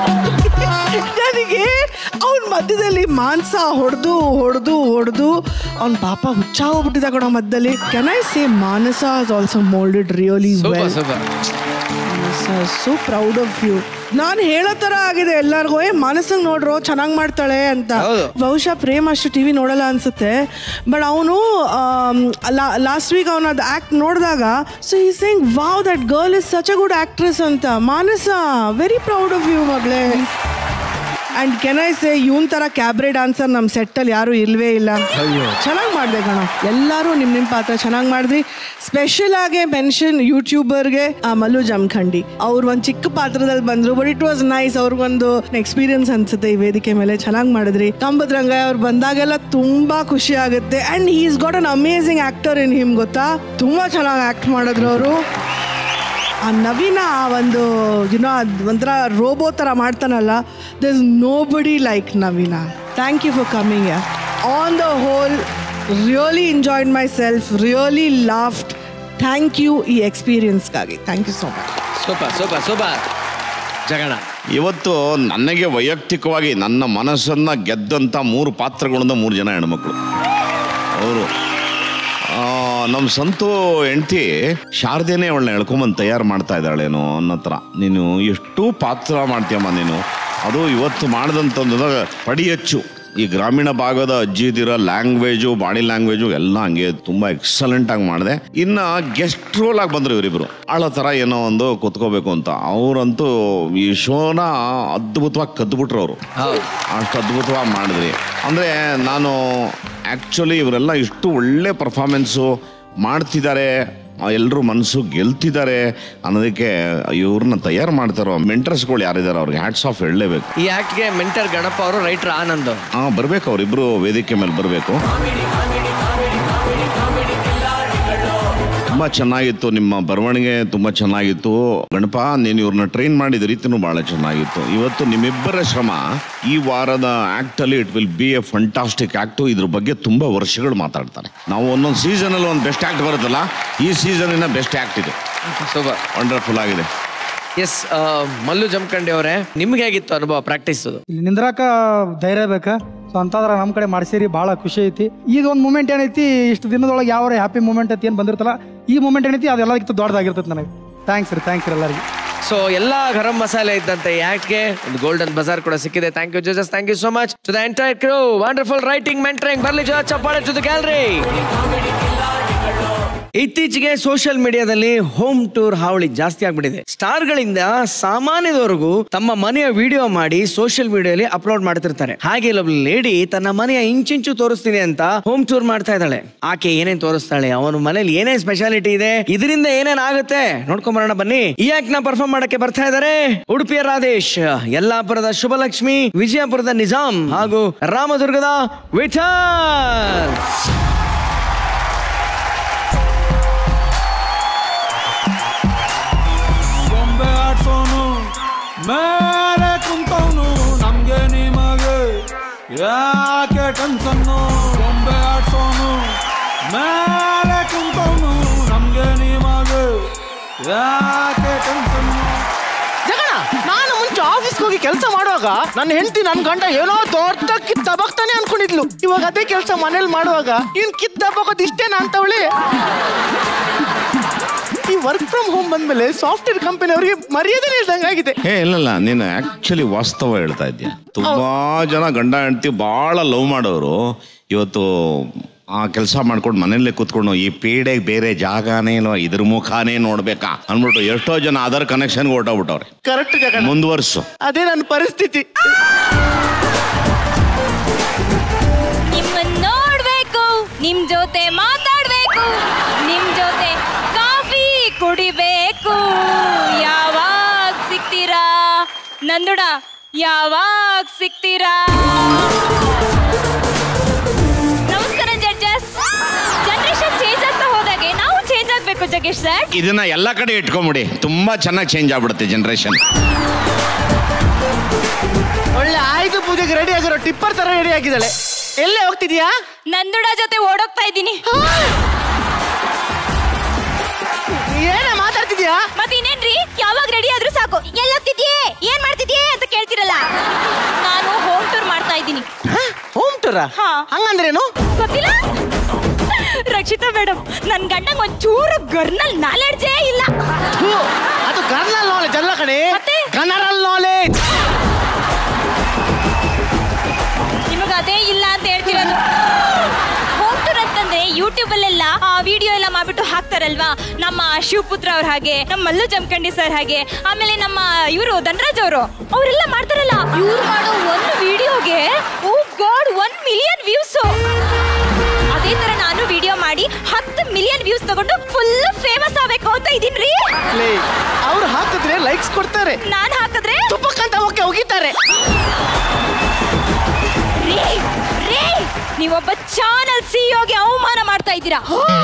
ನನಗೆ ಅವ್ನ ಮಧ್ಯದಲ್ಲಿ ಮಾಂಸ ಹೊಡೆದು ಹೊಡೆದು ಹೊಡೆದು ಅವ್ನ ಪಾಪ ಹುಚ್ಚ ಹೋಗ್ಬಿಟ್ಟಿದ ಕಣ ಮಧ್ಯದಲ್ಲಿ can I say Manasa is also moulded really well super so proud of you ನಾನು ಹೇಳೋ ತರ ಆಗಿದೆ ಎಲ್ಲರಿಗೂ ಏ ಮನಸ್ಸಂಗ್ ನೋಡ್ರೋ ಚೆನ್ನಾಗಿ ಮಾಡ್ತಾಳೆ ಅಂತ ಬಹುಶಃ ಪ್ರೇಮ್ ಅಷ್ಟು ಟಿವಿ ನೋಡಲ್ಲ ಅನ್ಸುತ್ತೆ ಬಟ್ ಅವನು ಲಾಸ್ಟ್ ವೀಕ್ ಅವನ ಅದು ಆಕ್ಟ್ ನೋಡಿದಾಗ ಸೊ ಈ ಸೇಂಗ್ wow that girl is such a good actress ಅಂತ Manasa very proud of you ಮಗಳೇ and can I say even ತರ ಕ್ಯಾಬ್ರೆ ಡಾನ್ಸರ್ ನಮ್ಮ ಸೆಟ್ಟಲ್ಲಿ ಯಾರು ಇಲ್ವೇ ಇಲ್ಲ ಚೆನ್ನಾಗಿ ಮಾಡಿದೆ ಕಣ ಎಲ್ಲರೂ ನಿಮ್ಮ ನಿಮ್ಮ ಪಾತ್ರ ಚೆನ್ನಾಗಿ ಮಾಡಿದ್ರಿ ಸ್ಪೆಷಲ್ ಆಗಿ ಮೆನ್ಷನ್ ಯೂಟ್ಯೂಬರ್ಗೆ ಮಲ್ಲು ಜಮಖಂಡಿ ಅವ್ರು ಒಂದು ಚಿಕ್ಕ ಪಾತ್ರದಲ್ಲಿ ಬಂದ್ರು ಬಟ್ ಇಟ್ ವಾಸ್ ನೈಸ್ ಅವ್ರಿಗೊಂದು ಎಕ್ಸ್ಪೀರಿಯನ್ಸ್ ಅನ್ಸುತ್ತೆ ಈ ವೇದಿಕೆ ಮೇಲೆ ಚೆನ್ನಾಗಿ ಮಾಡಿದ್ರಿ ಕಂಬದ ರಂಗಯ್ಯ ಅವ್ರು ಬಂದಾಗೆಲ್ಲ ತುಂಬಾ ಖುಷಿ ಆಗುತ್ತೆ and is got an amazing actor in him ಗೊತ್ತಾ ತುಂಬಾ ಚೆನ್ನಾಗಿ ಆಕ್ಟ್ ಮಾಡಿದ್ರು ಅವರು ಆ ನವೀನ ಆ ಒಂದು ಯುನೋ ಒಂಥರ ರೋಬೋ ಥರ ಮಾಡ್ತಾನಲ್ಲ there is nobody like Naveena thank you for coming on the whole really enjoyed myself really laughed thank you ಈ ಎಕ್ಸ್ಪೀರಿಯನ್ಸ್ಗಾಗಿ thank you so much super super super ಜಗಣ ಇವತ್ತು ನನಗೆ ವೈಯಕ್ತಿಕವಾಗಿ ನನ್ನ ಮನಸ್ಸನ್ನ ಗೆದ್ದಂಥ ಮೂರು ಪಾತ್ರಗಳಿಂದ ಮೂರು ಜನ ಹೆಣ್ಮಕ್ಳು ಅವರು ನಮ್ಮ ಸಂತು ಹೆಂಡ್ತಿ ಶಾರದೇನೆ ಅವಳನ್ನ ಎಳ್ಕೊಂಬಂದು ತಯಾರು ಮಾಡ್ತಾ ಇದ್ದಾಳೇನೋ ಅನ್ನೋ ಥರ ನೀನು ಎಷ್ಟು ಪಾತ್ರ ಮಾಡ್ತೀಯಮ್ಮ ನೀನು ಅದು ಇವತ್ತು ಮಾಡಿದಂಥದ್ದು ಪಡಿ ಹೆಚ್ಚು ಈ ಗ್ರಾಮೀಣ ಭಾಗದ ಅಜ್ಜಿದಿರೋ ಲ್ಯಾಂಗ್ವೇಜು ಬಾಡಿ ಲ್ಯಾಂಗ್ವೇಜು ಎಲ್ಲ ಹಂಗೆ ತುಂಬ ಎಕ್ಸಲೆಂಟ್ ಆಗಿ ಮಾಡಿದೆ ಇನ್ನು ಗೆಸ್ಟ್ ರೋಲ್ ಆಗಿ ಬಂದರು ಇವರಿಬ್ರು ಆಳೋ ಥರ ಏನೋ ಒಂದು ಕುತ್ಕೋಬೇಕು ಅಂತ ಅವರಂತೂ ಈ ಶೋನ ಅದ್ಭುತವಾಗಿ ಕದ್ದುಬಿಟ್ರು ಅವರು ಅಷ್ಟು ಅದ್ಭುತವಾಗಿ ಮಾಡಿದ್ರಿ ಅಂದರೆ ನಾನು ಆ್ಯಕ್ಚುಲಿ ಇವರೆಲ್ಲ ಇಷ್ಟು ಒಳ್ಳೆ ಪರ್ಫಾರ್ಮೆನ್ಸು ಮಾಡ್ತಿದ್ದಾರೆ ಎಲ್ಲರೂ ಮನಸ್ಸು ಗೆಲ್ತಿದ್ದಾರೆ ಅನ್ನೋದಕ್ಕೆ ಇವ್ರನ್ನ ತಯಾರು ಮಾಡ್ತಾರೋ ಮೆಂಟರ್ಸ್ಗಳು ಯಾರಿದ್ದಾರೆ ಅವ್ರಿಗೆ ಹ್ಯಾಟ್ಸ್ ಆಫ್ ಹೇಳಲೇಬೇಕು ಈ ಆಕ್ಟ್ಗೆ ಮೆಂಟರ್ ಗಣಪ ಅವರು ರೈಟರ್ ಆನಂದ್ ಹಾಂ ಬರಬೇಕು ಅವರಿಬ್ಬರು ವೇದಿಕೆ ಮೇಲೆ ಬರಬೇಕು ತುಂಬ ಚೆನ್ನಾಗಿತ್ತು ನಿಮ್ಮ ಬರವಣಿಗೆ ತುಂಬ ಚೆನ್ನಾಗಿತ್ತು ಗಣಪ ನೀನು ಇವ್ರನ್ನ ಟ್ರೈನ್ ಮಾಡಿದ ರೀತಿನೂ ಭಾಳ ಚೆನ್ನಾಗಿತ್ತು ಇವತ್ತು ನಿಮ್ಮಿಬ್ಬರ ಶ್ರಮ ಈ ವಾರದ ಆ್ಯಕ್ಟಲ್ಲಿ it will be a fantastic act ಇದ್ರ ಬಗ್ಗೆ ತುಂಬ ವರ್ಷಗಳು ಮಾತಾಡ್ತಾರೆ ನಾವು ಒಂದೊಂದು ಸೀಸನಲ್ಲಿ ಒಂದು ಬೆಸ್ಟ್ ಆ್ಯಕ್ಟ್ ಬರುತ್ತಲ್ಲ ಈ ಸೀಸನಿನ ಬೆಸ್ಟ್ ಆ್ಯಕ್ಟ್ ಇದು ಸೂಪರ್ ವಂಡರ್ಫುಲ್ ಆಗಿದೆ ಎಸ್ ಮಲ್ಲು ಜಮಖಂಡಿ ಅವರೇ ನಿಮ್ಗೆ ಹೇಗಿತ್ತು ಅನುಭವ ಪ್ರಾಕ್ಟೀಸ್ ಇಲ್ಲಿ ನಿಂದ್ರಾಕ ಧೈರ್ಯ ಬೇಕಾ ಸೊ ಅಂತಂದ್ರೆ ನಮ್ಮ ಕಡೆ ಮಾಡ್ಸೀರಿ ಭಾಳ ಖುಷಿ ಐತಿ ಈಗ ಒಂದು ಮೂಮೆಂಟ್ ಏನೈತಿ ಇಷ್ಟು ದಿನದೊಳಗೆ ಯಾವ ಹ್ಯಾಪಿ ಮೂಮೆಂಟ್ ಐತಿ ಏನು ಬಂದಿರ್ತಲ್ಲ ಈ ಮೂಮೆಂಟ್ ಏನೈತಿ ಅದೆಲ್ಲದಕ್ಕಿಂತ ದೊಡ್ಡದಾಗಿರ್ತೈತೆ ನನಗೆ ಥ್ಯಾಂಕ್ಸ್ ರೀ ಥ್ಯಾಂಕ್ಸ್ ರೀ ಎಲ್ಲರಿಗೆ ಸೊ ಎಲ್ಲಾ ಗರಂ ಮಸಾಲೆ ಇದ್ದಂತೆ ಯಾಕೆ ಒಂದು ಗೋಲ್ಡನ್ ಬಜಾರ್ ಕೂಡ ಸಿಕ್ಕಿದೆ thank you just thank you so much to the entire crew wonderful writing mentoring ಬರ್ಲಿ ಜೋರ ಚಪ್ಪಾಳೆ ಟು ದ ಗ್ಯಾಲರಿ ಇತ್ತೀಚೆಗೆ ಸೋಷಿಯಲ್ ಮೀಡಿಯಾದಲ್ಲಿ ಹೋಮ್ ಟೂರ್ ಹಾವಳಿ ಜಾಸ್ತಿ ಆಗ್ಬಿಟ್ಟಿದೆ ಸ್ಟಾರ್ಗಳಿಂದ ಸಾಮಾನ್ಯದವರೆಗೂ ತಮ್ಮ ಮನೆಯ ವಿಡಿಯೋ ಮಾಡಿ ಸೋಷಿಯಲ್ ಮೀಡಿಯಾಲಿ ಅಪ್ಲೋಡ್ ಮಾಡ್ತಿರ್ತಾರೆ ಹಾಗೆ ಇಲ್ಲೊಬ್ಳು ಲೇಡಿ ತನ್ನ ಮನೆಯ ಇಂಚಿಂಚು ತೋರಿಸ್ತೀನಿ ಅಂತ ಹೋಮ್ ಟೂರ್ ಮಾಡ್ತಾ ಇದ್ದಾಳೆ ಆಕೆ ಏನೇನ್ ತೋರಿಸ್ತಾಳೆ ಅವನ ಮನೇಲಿ ಏನೇನ್ ಸ್ಪೆಷಾಲಿಟಿ ಇದೆ ಇದರಿಂದ ಏನೇನ್ ಆಗುತ್ತೆ ನೋಡ್ಕೊಂಬರೋಣ ಬನ್ನಿ ಈ ಆಕ್ಟ್ ನ ಪರ್ಫಾರ್ಮ್ ಮಾಡಕ್ಕೆ ಬರ್ತಾ ಇದ್ದಾರೆ ಉಡುಪಿಯ ರಾಧೇಶ್ ಯಲ್ಲಾಪುರದ ಶುಭಲಕ್ಷ್ಮಿ ವಿಜಯಪುರದ ನಿಜಾಂ ಹಾಗೂ ರಾಮದುರ್ಗದ ವಿಠಲ್ ಗೊಂಬೆ ಆಡ್ಸೋನು ಮೇಲೆ ಕುಂತವನು ನಮ್ಗೆ ನಿಮಗೆ ಯಾಕೆ ಟೆನ್ಸನ್ನು ಗೊಂಬೆ ಆಡ್ಸೋನು ಮೇಲೆ ಕುಂತವನು ನಮ್ಗೆ ನಿಮಗೆ ಯಾಕೆ ಟೆನ್ಸನ್ನು ಜಗಣ ನಾನು ಮುಂಚೆ ಆಫೀಸ್ಗೆ ಹೋಗಿ ಕೆಲಸ ಮಾಡುವಾಗ ನನ್ನ ಹೆಂಡತಿ ನನ್ನ ಗಂಡ ಏನೋ ದೊಡ್ಡ ಕಿತ್ತಬಕ್ತಾನೆ ಅನ್ಕೊಂಡಿದ್ಲು ಇವಾಗ ಅದೇ ಕೆಲಸ ಮನೇಲಿ ಮಾಡುವಾಗ ಇನ್ ಕಿತ್ತಬಕ್ಕೋದು ಇಷ್ಟೇನಾ ಅಂತವಳಿ ಈ ವರ್ಕ್ ಫ್ರಮ್ ಹೋಮ್ ಬಂದ್ಮೇಲೆ ಸಾಫ್ಟ್ವೇರ್ ಕಂಪನಿ ಅವರಿಗೆ ಮರ್ಯಾದೆ ಇಲ್ದಂಗಾಗಿದೆ ಏ ಇಲ್ಲಲ್ಲ ನೀನು ಆಕ್ಚುಲಿ ವಾಸ್ತವ ಹೇಳ್ತಾ ಇದ್ಯಾ ತುಂಬಾ ಜನ ಗಂಡ ಹೆಂಡತಿ ಭಾಳ ಲವ್ ಮಾಡೋರು ಇವತ್ತು ಆ ಕೆಲಸ ಮಾಡ್ಕೊಂಡು ಮನೆಯಲ್ಲೇ ಕೂತ್ಕೊಂಡು ಈ ಪೀಡೆಗೆ ಬೇರೆ ಜಾಗನೇ ಇಲ್ವಾ ಇದ್ರ ಮುಖಾನೇ ನೋಡ್ಬೇಕಾ ಅಂದ್ಬಿಟ್ಟು ಎಷ್ಟೋ ಜನ ಅದರ್ ಕನೆಕ್ಷನ್ಗೆ ಹೊರ್ಟೋಗ್ಬಿಟ್ಟವ್ರೆ ಕರೆಕ್ಟ್ ಜಗಣ ಮುಂದುವರ್ಸು ಅದೇ ನನ್ನ ಪರಿಸ್ಥಿತಿ ನಿಮ್ಮನ್ನ ನೋಡ್ಬೇಕು ನಿಮ್ ಜೊತೆ ಮಾತಾಡ್ಬೇಕು ನಿಮ್ ಜೊತೆ ಕಾಫಿ ಕುಡಿಬೇಕು ಯಾವಾಗ ಸಿಗ್ತೀರಾ ನಂದುಡ ಯಾವಾಗ ಸಿಗ್ತೀರಾ ನಮಸ್ಕಾರ ಜಡ್ಜಸ್ ಜನರೇಷನ್ ಚೇಂಜ್ ಆಗ್ತಾ ಹೋದಾಗೆ ನಾವು ಚೇಂಜ್ ಆಗ್ಬೇಕು ಜಗೇಶ್ ಸರ್ ಇದನ್ನ ಎಲ್ಲ ಕಡೆ ಇಟ್ಕೊಂಬಿಡಿ ತುಂಬಾ ಚೆನ್ನಾಗಿ ಚೇಂಜ್ ಆಗ್ಬಿಡುತ್ತೆ ಜನರೇಷನ್ ಒಳ್ಳೆ ಆಯುಧ ಪೂಜೆಗೆ ರೆಡಿ ಆಗಿರೋ ಟಿಪ್ಪರ್ ತರ ರೆಡಿ ಆಗಿದ್ದಾಳೆ ಎಲ್ಲೇ ಹೋಗ್ತಿದ್ಯಾ ನಂದುಡ ಜೊತೆ ಓಡೋಗ್ತಾ ಇದ್ದೀನಿ ಏನೇ ಮಾತಾಡ್ತಿದ್ಯಾ ಮತ್ತೆ ಇನ್ನೇನ್ರಿ ಯಾವಾಗ ರೆಡಿ ಆದ್ರೂ ಸಾಕು ಎಲ್ಲೋಗ್ತಿದ್ಯೇ ಏನ್ ಮಾಡ್ತಿದ್ಯೇ ಅಂತ ಕೇಳ್ತಿರಲ್ಲ ನಾನು ಹೋಮ್ ಟೂರ್ ಮಾಡ್ತಾ ಇದ್ದೀನಿ ಹೋಮ್ ಟೂರ ಹಂಗಂದ್ರೇನು ಗೊತ್ತಿಲ್ಲ ರಕ್ಷಿತಾ ಮೇಡಮ್ ನನ್ ಗಂಡಂಗ್ ಒಂಚೂರು ಗರ್ನಲ್ ನಾಲೆಡ್ಜೇ ಇಲ್ಲ ಹೂ, ಅದು ಕರ್ನಲ್ ನಾಲೆಜ್ ಅಲ್ಲ ಕಣೆ ಗನರಲ್ ನಾಲೆಜ್ ನಿಮಗ ಅದೇ ಇಲ್ಲ ಅಂತ ಹೇಳ್ತಿರೋದು ಹೋಮ್ ಟೂರ್ ಅಂತಂದ್ರೆ ಯೂಟ್ಯೂಬ್ ಅಲ್ಲೆಲ್ಲ ವಿಡಿಯೋ ಎಲ್ಲ ಮಾಡ್ಬಿಟ್ಟು ಹಾಕ್ತಾರಲ್ವಾ ನಮ್ಮ ಶಿವಪುತ್ರ ಅವ್ರ ಹಾಗೆ ನಮ್ಮ ಮಲ್ಲು ಜಮಖಂಡಿ ಸರ್ ಹಾಗೆ ಆಮೇಲೆ ನಮ್ಮ ಇವರು ಧನರಾಜ್ ಅವರು ಅವರೆಲ್ಲ ಮಾಡ್ತಾರಲ್ಲ ಇವ್ರು ಮಾಡೋ ಒಂದು ವಿಡಿಯೋಗೆ oh god one million views ಅದೇ ತರ ನಾನು ವಿಡಿಯೋ ಮಾಡಿ ಹತ್ತು ಮಿಲಿಯನ್ ವ್ಯೂಸ್ ತಗೊಂಡು ಫುಲ್ ಫೇಮಸ್ ಆಗ್ಬೇಕು ಅಂತ ಇದೀನ್ರಿ ಅವ್ರು ಹಾಕಿದ್ರೆ ಲೈಕ್ಸ್ ಕೊಡ್ತಾರೆ ನಾನ್ ಹಾಕಿದ್ರೆ ತುಪ್ಪಕ್ಕಂತ ಓಕೆ ಹೋಗಿದ್ದಾರೆ ರೀ ರೀ ನೀವೊಬ್ಬ ಚಾನಲ್ ಸಿಇಒಗೆ ಅವಮಾನ ಮಾಡ್ತಾ ಇದ್ದೀರಾ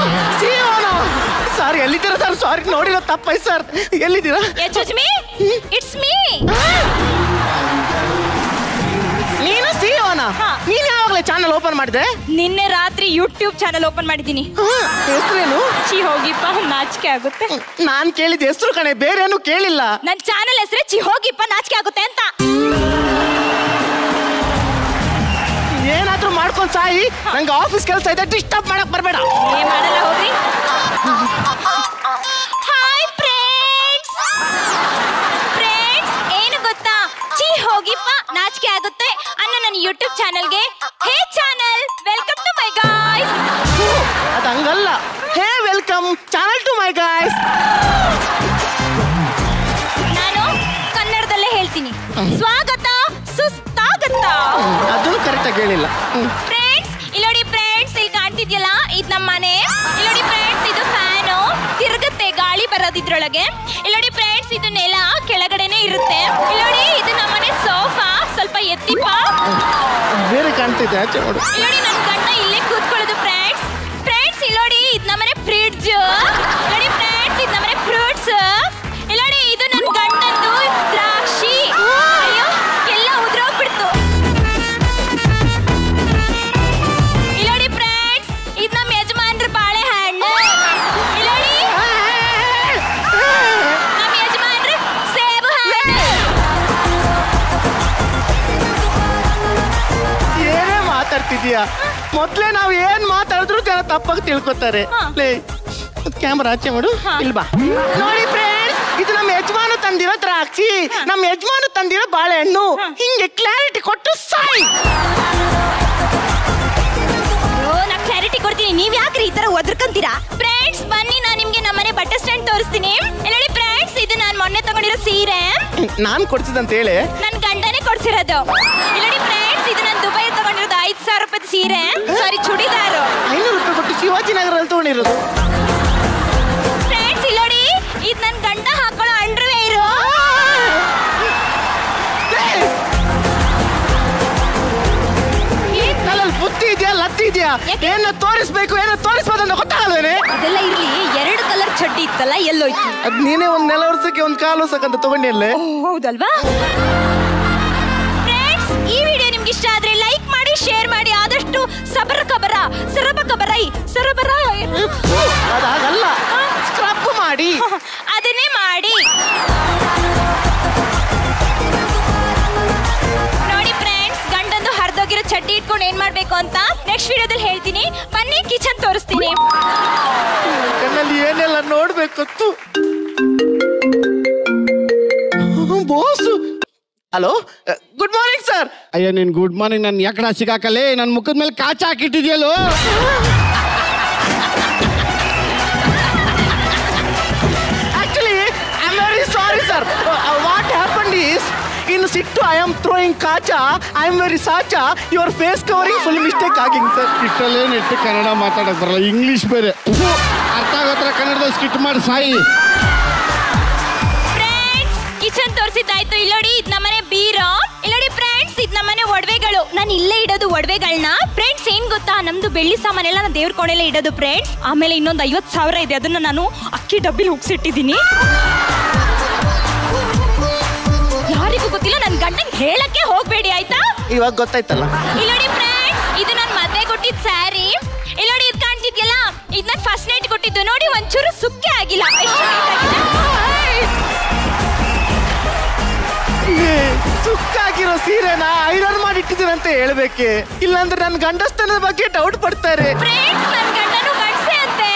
ಸಾರಿ ಎಲ್ಲಿದ್ದೀರಾ ಸರ್ ಸಾರಿ ನೋಡಿರೋ ತಪ್ಪಾಯ್ತು ಸರ್ ಎಲ್ಲಿದ್ದೀರಾ ಎಚ್ ಮೀ ಇಟ್ಸ್ ಮೀ ನೀನು ಸಿಇಒನ ನೀನ್ ಯಾವಾಗಲೇ ಚಾನಲ್ ಓಪನ್ ಮಾಡಿದೆ ನಿನ್ನೆ ರಾತ್ರಿ ಯೂಟ್ಯೂಬ್ ಚಾನಲ್ ಓಪನ್ ಮಾಡಿದ್ದೀನಿ ಹೆಸರೇನು ಚಿ ಹೋಗಿಪ್ಪ ನಾಚಿಕೆ ಆಗುತ್ತೆ ನಾನ್ ಕೇಳಿದ ಹೆಸರು ಕಣೆ ಬೇರೆ ಏನು ಕೇಳಿಲ್ಲ ನನ್ ಚಾನಲ್ ಹೆಸರೇ ಚಿ ಹೋಗಿಪ್ಪ ನಾಚಿಕೆ ಆಗುತ್ತೆ ಅಂತ ಏನಾದ್ರೂ ಮಾಡ್ಕೊಂಡ್ ಸಾಯಿ ನಂಗೆ ಆಫೀಸ್ ಕೆಲಸ ಇದೆ ಡಿಸ್ಟರ್ಬ್ ಮಾಡಕ್ ಬರ್ಬೇಡ ಏನ್ ಮಾಡಲ್ಲ ಹೋಗ್ರಿ ಹಾಯ್ ಫ್ರೆಂಡ್ಸ್ ಫ್ರೆಂಡ್ಸ್ ಏನು ಗೊತ್ತಾ ಚಿ ಹೋಗಿಪ್ಪ ನಾಚಿಕೆ ಆಗುತ್ತೆ ಅನ್ನೋ ನನ್ನ ಯೂಟ್ಯೂಬ್ ಚಾನಲ್ಗೆ hey channel welcome to my guys ಅದ್ ಹಂಗಲ್ಲ hey welcome channel to my guys ನಾನು ಕನ್ನಡದಲ್ಲೇ ಹೇಳ್ತೀನಿ ಸ್ವಾಗತ ಸುಸ್ತಾಗತ್ತ ಅದನ್ನು ಕರೆಕ್ಟ್ ಆಗಿ ಹೇಳಿಲ್ಲ ಫ್ರೆಂಡ್ಸ್ ಇಲ್ಲೋಡಿ ಫ್ರೆಂಡ್ಸ್ ಇಲ್ಲಿ ಕಾಣ್ತಿದ್ಯಲ್ಲ ಇದು ನಮ್ಮ ಮನೆ ಇಲ್ಲೋಡಿ ಫ್ರೆಂಡ್ಸ್ ಇದು ಫ್ಯಾನು ತಿರುಗುತ್ತೆ ಗಾಳಿ ಬರೋದಿದ್ರೊಳಗೆ ಇಲ್ಲೋಡಿ ಫ್ರೆಂಡ್ಸ್ ಇದು ನೆಲ ಕೆಳಗಡೆನೆ ಇರುತ್ತೆ ಇಲ್ಲೋಡಿ ಇದು ನಮ್ಮನೆ ಸೋಫಾ ಸ್ವಲ್ಪ ಎತ್ತಿಪ್ಪ ಬೇರೆ ಕಾಣ್ತಿದೆ ಆಚೆ ನೋಡು ಇಲ್ಲೋಡಿ ನನ್ನ ಗಂಡ ಇಲ್ಲೇ ಕೂತ್ಕೊಳ್ಳೋದು ಫ್ರೆಂಡ್ಸ್ ಫ್ರೆಂಡ್ಸ್ ಇಲ್ಲೋಡಿ ಇದು ನಮ್ಮನೆ ಫ್ರಿಡ್ಜ್ ಇಲ್ಲೋಡಿ ಫ್ರೆಂಡ್ಸ್ ಇದು ನಮ್ಮನೆ ಫ್ರೂಟ್ಸ್ ಇಲ್ಲೋಡಿ ಇದು ನನ್ನ ಗಂಡಂದು ದ್ರಾಕ್ಷಿ ಅಯ್ಯೋ ಎಲ್ಲ ಉದ್ರೋಗ್ಬಿಡ್ತು ಇಲ್ಲೋಡಿ ಫ್ರೆಂಡ್ಸ್ ಇದು ನಮ್ಮ ಯಜಮಾನ್ರ ಬಾಳೆಹಣ್ಣು ಇಲ್ಲೋಡಿ ನಮ್ಮ ಯಜಮಾನ್ರ ಸೇಬು ಹಣ್ಣು ಏನೇ ಮಾತಾಡ್ತಿದ್ಯಾ ಮೊದ್ಲೇ ನಾವ್ ಏನ್ ಮಾತಾಡಿದ್ರು ಜನ ತಪ್ಪಾಗಿ ತಿಳ್ಕೊತಾರೆ ಲೇ ಕ್ಯಾಮ್ರಾ ಆಚೆ ಮಾಡು ಇಲ್ಲಿ ಬಾ ನೋಡಿ ಫ್ರೆಂಡ್ಸ್ ಇದು ನಮ್ಮ ಯಜಮಾನ ತಂದಿರೋ ದ್ರಾಕ್ಷಿ ನಮ್ಮ ಯಜಮಾನ ತಂದಿರೋ ಬಾಳೆಹಣ್ಣು ಹಿಂಗೆ ಕ್ಲಾರಿಟಿ ಕೊಟ್ಟು ಸಾಯಿ ನಾ ಕ್ಲಾರಿಟಿ ಕೊಡ್ತೀನಿ ನೀವ್ ಯಾಕ್ರಿ ಈ ತರ ಒದ್ರಕಂತೀರಾ ಫ್ರೆಂಡ್ಸ್ ಬನ್ನಿ ನಾನು ನಿಮ್ಗೆ ನಮ್ಮನೆ ಬಟ್ಟೆ ಸ್ಟ್ಯಾಂಡ್ ತೋರಿಸ್ತೀನಿ ನೋಡಿ ಫ್ರೆಂಡ್ಸ್ ಇದು ನಾನು ಮೊನ್ನೆ ತಗೊಂಡಿರೋ ಸೀರೆ ನಾನ್ ಕೊಡ್ಸಿದಂತ ಹೇಳಿ ನನ್ ಗಂಡನೇ ಕೊಡ್ಸಿರೋದು ನೋಡಿ ಫ್ರೆಂಡ್ಸ್ ಇದು ನಾನು ದುಬೈ ತಗೊಂಡಿರೋದು ಐದ್ ಸಾವಿರ ರೂಪಾಯಿ ಸೀರೆ ಸಾರಿ ಚೂಡಿದಾರು ಐನೂರು ರೂಪಾಯಿ ಕೊಟ್ಟು ಶಿವಾಜಿನಗರಲ್ಲಿ ತಗೊಂಡಿರೋದು ಫ್ರೆಂಡ್ಸ್ ಇಲ್ಲೋಡಿ ಇದು ನನ್ ಗಂಡ ಹಾಕೊಳ್ಳೋ ಅಂಡರ್ವೇರು ನನ್ನಲ್ಲಿ ಬುದ್ಧಿ ಇದೆಯಾ ಲತ್ತಿ ಇದೆಯಾ ಏನೋ ತೋರಿಸ್ಬೇಕು ಏನೋ ತೋರಿಸ್ಬೋದು ಅಂತ ಗೊತ್ತಾಗಲ್ವೇನೆ ಅದೆಲ್ಲ ಇರ್ಲಿ ಎರಡು ಕಲರ್ ಚಡ್ಡಿ ಇತ್ತಲ್ಲ ಎಲ್ಲೋಯ್ತು ಅದ್ ನೀನೇ ಒಂದ್ ನೆಲ ವರ್ಷಕ್ಕೆ ಒಂದ್ ಕಾಲು ವರ್ಷಕ್ಕಂತ ತಗೊಂಡಿರ್ಲೆ ಹೌದಲ್ವಾ ಫ್ರೆಂಡ್ಸ್ ಈ ವಿಡಿಯೋ ನಿಮ್ಗೆ ಇಷ್ಟ ಆದ್ರೆ ಲೈಕ್ ಮಾಡಿ ಶೇರ್ ಮಾಡಿ ಆದಷ್ಟು ಸಬರ ಕಬರ ಸರಬ ಕಬರೈ ಸರಬರ ಅದಾಗಲ್ಲ ಸ್ಕ್ರಬ್ ಮಾಡಿ ಅದನ್ನೇ ಮಾಡಿ ನೋಡಿ ಫ್ರೆಂಡ್ಸ್ ಗಂಡಂದು ಹರಿದೋಗಿರೋ ಚಡ್ಡಿ ಇಟ್ಕೊಂಡು ಏನ್ ಮಾಡ್ಬೇಕು ಅಂತ ನೆಕ್ಸ್ಟ್ ವಿಡಿಯೋದಲ್ಲಿ ಹೇಳ್ತೀನಿ ಬನ್ನಿ ಕಿಚನ್ ತೋರಿಸ್ತೀನಿ ಕಣ್ಣಲ್ಲಿ ಏನೆಲ್ಲ ನೋಡ್ಬೇಕತ್ತು boss hello good morning sir ಅಯ್ಯೋ ನೀನ್ ಗುಡ್ ಮಾರ್ನಿಂಗ್ ನನ್ ಯಾಕಡ ಸಿಗಾಕಲೇ ನನ್ ಮುಖದ ಮೇಲೆ ಕಾಚ ಹಾಕಿಟ್ಟಿದ್ಯಲ್ಲೋ Actually, I'm very sorry, sir. Uh, uh, what happened is, in Sittu, I am throwing kacha. I am very sacha. Your face covering full mistake ಆಗಿಂಗ್ sir ಸ್ಕಿಟ್ಟಲ್ಲೇ ನೆಟ್ಟು ಕನ್ನಡ ಮಾತಾಡಕ್ ಬರಲ್ಲ ಇಂಗ್ಲಿಷ್ ಬೇರೆ ಉಫು, ಅರ್ಥ ಆಗೋತ್ರ ಕನ್ನಡದಲ್ಲಿ ಸ್ಕಿಟ್ ಮಾಡಿ ಸಾಯಿ ಫ್ರೆಂಡ್ಸ್ ಕಿಚನ್ ತೋರಿಸಿದ್ದಾಯ್ತು ಇಲ್ಲೋಡಿ ಇದು ನಮ್ಮನೆ ಬೀರೋ ಇಲ್ಲೋಡಿ ಫ್ರೆಂಡ್ಸ್ ಇದು ನಮ್ಮನೆ ಒಡವೆಗಳು ನಾನು ಇಲ್ಲೇ ಇಡೋದು ಒಡವೆಗಳನ್ನ ಫ್ರೆಂಡ್ಸ್ ಏನ್ ಗೊತ್ತಾ ನಮ್ದು ಬೆಳ್ಳಿ ಸಾಮಾನೆಲ್ಲ ನಾನು ದೇವ್ರ ಕೋಣೆಲ್ಲ ಇಡೋದು ಫ್ರೆಂಡ್ಸ್ ಆಮೇಲೆ ಇನ್ನೊಂದು ಐವತ್ತು ಸಾವಿರ ಇದೆ ಅದನ್ನ ನಾನು ಅಕ್ಕಿ ಡಬ್ಬಿಲಿ ಹುಗ್ಸಿಟ್ಟಿದ್ದೀನಿ ಯಾರಿಗೂ ಗೊತ್ತಿಲ್ಲ ನನ್ನ ಗಂಡಂಗೆ ಹೇಳಕ್ಕೆ ಹೋಗ್ಬೇಡಿ ಆಯ್ತಾ ಇವಾಗ ಗೊತ್ತಾಯ್ತಲ್ಲ ಇಲ್ಲೋಡಿ ಫ್ರೆಂಡ್ಸ್ ಇದು ನಾನು ಮದ್ವೆ ಕೊಟ್ಟಿದ್ದ ಸ್ಯಾರಿ ಇಲ್ಲೋಡಿ ಇದು ಕಾಣ್ತಿದ್ಯಲ್ಲ ಇದು ನಾನು ಫಸ್ಟ್ ನೈಟ್ ಕೊಟ್ಟಿದ್ದು ನೋಡಿ ಒಂಚೂರು ಸುಕ್ಕೆ ಆಗಿಲ್ಲ ಎಷ್ಟು ಏ, ಸುಕ್ಕಾಗಿರೋ ಸೀರೆನ ಐರನ್ ಮಾಡಿ ಇಟ್ಟಿದ್ದೀನಿ ಅಂತ ಹೇಳ್ಬೇಕೆ ಇಲ್ಲಾಂದ್ರೆ ನನ್ನ ಗಂಡಸ್ತನದ ಬಗ್ಗೆ ಡೌಟ್ ಪಡ್ತಾರೆ ಫ್ರೆಂಡ್ಸ್ ನನ್ನ ಗಂಡನು ಗಂಡಸೆ ಅಂತೆ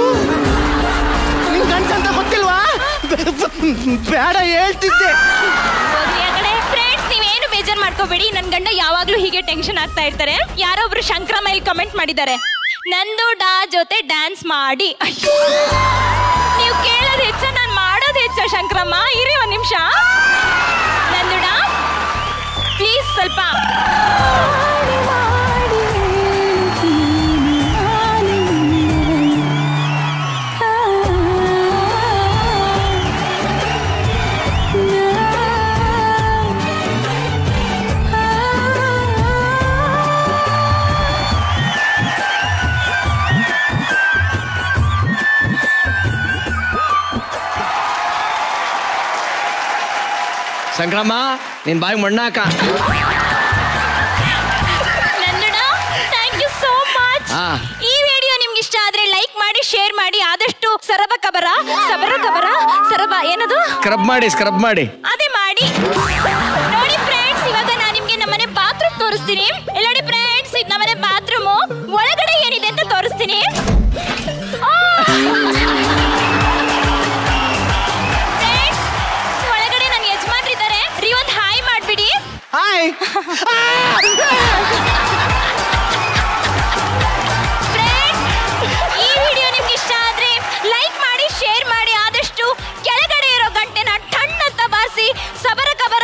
ನಿನ್ ಗಂಡಸ ಅಂತ ಗೊತ್ತಿಲ್ವಾ ಬೇಡ ಹೇಳ್ತಿದ್ದೆ ಹೋಗ್ಲಿ ಆ ಕಡೆ ಫ್ರೆಂಡ್ಸ್ ನೀವೇನು ಬೇಜಾರ್ ಮಾಡ್ಕೋಬೇಡಿ ನನ್ನ ಗಂಡ ಯಾವಾಗ್ಲೂ ಹೀಗೆ ಟೆನ್ಷನ್ ಆಗ್ತಾ ಇರ್ತಾರೆ ಯಾರೋ ಒಬ್ರು ಶಂಕರ ಮೈಲ್ ಕಮೆಂಟ್ ಮಾಡಿದ್ದಾರೆ ನಂದು ಡಾ ಜೊತೆ ಡ್ಯಾನ್ಸ್ ಮಾಡಿ ಅಯ್ಯೋ ನೀವು ಕೇಳೋದು ಹೆಚ್ಚ ನಾನು ಮಾಡೋದು ಹೆಚ್ಚ ಶಂಕರಮ್ಮ ಇರಿ ಒಂದ್ ನಿಮಿಷ ನಂದು ಡಾ ಪ್ಲೀಸ್ ಸ್ವಲ್ಪ ಸಂಕ್ರಮ್ಮ ನಿನ್ ಬಾಯಿ ಮಣ್ಣಾಕ ನಂದುಡ ಥ್ಯಾಂಕ್ ಯು ಸೋ ಮಚ್ ಹಾ. ಈ ವಿಡಿಯೋ ನಿಮ್ಗೆ ಇಷ್ಟ ಆದ್ರೆ ಲೈಕ್ ಮಾಡಿ ಶೇರ್ ಮಾಡಿ ಆದಷ್ಟು ಸರಬ ಕಬರ ಸಬರ ಕಬರ ಸರಬ ಏನದು ಸ್ಕ್ರಬ್ ಮಾಡಿ ಸ್ಕ್ರಬ್ ಮಾಡಿ ಅದೇ ಮಾಡಿ ನೋಡಿ ಫ್ರೆಂಡ್ಸ್ ಇವಾಗ ನಾನು ನಿಮ್ಗೆ ನಮ್ಮನೆ ಬಾತ್ರೂಮ್ ತೋರಿಸ್ತೀನಿ ಇಲ್ಲಿ ನೋಡಿ ಫ್ರೆಂಡ್ಸ್ ಇದು ನಮ್ಮನೆ ಬಾತ್ರೂಮು ಒಳಗಡೆ ಏನಿದೆ ಅಂತ ತೋರಿಸ್ತೀನಿ ಆ! Friends, ಒಳಗಡೆ ನನ್ನ ಯಜಮಾನ್ರಿದ್ದಾರೆ ರೀ ಒಂದು ಹಾಯ್ ಮಾಡ್ಬಿಡಿ ಹಾಯ್ ಈ ವಿಡಿಯೋ ನಿಮ್ಗೆ ಇಷ್ಟ ಆದ್ರೆ ಲೈಕ್ ಮಾಡಿ ಶೇರ್ ಮಾಡಿ ಆದಷ್ಟು ಕೆಳಗಡೆ ಇರೋ ಗಂಟೆನ ಟಣ್ ಅಂತ ಬಾರಿಸಿ ಸಬರ ಕಬರ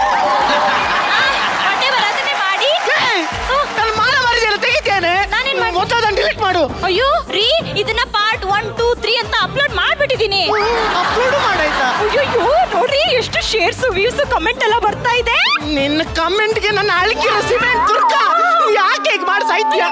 ಹೊಟ್ಟೆ ಬರೋದನ್ನೇ ಮಾಡಿ ನನ್ನ ಮಾನ ಮರ್ಯಾದೆ ತೆಗಿತೇನೆ ನಾನೇನ್ ಮಾಡಿ ಮೊತ್ತದನ್ನ ಡಿಲೀಟ್ ಮಾಡು ಅಯ್ಯೋ ರೀ ಇದನ್ನ ಪಾರ್ಟ್ ಒನ್ ಟೂ ತ್ರೀ ಅಂತ ಅಪ್ಲೋಡ್ ಮಾಡ್ಬಿಟ್ಟಿದೀನಿ ಅಪ್ಲೋಡ್ ಮಾಡಾಯ್ತಾ ಅಯ್ಯೋ ನೋಡ್ರಿ ಎಷ್ಟು ಶೇರ್ಸ್ ವ್ಯೂಸ್ ಕಮೆಂಟ್ ಎಲ್ಲ ಬರ್ತಾ ಇದೆ ನಿನ್ನ ಕಮೆಂಟ್ಗೆ ನನ್ನ ಅಳ್ಕಿರೋ ಸಿಮೆಂಟ್ ತುರ್ಕ ಯಾಕೆ ಹೀಗೆ ಮಾಡಿ ಸಾಯ್ತೀಯ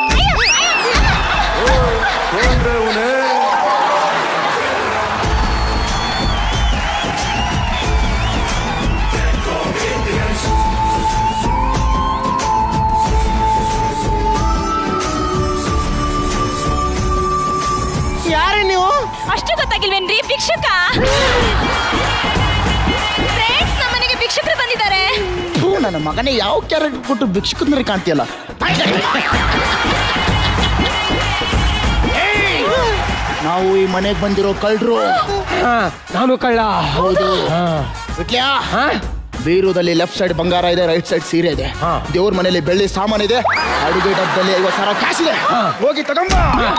ಯಾರೇ ನೀವು ಅಷ್ಟು ಗೊತ್ತಾಗಿಲ್ವೇನ್ರಿ ಭಿಕ್ಷುಕ ಫ್ರೆಂಡ್ಸ್ ನಮ್ಮನೆಗೆ ಭಿಕ್ಷುಕರು ಬಂದಿದ್ದಾರೆ ಥೂ, ನನ್ನ ಮಗನೇ ಯಾವ ಕ್ಯಾರೆಕ್ಟರ್ ಕೊಟ್ಟು ಭಿಕ್ಷುಕಂದ್ರೆ ಕಾಣ್ತೀಯಲ್ಲ ನಾವು ಈ ಮನೆಗೆ ಬಂದಿರೋ ಕಳ್ರು ನಾನು ಕಳ್ಳ ಹೌದು ಬಿಟ್ಲ್ಯಾ ಬೀರುದಲ್ಲಿ ಲೆಫ್ಟ್ ಸೈಡ್ ಬಂಗಾರ ಇದೆ ರೈಟ್ ಸೈಡ್ ಸೀರೆ ಇದೆ ದೇವ್ರ ಮನೆಯಲ್ಲಿ ಬೆಳ್ಳಿ ಸಾಮಾನು ಇದೆ ಅಡುಗೆ ಡಬ್ಬದಲ್ಲಿ ಐವತ್ತು ಸಾವಿರ ಕ್ಯಾಶ್ ಇದೆ ಹೋಗಿ ತಗೊಂಬ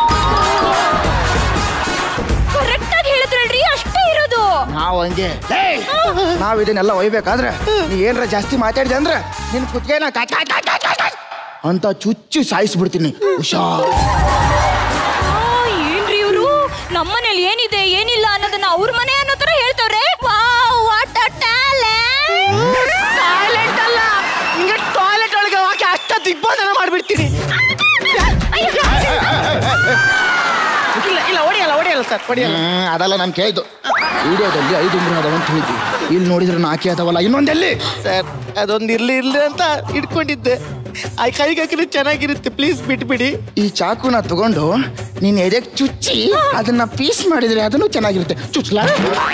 ಕರೆಕ್ಟ್ ಆಗಿ ಹೇಳಿದ್ರಲ್ರಿ ಅಷ್ಟೇ ಇರೋದು ನಾವು ಹಂಗೆ ಏಯ್! ನಾವ್ ಇದನ್ನೆಲ್ಲ ಒಯ್ಬೇಕಾದ್ರೆ ನೀ ಏನ್ರ ಜಾಸ್ತಿ ಮಾತಾಡಿದೆ ಅಂದ್ರೆ ನಿನ್ ಕುತ್ತಿಗೆನ ಕಾಟ್ ಕಾಟ್ ಕಾಟ್ ಕಾಟ್ ಕಾಟ್ ಅಂತ ಚುಚ್ಚಿ ಸಾಯಿಸ್ಬಿಡ್ತೀನಿ ಹುಷಾರ್ ಆ, ಏನ್ರಿ ಇವರು ನಮ್ಮನೇಲಿ ಏನಿದೆ ಏನಿಲ್ಲ ಅನ್ನೋದನ್ನ ಅವ್ರ ಮನೆ ಅನ್ನೋ ತರ ಹೇಳ್ತವ್ರೆ wow what a talent toilet ಅಲ್ಲ ನಿಂಗೆ ಟಾಯ್ಲೆಟ್ ಒಳಗೆ ಹಾಕಿ ಅಷ್ಟ ದಿಗ್ಬಂಧನ ಮಾಡ್ಬಿಡ್ತೀನಿ ಇಲ್ಲ ಇಲ್ಲ ಹೊಡಿಯಲ್ಲ ಹೊಡಿಯಲ್ಲ ಸರ್ ಹೊಡಿಯಲ್ಲ ಹ್ಮ್, ಅದಲ್ಲ ನಾನು ಕೇಳಿದ್ದು ವಿಡಿಯೋದಲ್ಲಿ ಐದು ಉಂಗುರ ಅದಾವ ಅಂತ ಹೇಳಿದ್ವಿ ಇಲ್ಲಿ ನೋಡಿದ್ರೆ ನಾಲ್ಕೇ ಅದಾವಲ್ಲ ಇನ್ನೊಂದೆಲ್ಲಿ ಸರ್ ಅದೊಂದು ಇರ್ಲಿ ಇರ್ಲಿ ಅಂತ ಇಟ್ಕೊಂಡಿದ್ದೆ ಆ ಕೈಗೆ ಹಾಕಿದ್ರೆ ಚೆನ್ನಾಗಿರುತ್ತೆ ಪ್ಲೀಸ್ ಬಿಟ್ಬಿಡಿ ಈ ಚಾಕುನ ತಗೊಂಡು ನೀನ್ ಎದೆಗೆ ಚುಚ್ಚಿ ಅದನ್ನ ಪೀಸ್ ಮಾಡಿದ್ರೆ ಅದನ್ನು ಚೆನ್ನಾಗಿರುತ್ತೆ ಚುಚ್ಚಲಾ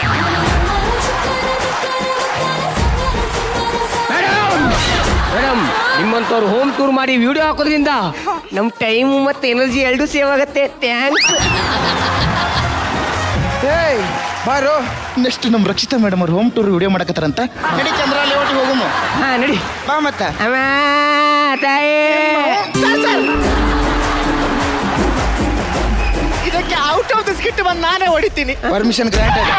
ಮೇಡಮ್ ನಿಮ್ಮಂತವ್ರು ಹೋಮ್ ಟೂರ್ ಮಾಡಿ ವಿಡಿಯೋ ಹಾಕೋದ್ರಿಂದ ನಮ್ ಟೈಮ್ ಮತ್ತೆ ಎನರ್ಜಿ ಎರಡು ಸೇವ್ ಆಗುತ್ತೆ ಥ್ಯಾಂಕ್ಸ್ ಏಯ್ ಬಾರೋ ನೆಕ್ಸ್ಟ್ ನಮ್ ರಕ್ಷಿತಾ ಮೇಡಮ್ ಅವ್ರು ಹೋಮ್ ಟೂರ್ ವಿಡಿಯೋ ಮಾಡಕತ್ತಾರಂತ ನಡಿ ಚಂದ್ರ ಲೇಔಟಿಗೆ ಹೋಗುಮ ಹಾ ನಡಿ ಬಾ ಮತ್ತ ಇದಕ್ಕೆ ಔಟ್ ಆಫ್ ದ ಸ್ಕಿಟ್ ಬಂದು ನಾನೇ ಹೊಡಿತೀನಿ ಪರ್ಮಿಷನ್ ಗ್ರಾಂಟೆಡ್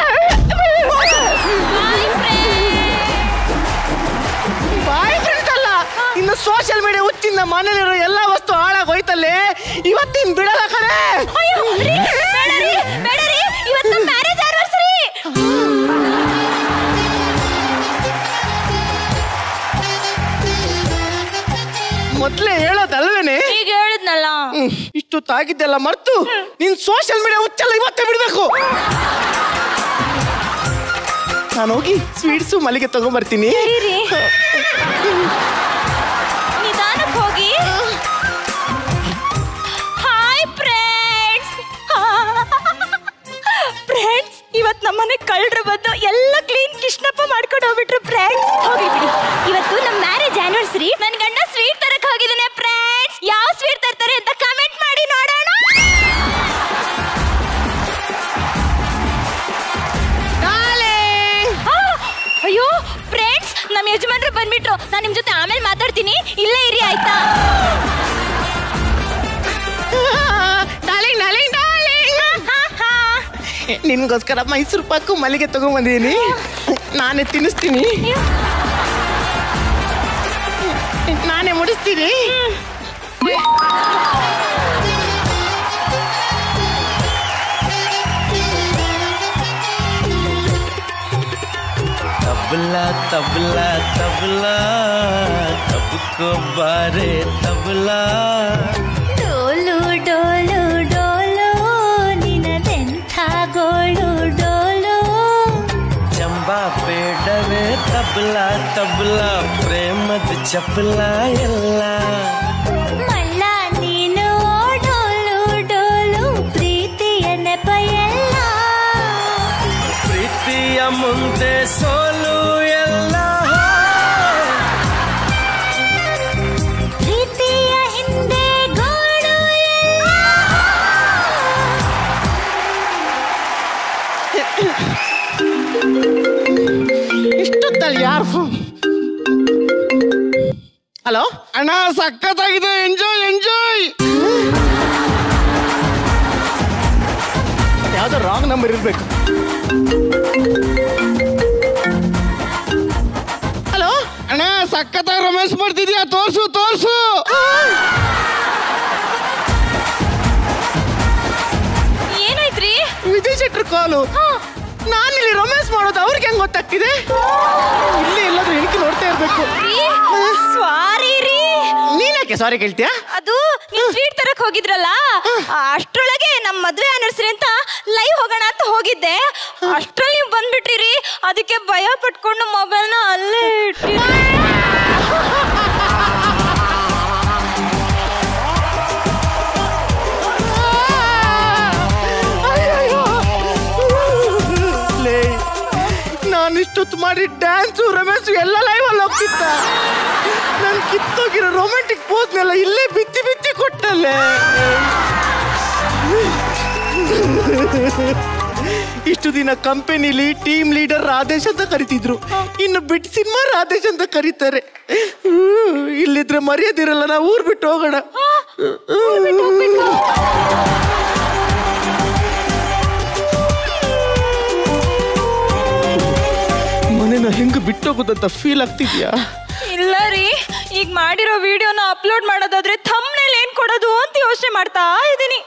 ಬಾಯ್ ಫ್ರೆಂಡ್ಸ್ ಅಲ್ಲ ಇನ್ನು ಸೋಷಿಯಲ್ ಮೀಡಿಯಾ ಹುಚ್ಚಿಂದ ಮನೇಲಿರೋ ಎಲ್ಲ ವಸ್ತು ಹಾಳಾಗಿ ಹೋಯ್ತಲ್ಲೇ ಇವತ್ತಿನ ಬಿಡಲ್ಲ ಕಣೆ ಅಯ್ಯೋ ರೀ, ಬೇಡ ರೀ, ಬೇಡ ರೀ, ಇವತ್ತು ನಮ್ಮ ಮ್ಯಾರೇಜ್ ಆನಿವರ್ಸರಿ ಮೊದ್ಲೇ ಹೇಳೋದಲ್ವೇನೆ ಈಗ ಹೇಳಿದ್ನಲ್ಲ ಹ್ಮ್, ಇಷ್ಟು ತಾಗಿದ್ದೆಲ್ಲ ಮರ್ತು ನೀನ್ ಸೋಷಿಯಲ್ ಮೀಡಿಯಾ ಹುಚ್ಚಲ್ಲ ಇವತ್ತೇ ಬಿಡ್ಬೇಕು ನಾನು ಹೋಗಿ ಸ್ವೀಟ್ಸು ಮಲ್ಲಿಗೆ ತಗೊಂಡ್ಬರ್ತೀನಿ ನಿಧಾನಕ್ಕೆ ಹೋಗಿ ಹಾಯ್ ಫ್ರೆಂಡ್ಸ್ ಫ್ರೆಂಡ್ಸ್ ಇವತ್ತು ನಮ್ಮನೆ ಕಳ್ಳರು ಬಂದು ಎಲ್ಲ ಕ್ಲೀನ್ ಕಿಶ್ನಪ್ಪ ಮಾಡ್ಕೊಂಡು ಹೋಗ್ಬಿಟ್ರು ಫ್ರೆಂಡ್ಸ್ ಹೋಗಿ ಬಿಡಿ ಇವತ್ತು ನಮ್ಮ ಮ್ಯಾರೇಜ್ ಆನಿವರ್ಸರಿ ನನ್ನ ಗಂಡ ಸ್ವೀಟ್ ತರಕ್ ಹೋಗಿದ್ದಾನೆ ಫ್ರೆಂಡ್ಸ್ ಯಾವ ಸ್ವೀಟ್ ತರ್ತಾರೆ ಅಂತ ಕಮೆಂಟ್ ಮಾಡಿ ನೋಡೋಣ ಆ, ಅಯ್ಯೋ ಫ್ರೆಂಡ್ಸ್ ನಮ್ಮ ಯಜಮಾನ್ರು ಬಂದ್ಬಿಟ್ರು ನಾನು ನಿಮ್ ಜೊತೆ ಆಮೇಲೆ ಮಾತಾಡ್ತೀನಿ ಇಲ್ಲೇ ಇರಿ ಆಯ್ತಾ ಡಾರ್ಲಿಂಗ್ ಡಾರ್ಲಿಂಗ್ ನಿನ್ಗೋಸ್ಕರ ಮೈಸೂರು ಪಾಕು ಮಲ್ಲಿಗೆ ತಗೊಂಬಂದಿದ್ದೀನಿ ನಾನೇ ತಿನ್ನಿಸ್ತೀನಿ ನಾನೇ ಮುಡಿಸ್ತೀನಿ तबला तबला तबला सबको बारे तबला ಡೋಲು ಡೋಲು ಡೋಲು ನಿನದೆಂಥ ಗೋಳು ಡೋಲು ಚಂಬಾ ಬೇಡವೇ ತಬಲಾ ತಬಲಾ ಪ್ರೇಮದ ಚಪಲ ಎಲ್ಲ ಮಲ್ಲ ನೀನು ಓ ಡೋಲು ಡೋಲು ಪ್ರೀತಿಯ ನೆಪ ಎಲ್ಲ ಪ್ರೀತಿಯ ಮುಂದೆ ಸೋಲು ಎಲ್ಲ ಪ್ರೀತಿಯ ಹಿಂದೆ ಗೋಳು ಎಲ್ಲ ಇಷ್ಟೊತ್ತಲ್ಲಿ ಯಾರು ಫೋನ್ ಹಲೋ ಅಣ್ಣ ಸಖತ್ತಾಗಿದೆ ಎಂಜಾಯ್ ಎಂಜಾಯ್ ಯಾವ್ದೋ ರಾಂಗ್ ನಂಬರ್ ಇರ್ಬೇಕು ಹಲೋ ಅಣ್ಣ ಸಖತ್ತಾಗಿ ರಮೇಶ್ ಮಾಡ್ತಿದ್ಯಾ ತೋರ್ಸು ತೋರ್ಸು ಏನಾಯ್ತ್ರಿ ವಿಜಯ್ ಶೆಟ್ರ್ ಕಾಲು ನಾನಿಲ್ಲಿ ರೊಮ್ಯಾನ್ಸ್ ಮಾಡೋದು ಅವ್ರಿಗೆ ಹೆಂಗ್ ಗೊತ್ತಾಗ್ತಿದೆ ಇಲ್ಲೇ ಎಲ್ಲಾದ್ರೂ ಹೆಣಕಿ ನೋಡ್ತಾ ಇರ್ಬೇಕು ಸಾರಿ ರೀ ನೀನ್ಯಾಕೆ ಸಾರಿ ಕೇಳ್ತೀಯಾ ಅದು ನೀವು ಸ್ವೀಟ್ ತರಕ್ ಹೋಗಿದ್ರಲ್ಲ ಅಷ್ಟ್ರೊಳಗೆ ನಮ್ಮ ಮದ್ವೆ ಆನಿವರ್ಸರಿ ಅಂತ ಲೈವ್ ಹೋಗೋಣ ಅಂತ ಹೋಗಿದ್ದೆ ಅಷ್ಟ್ರಲ್ಲಿ ನೀವು ಬಂದ್ಬಿಟ್ರಿ ಅದಕ್ಕೆ ಭಯ ಪಟ್ಕೊಂಡು ಮೊಬೈಲ್ನ ಅಲ್ಲೇ ಇಟ್ಟಿರಿ ಲೇ ನಾನು ಇಷ್ಟೊತ್ತು ಮಾಡಿ ಡ್ಯಾನ್ಸು ರೊಮ್ಯಾನ್ಸು ಎಲ್ಲ ಲೈವ್ ಅಲ್ಲಿ ಹೋಗ್ತಿದ್ದ ನನ್ ಕಿತ್ತೋಗಿರೋ ರೊಮ್ಯಾಂಟಿಕ್ ಪೋಸ್ನೆಲ್ಲ ಇಲ್ಲೇ ಬಿಚ್ಚಿ ಬಿಚ್ಚಿ ಕೊಟ್ಟಲ್ಲೇ ಇಷ್ಟು ದಿನ ಕಂಪನಿಲಿ ಟೀಮ್ ಲೀಡರ್ ರಾಧೇಶ್ ಅಂತ ಕರಿತಿದ್ರು ಇನ್ನು ಬಿಟ್ಟು ಸಿನಿಮಾ ರಾಧೇಶ್ ಅಂತ ಕರೀತಾರೆ ಹ್ಮ್, ಇಲ್ಲಿದ್ರೆ ಮರ್ಯಾದಿರಲ್ಲ ನಾವು ಊರ್ ಬಿಟ್ಟು ಹೋಗೋಣ ಮನೆನ ಹೆಂಗ್ ಬಿಟ್ಟೋಗೋದಂತ ಫೀಲ್ ಆಗ್ತಿದ್ಯಾ ಇಲ್ಲ ರೀ ಈಗ ಮಾಡಿರೋ ವಿಡಿಯೋನ ಅಪ್ಲೋಡ್ ಮಾಡೋದಾದ್ರೆ ಥಂಬ್ನೇಲ್ ಏನ್ ಕೊಡೋದು ಅಂತ ಯೋಚನೆ ಮಾಡ್ತಾ ಇದ್ದೀನಿ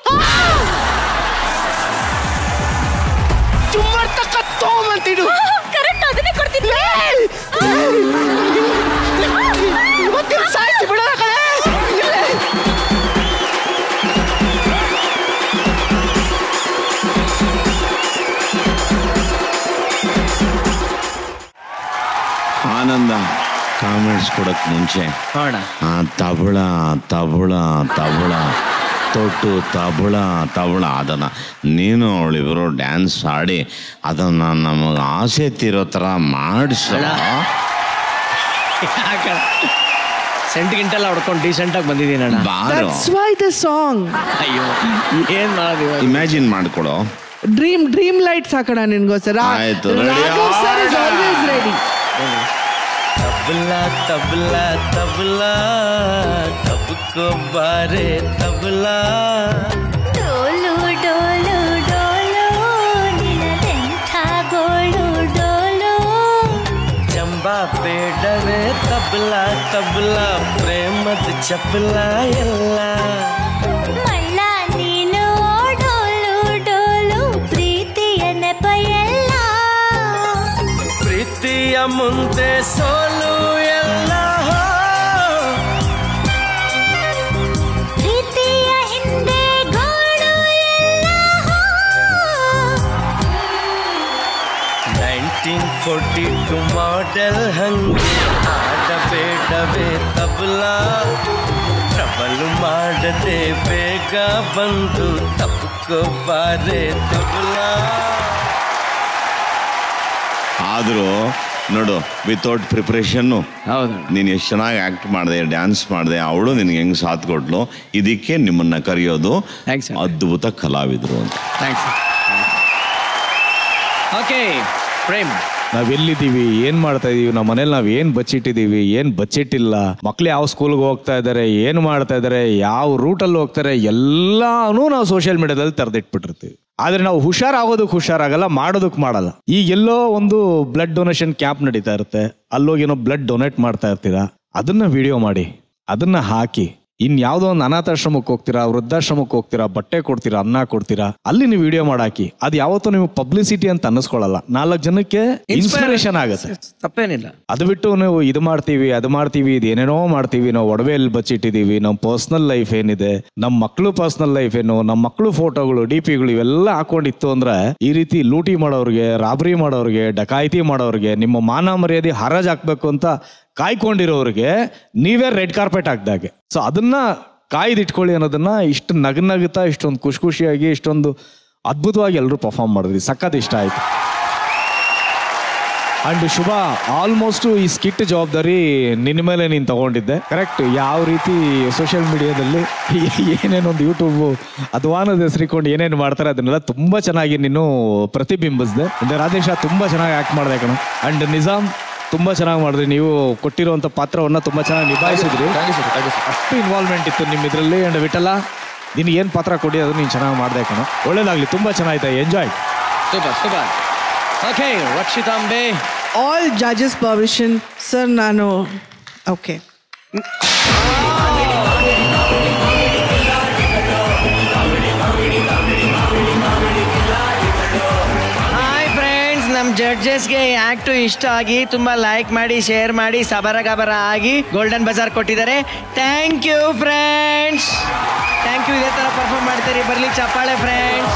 ಚುಮ್ಮರ್ತಕ್ಕ ತಗೊಂಬಂತಿಡು ಕರೆಕ್ಟ್ ಅದನ್ನೇ ಕೊಡ್ತೀನಿ ಇವತ್ತಿನ ಸಾಯ್ತಿ ಬಿಡೋ ಕಡೆ ಆನಂದ ಕಾಮೆಂಟ್ಸ್ ಕೊಡಕ್ ಮುಂಚೆ ಆ ತಬಳ ತಬಳ ತಬಳ ತೊಟ್ಟು ತಬಳ ತಬಳ ಅದನ್ನ ನೀನು ಅವಳಿಬ್ರು ಡ್ಯಾನ್ಸ್ ಆಡಿ ಅದನ್ನ ನಮಗೆ ಆಸೆ ತೀರೋ ಥರ ಮಾಡಿಸ ಸೆಂಟ್ ಗಿಂಟೆಲ್ಲ ಹೊಡ್ಕೊಂಡು ಡೀಸೆಂಟ್ ಆಗಿ ಬಂದಿದ್ದೀನಿ ಅಣ್ಣ ಬಾರೋ ದಟ್ಸ್ ವೈ ದ ಸಾಂಗ್ ಅಯ್ಯೋ ಏನ್ ಮಾಡೋದು ಇವಾಗ? ಇಮ್ಯಾಜಿನ್ ಮಾಡ್ಕೊಡು ಡ್ರೀಮ್ ಡ್ರೀಮ್ ಲೈಟ್ಸ್ ಹಾಕೋಣ ನಿನ್ಗೋಸ್ಕರ ಆಯ್ತು, ready? Raghav sir is always ready tabla tabla tabla तब को बारे तबला ಡೋಲು ಡೋಲು ಡೋಲು ನಿನದೆಂಥ ಗೋಳು ಡೋಲು ಚಂಬಾ ಬೇಡವೆ ತಬಲಾ ತಬಲಾ ಪ್ರೇಮದ ಚಪಲ ಎಲ್ಲ ಮಳ್ಳ ನೀನು ಡೋಲು ಡೋಲು ಪ್ರೀತಿಯ ನೆಪ ಎಲ್ಲ ಪ್ರೀತಿಯ ಮುಂದೆ ಸೋಲು ಎಲ್ಲ ಪ್ರೀತಿಯ ಹಿಂದೆ ಗೋಳು ಎಲ್ಲ ನೈನ್ಟೀನ್ ಫೋರ್ಟಿ ಟು ಮಾಡೆಲ್ ಹಂಗೆ ಆಡಬೇಡವೆ ತಬಲಾ ಟ್ರಬಲ್ ಮಾಡದೆ ಬೇಗ ಬಂದು ತಪ್ಪು ಬಾರೆ ತಬಲಾ ಆದರೂ ನೋಡು ವಿತೌಟ್ ಪ್ರಿಪ್ರೇಷನ್ನು ಹೌದು ನೀನು ಎಷ್ಟು ಚೆನ್ನಾಗಿ ಆ್ಯಕ್ಟ್ ಮಾಡಿದೆ ಡ್ಯಾನ್ಸ್ ಮಾಡಿದೆ ಅವಳು ನಿನಗೆ ಹೆಂಗೆ ಸಾಥ್ ಕೊಟ್ಲು ಇದಕ್ಕೆ ನಿಮ್ಮನ್ನ ಕರೆಯೋದು ಅದ್ಭುತ ಕಲಾವಿದರು ಅಂತ ಥ್ಯಾಂಕ್ಸ್ ಓಕೆ ಪ್ರೇಮ್ ನಾವೆಲ್ಲಿದ್ದೀವಿ ಏನ್ ಮಾಡ್ತಾ ಇದೀವಿ ನಮ್ಮ ಮನೇಲಿ ನಾವ್ ಏನ್ ಬಚ್ಚಿಟ್ಟಿದೀವಿ ಏನ್ ಬಚ್ಚಿಟ್ಟಿಲ್ಲ ಮಕ್ಳು ಯಾವ ಸ್ಕೂಲ್ಗೆ ಹೋಗ್ತಾ ಇದಾರೆ ಏನ್ ಮಾಡ್ತಾ ಇದಾರೆ ಯಾವ ರೂಟಲ್ಲಿ ಹೋಗ್ತಾರೆ ಎಲ್ಲಾನು ನಾವು ಸೋಷಿಯಲ್ ಮೀಡಿಯಾದಲ್ಲಿ ತೆರೆದಿಟ್ಬಿಟ್ಟಿರ್ತೀವಿ ಆದ್ರೆ ನಾವು ಹುಷಾರಾಗೋದಕ್ಕೆ ಹುಷಾರಾಗಲ್ಲ ಮಾಡೋದಕ್ಕೆ ಮಾಡಲ್ಲ ಈಗ ಎಲ್ಲೋ ಒಂದು ಬ್ಲಡ್ ಡೊನೇಷನ್ ಕ್ಯಾಂಪ್ ನಡೀತಾ ಇರುತ್ತೆ ಅಲ್ಲೋಗಿ ಏನೋ ಬ್ಲಡ್ ಡೊನೇಟ್ ಮಾಡ್ತಾ ಇರ್ತೀರಾ ಅದನ್ನ ವಿಡಿಯೋ ಮಾಡಿ ಅದನ್ನ ಹಾಕಿ ಇನ್ ಯಾವ್ದೋ ಒಂದು ಅನಾಥಾಶ್ರಮಕ್ಕೆ ಹೋಗ್ತೀರಾ ವೃದ್ಧಾಶ್ರಮಕ್ಕೆ ಹೋಗ್ತೀರಾ ಬಟ್ಟೆ ಕೊಡ್ತೀರಾ ಅನ್ನ ಕೊಡ್ತೀರಾ ಅಲ್ಲಿ ನೀವು ವಿಡಿಯೋ ಮಾಡಾಕಿ ಅದು ಯಾವತ್ತೂ ನೀವು ಪಬ್ಲಿಸಿಟಿ ಅಂತ ಅನ್ನಿಸ್ಕೊಳ್ಳಲ್ಲ ನಾಲ್ಕು ಜನಕ್ಕೆ ಇನ್ಸ್ಪಿರೇಷನ್ ಆಗುತ್ತೆ ತಪ್ಪೇನಿಲ್ಲ ಅದು ಬಿಟ್ಟು ನೀವು ಇದು ಮಾಡ್ತೀವಿ ಅದು ಮಾಡ್ತೀವಿ ಇದು ಏನೇನೋ ಮಾಡ್ತೀವಿ ನಾವು ಒಡವೆಯಲ್ಲಿ ಬಚ್ಚಿಟ್ಟಿದೀವಿ ನಮ್ಮ ಪರ್ಸನಲ್ ಲೈಫ್ ಏನಿದೆ ನಮ್ಮ ಮಕ್ಕಳು ಪರ್ಸನಲ್ ಲೈಫ್ ಏನು ನಮ್ಮ ಮಕ್ಕಳು ಫೋಟೋಗಳು ಡಿ ಪಿಗಳು ಇವೆಲ್ಲ ಹಾಕೊಂಡಿತ್ತು ಅಂದ್ರೆ ಈ ರೀತಿ ಲೂಟಿ ಮಾಡೋರಿಗೆ ರಾಬರಿ ಮಾಡೋರಿಗೆ ಡಕಾಯಿತಿ ಮಾಡೋರಿಗೆ ನಿಮ್ಮ ಮಾನ ಮರ್ಯಾದೆ ಹರಾಜ್ ಹಾಕ್ಬೇಕು ಅಂತ ಕಾಯ್ಕೊಂಡಿರೋರಿಗೆ ನೀವೇ ರೆಡ್ ಕಾರ್ಪೆಟ್ ಹಾಕ್ದಾಗೆ ಸೊ ಅದನ್ನ ಕಾಯ್ದಿಟ್ಕೊಳ್ಳಿ ಅನ್ನೋದನ್ನ ಇಷ್ಟು ನಗನಗುತ್ತಾ ಇಷ್ಟೊಂದು ಖುಷಿ ಖುಷಿಯಾಗಿ ಇಷ್ಟೊಂದು ಅದ್ಭುತವಾಗಿ ಎಲ್ಲರೂ ಪರ್ಫಾರ್ಮ್ ಮಾಡಿದ್ರಿ ಸಖತ್ ಇಷ್ಟ ಆಯ್ತು ಅಂಡ್ ಶುಭ ಆಲ್ಮೋಸ್ಟ್ ಈ ಸ್ಕಿಟ್ ಜವಾಬ್ದಾರಿ ನಿನ್ನ ಮೇಲೆ ನೀನು ತಗೊಂಡಿದ್ದೆ ಕರೆಕ್ಟ್ ಯಾವ ರೀತಿ ಸೋಷಿಯಲ್ ಮೀಡಿಯಾದಲ್ಲಿ ಏನೇನೊಂದು ಯೂಟ್ಯೂಬ್ ಅಧ್ವಾನದ ಹೆಸರಿಕೊಂಡು ಏನೇನು ಮಾಡ್ತಾರೆ ಅದನ್ನೆಲ್ಲ ತುಂಬಾ ಚೆನ್ನಾಗಿ ನೀನು ಪ್ರತಿಬಿಂಬಿಸಿದೆ ಅಂಡ್ ರಾಧೇಶ ತುಂಬಾ ಚೆನ್ನಾಗಿ ಆಕ್ಟ್ ಮಾಡಿದೆ ಕಣ ಅಂಡ್ ನಿಜಾಮ್ ತುಂಬಾ ಚೆನ್ನಾಗಿ ಮಾಡಿದ್ರಿ ನೀವು ಕೊಟ್ಟಿರುವಂತ ಪಾತ್ರವನ್ನ ತುಂಬಾ ಚೆನ್ನಾಗಿ ನಿಭಾಯಿಸಿದ್ರಿ ಅಷ್ಟು ಇನ್ವಾಲ್ವ್ಮೆಂಟ್ ಇತ್ತು ನಿಮ್ಮ ಇದರಲ್ಲಿ ಅಂಡ್ ವಿಠಲ ನಿನ್ ಏನ್ ಪಾತ್ರ ಕೊಡಿ ಅದು ನೀನು ಚೆನ್ನಾಗಿ ಮಾಡಿದೆ ಕಣ ಒಳ್ಳೇದಾಗ್ಲಿ ತುಂಬಾ ಚೆನ್ನಾಗಿದೆ ಎಂಜಾಯ್ ಸೂಪರ್ ಸೂಪರ್ ಓಕೆ ರಕ್ಷಿತಾಂಬೆ ಆಲ್ ಜಡ್ಜಸ್ ಪರ್ಮಿಷನ್ ಸರ್ ನಾನು ಓಕೆ ಹಾಯ್ ಫ್ರೆಂಡ್ಸ್ ನಮ್ಮ ಜಡ್ಜಸ್ಗೆ ಆಕ್ಟು ಇಷ್ಟ ಆಗಿ ತುಂಬಾ ಲೈಕ್ ಮಾಡಿ ಶೇರ್ ಮಾಡಿ ಸಬರ ಗಬರ ಆಗಿ ಗೋಲ್ಡನ್ ಬಜಾರ್ ಕೊಟ್ಟಿದ್ದಾರೆ thank you friends thank you ಇದೇ ತರ ಪರ್ಫಾರ್ಮ್ ಮಾಡ್ತೀರಿ ಬರ್ಲಿ ಚಪ್ಪಾಳೆ ಫ್ರೆಂಡ್ಸ್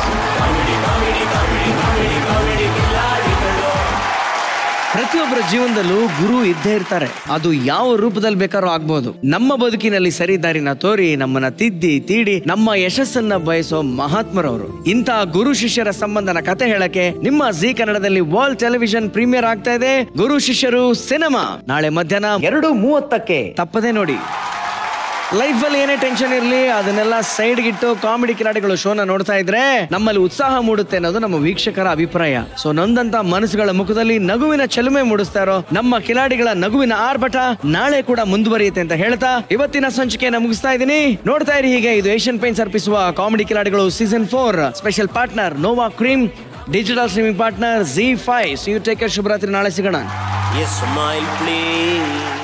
ಪ್ರತಿಯೊಬ್ಬರ ಜೀವನದಲ್ಲೂ ಗುರು ಇದ್ದೇ ಇರ್ತಾರೆ ಅದು ಯಾವ ರೂಪದಲ್ಲಿ ಬೇಕಾದ್ರೂ ಆಗ್ಬೋದು ನಮ್ಮ ಬದುಕಿನಲ್ಲಿ ಸರಿ ದಾರಿನ ತೋರಿ ನಮ್ಮನ್ನ ತಿದ್ದಿ ತೀಡಿ ನಮ್ಮ ಯಶಸ್ಸನ್ನ ಬಯಸೋ ಮಹಾತ್ಮರವರು ಇಂತಹ ಗುರು ಶಿಷ್ಯರ ಸಂಬಂಧನ ಕತೆ ಹೇಳಕ್ಕೆ ನಿಮ್ಮ ಜಿ ಕನ್ನಡದಲ್ಲಿ ವರ್ಲ್ಡ್ ಟೆಲಿವಿಷನ್ ಪ್ರೀಮಿಯರ್ ಆಗ್ತಾ ಇದೆ ಗುರು ಶಿಷ್ಯರು ಸಿನಿಮಾ ನಾಳೆ ಮಧ್ಯಾಹ್ನ ಎರಡು ಮೂವತ್ತಕ್ಕೆ ತಪ್ಪದೆ ನೋಡಿ ಲೈಫಲ್ಲಿ ಏನೇ ಟೆನ್ಷನ್ ಇರಲಿ ಅದನ್ನೆಲ್ಲ ಸೈಡ್ಗಿಟ್ಟು ಕಾಮಿಡಿ ಕಿಲಾಡಿಗಳು ಶೋನ ನೋಡ್ತಾ ಇದ್ರೆ ನಮ್ಮಲ್ಲಿ ಉತ್ಸಾಹ ಮೂಡುತ್ತೆ ಅನ್ನೋದು ನಮ್ಮ ವೀಕ್ಷಕರ ಅಭಿಪ್ರಾಯ ಸೊ ನೊಂದಂತ ಮನಸ್ಸುಗಳ ಮುಖದಲ್ಲಿ ನಗುವಿನ ಚೆಲುಮೆ ಮೂಡಿಸ್ತಾ ಇರೋ ನಮ್ಮ ಕಿಲಾಡಿಗಳ ನಗುವಿನ ಆರ್ಭಟ ನಾಳೆ ಕೂಡ ಮುಂದುವರಿಯುತ್ತೆ ಅಂತ ಹೇಳ್ತಾ ಇವತ್ತಿನ ಸಂಚಿಕೆಯನ್ನು ಮುಗಿಸ್ತಾ ಇದ್ದೀನಿ ನೋಡ್ತಾ ಇರಿ ಹೀಗೆ ಇದು ಏಷ್ಯನ್ ಪೇಂಟ್ಸ್ ಅರ್ಪಿಸುವ ಕಾಮಿಡಿ ಕಿಲಾಡಿಗಳು season four special partner Nova cream digital streaming partner Zee five see you take ಶುಭರಾತ್ರಿ ನಾಳೆ ಸಿಗೋಣ Yes, smile, please.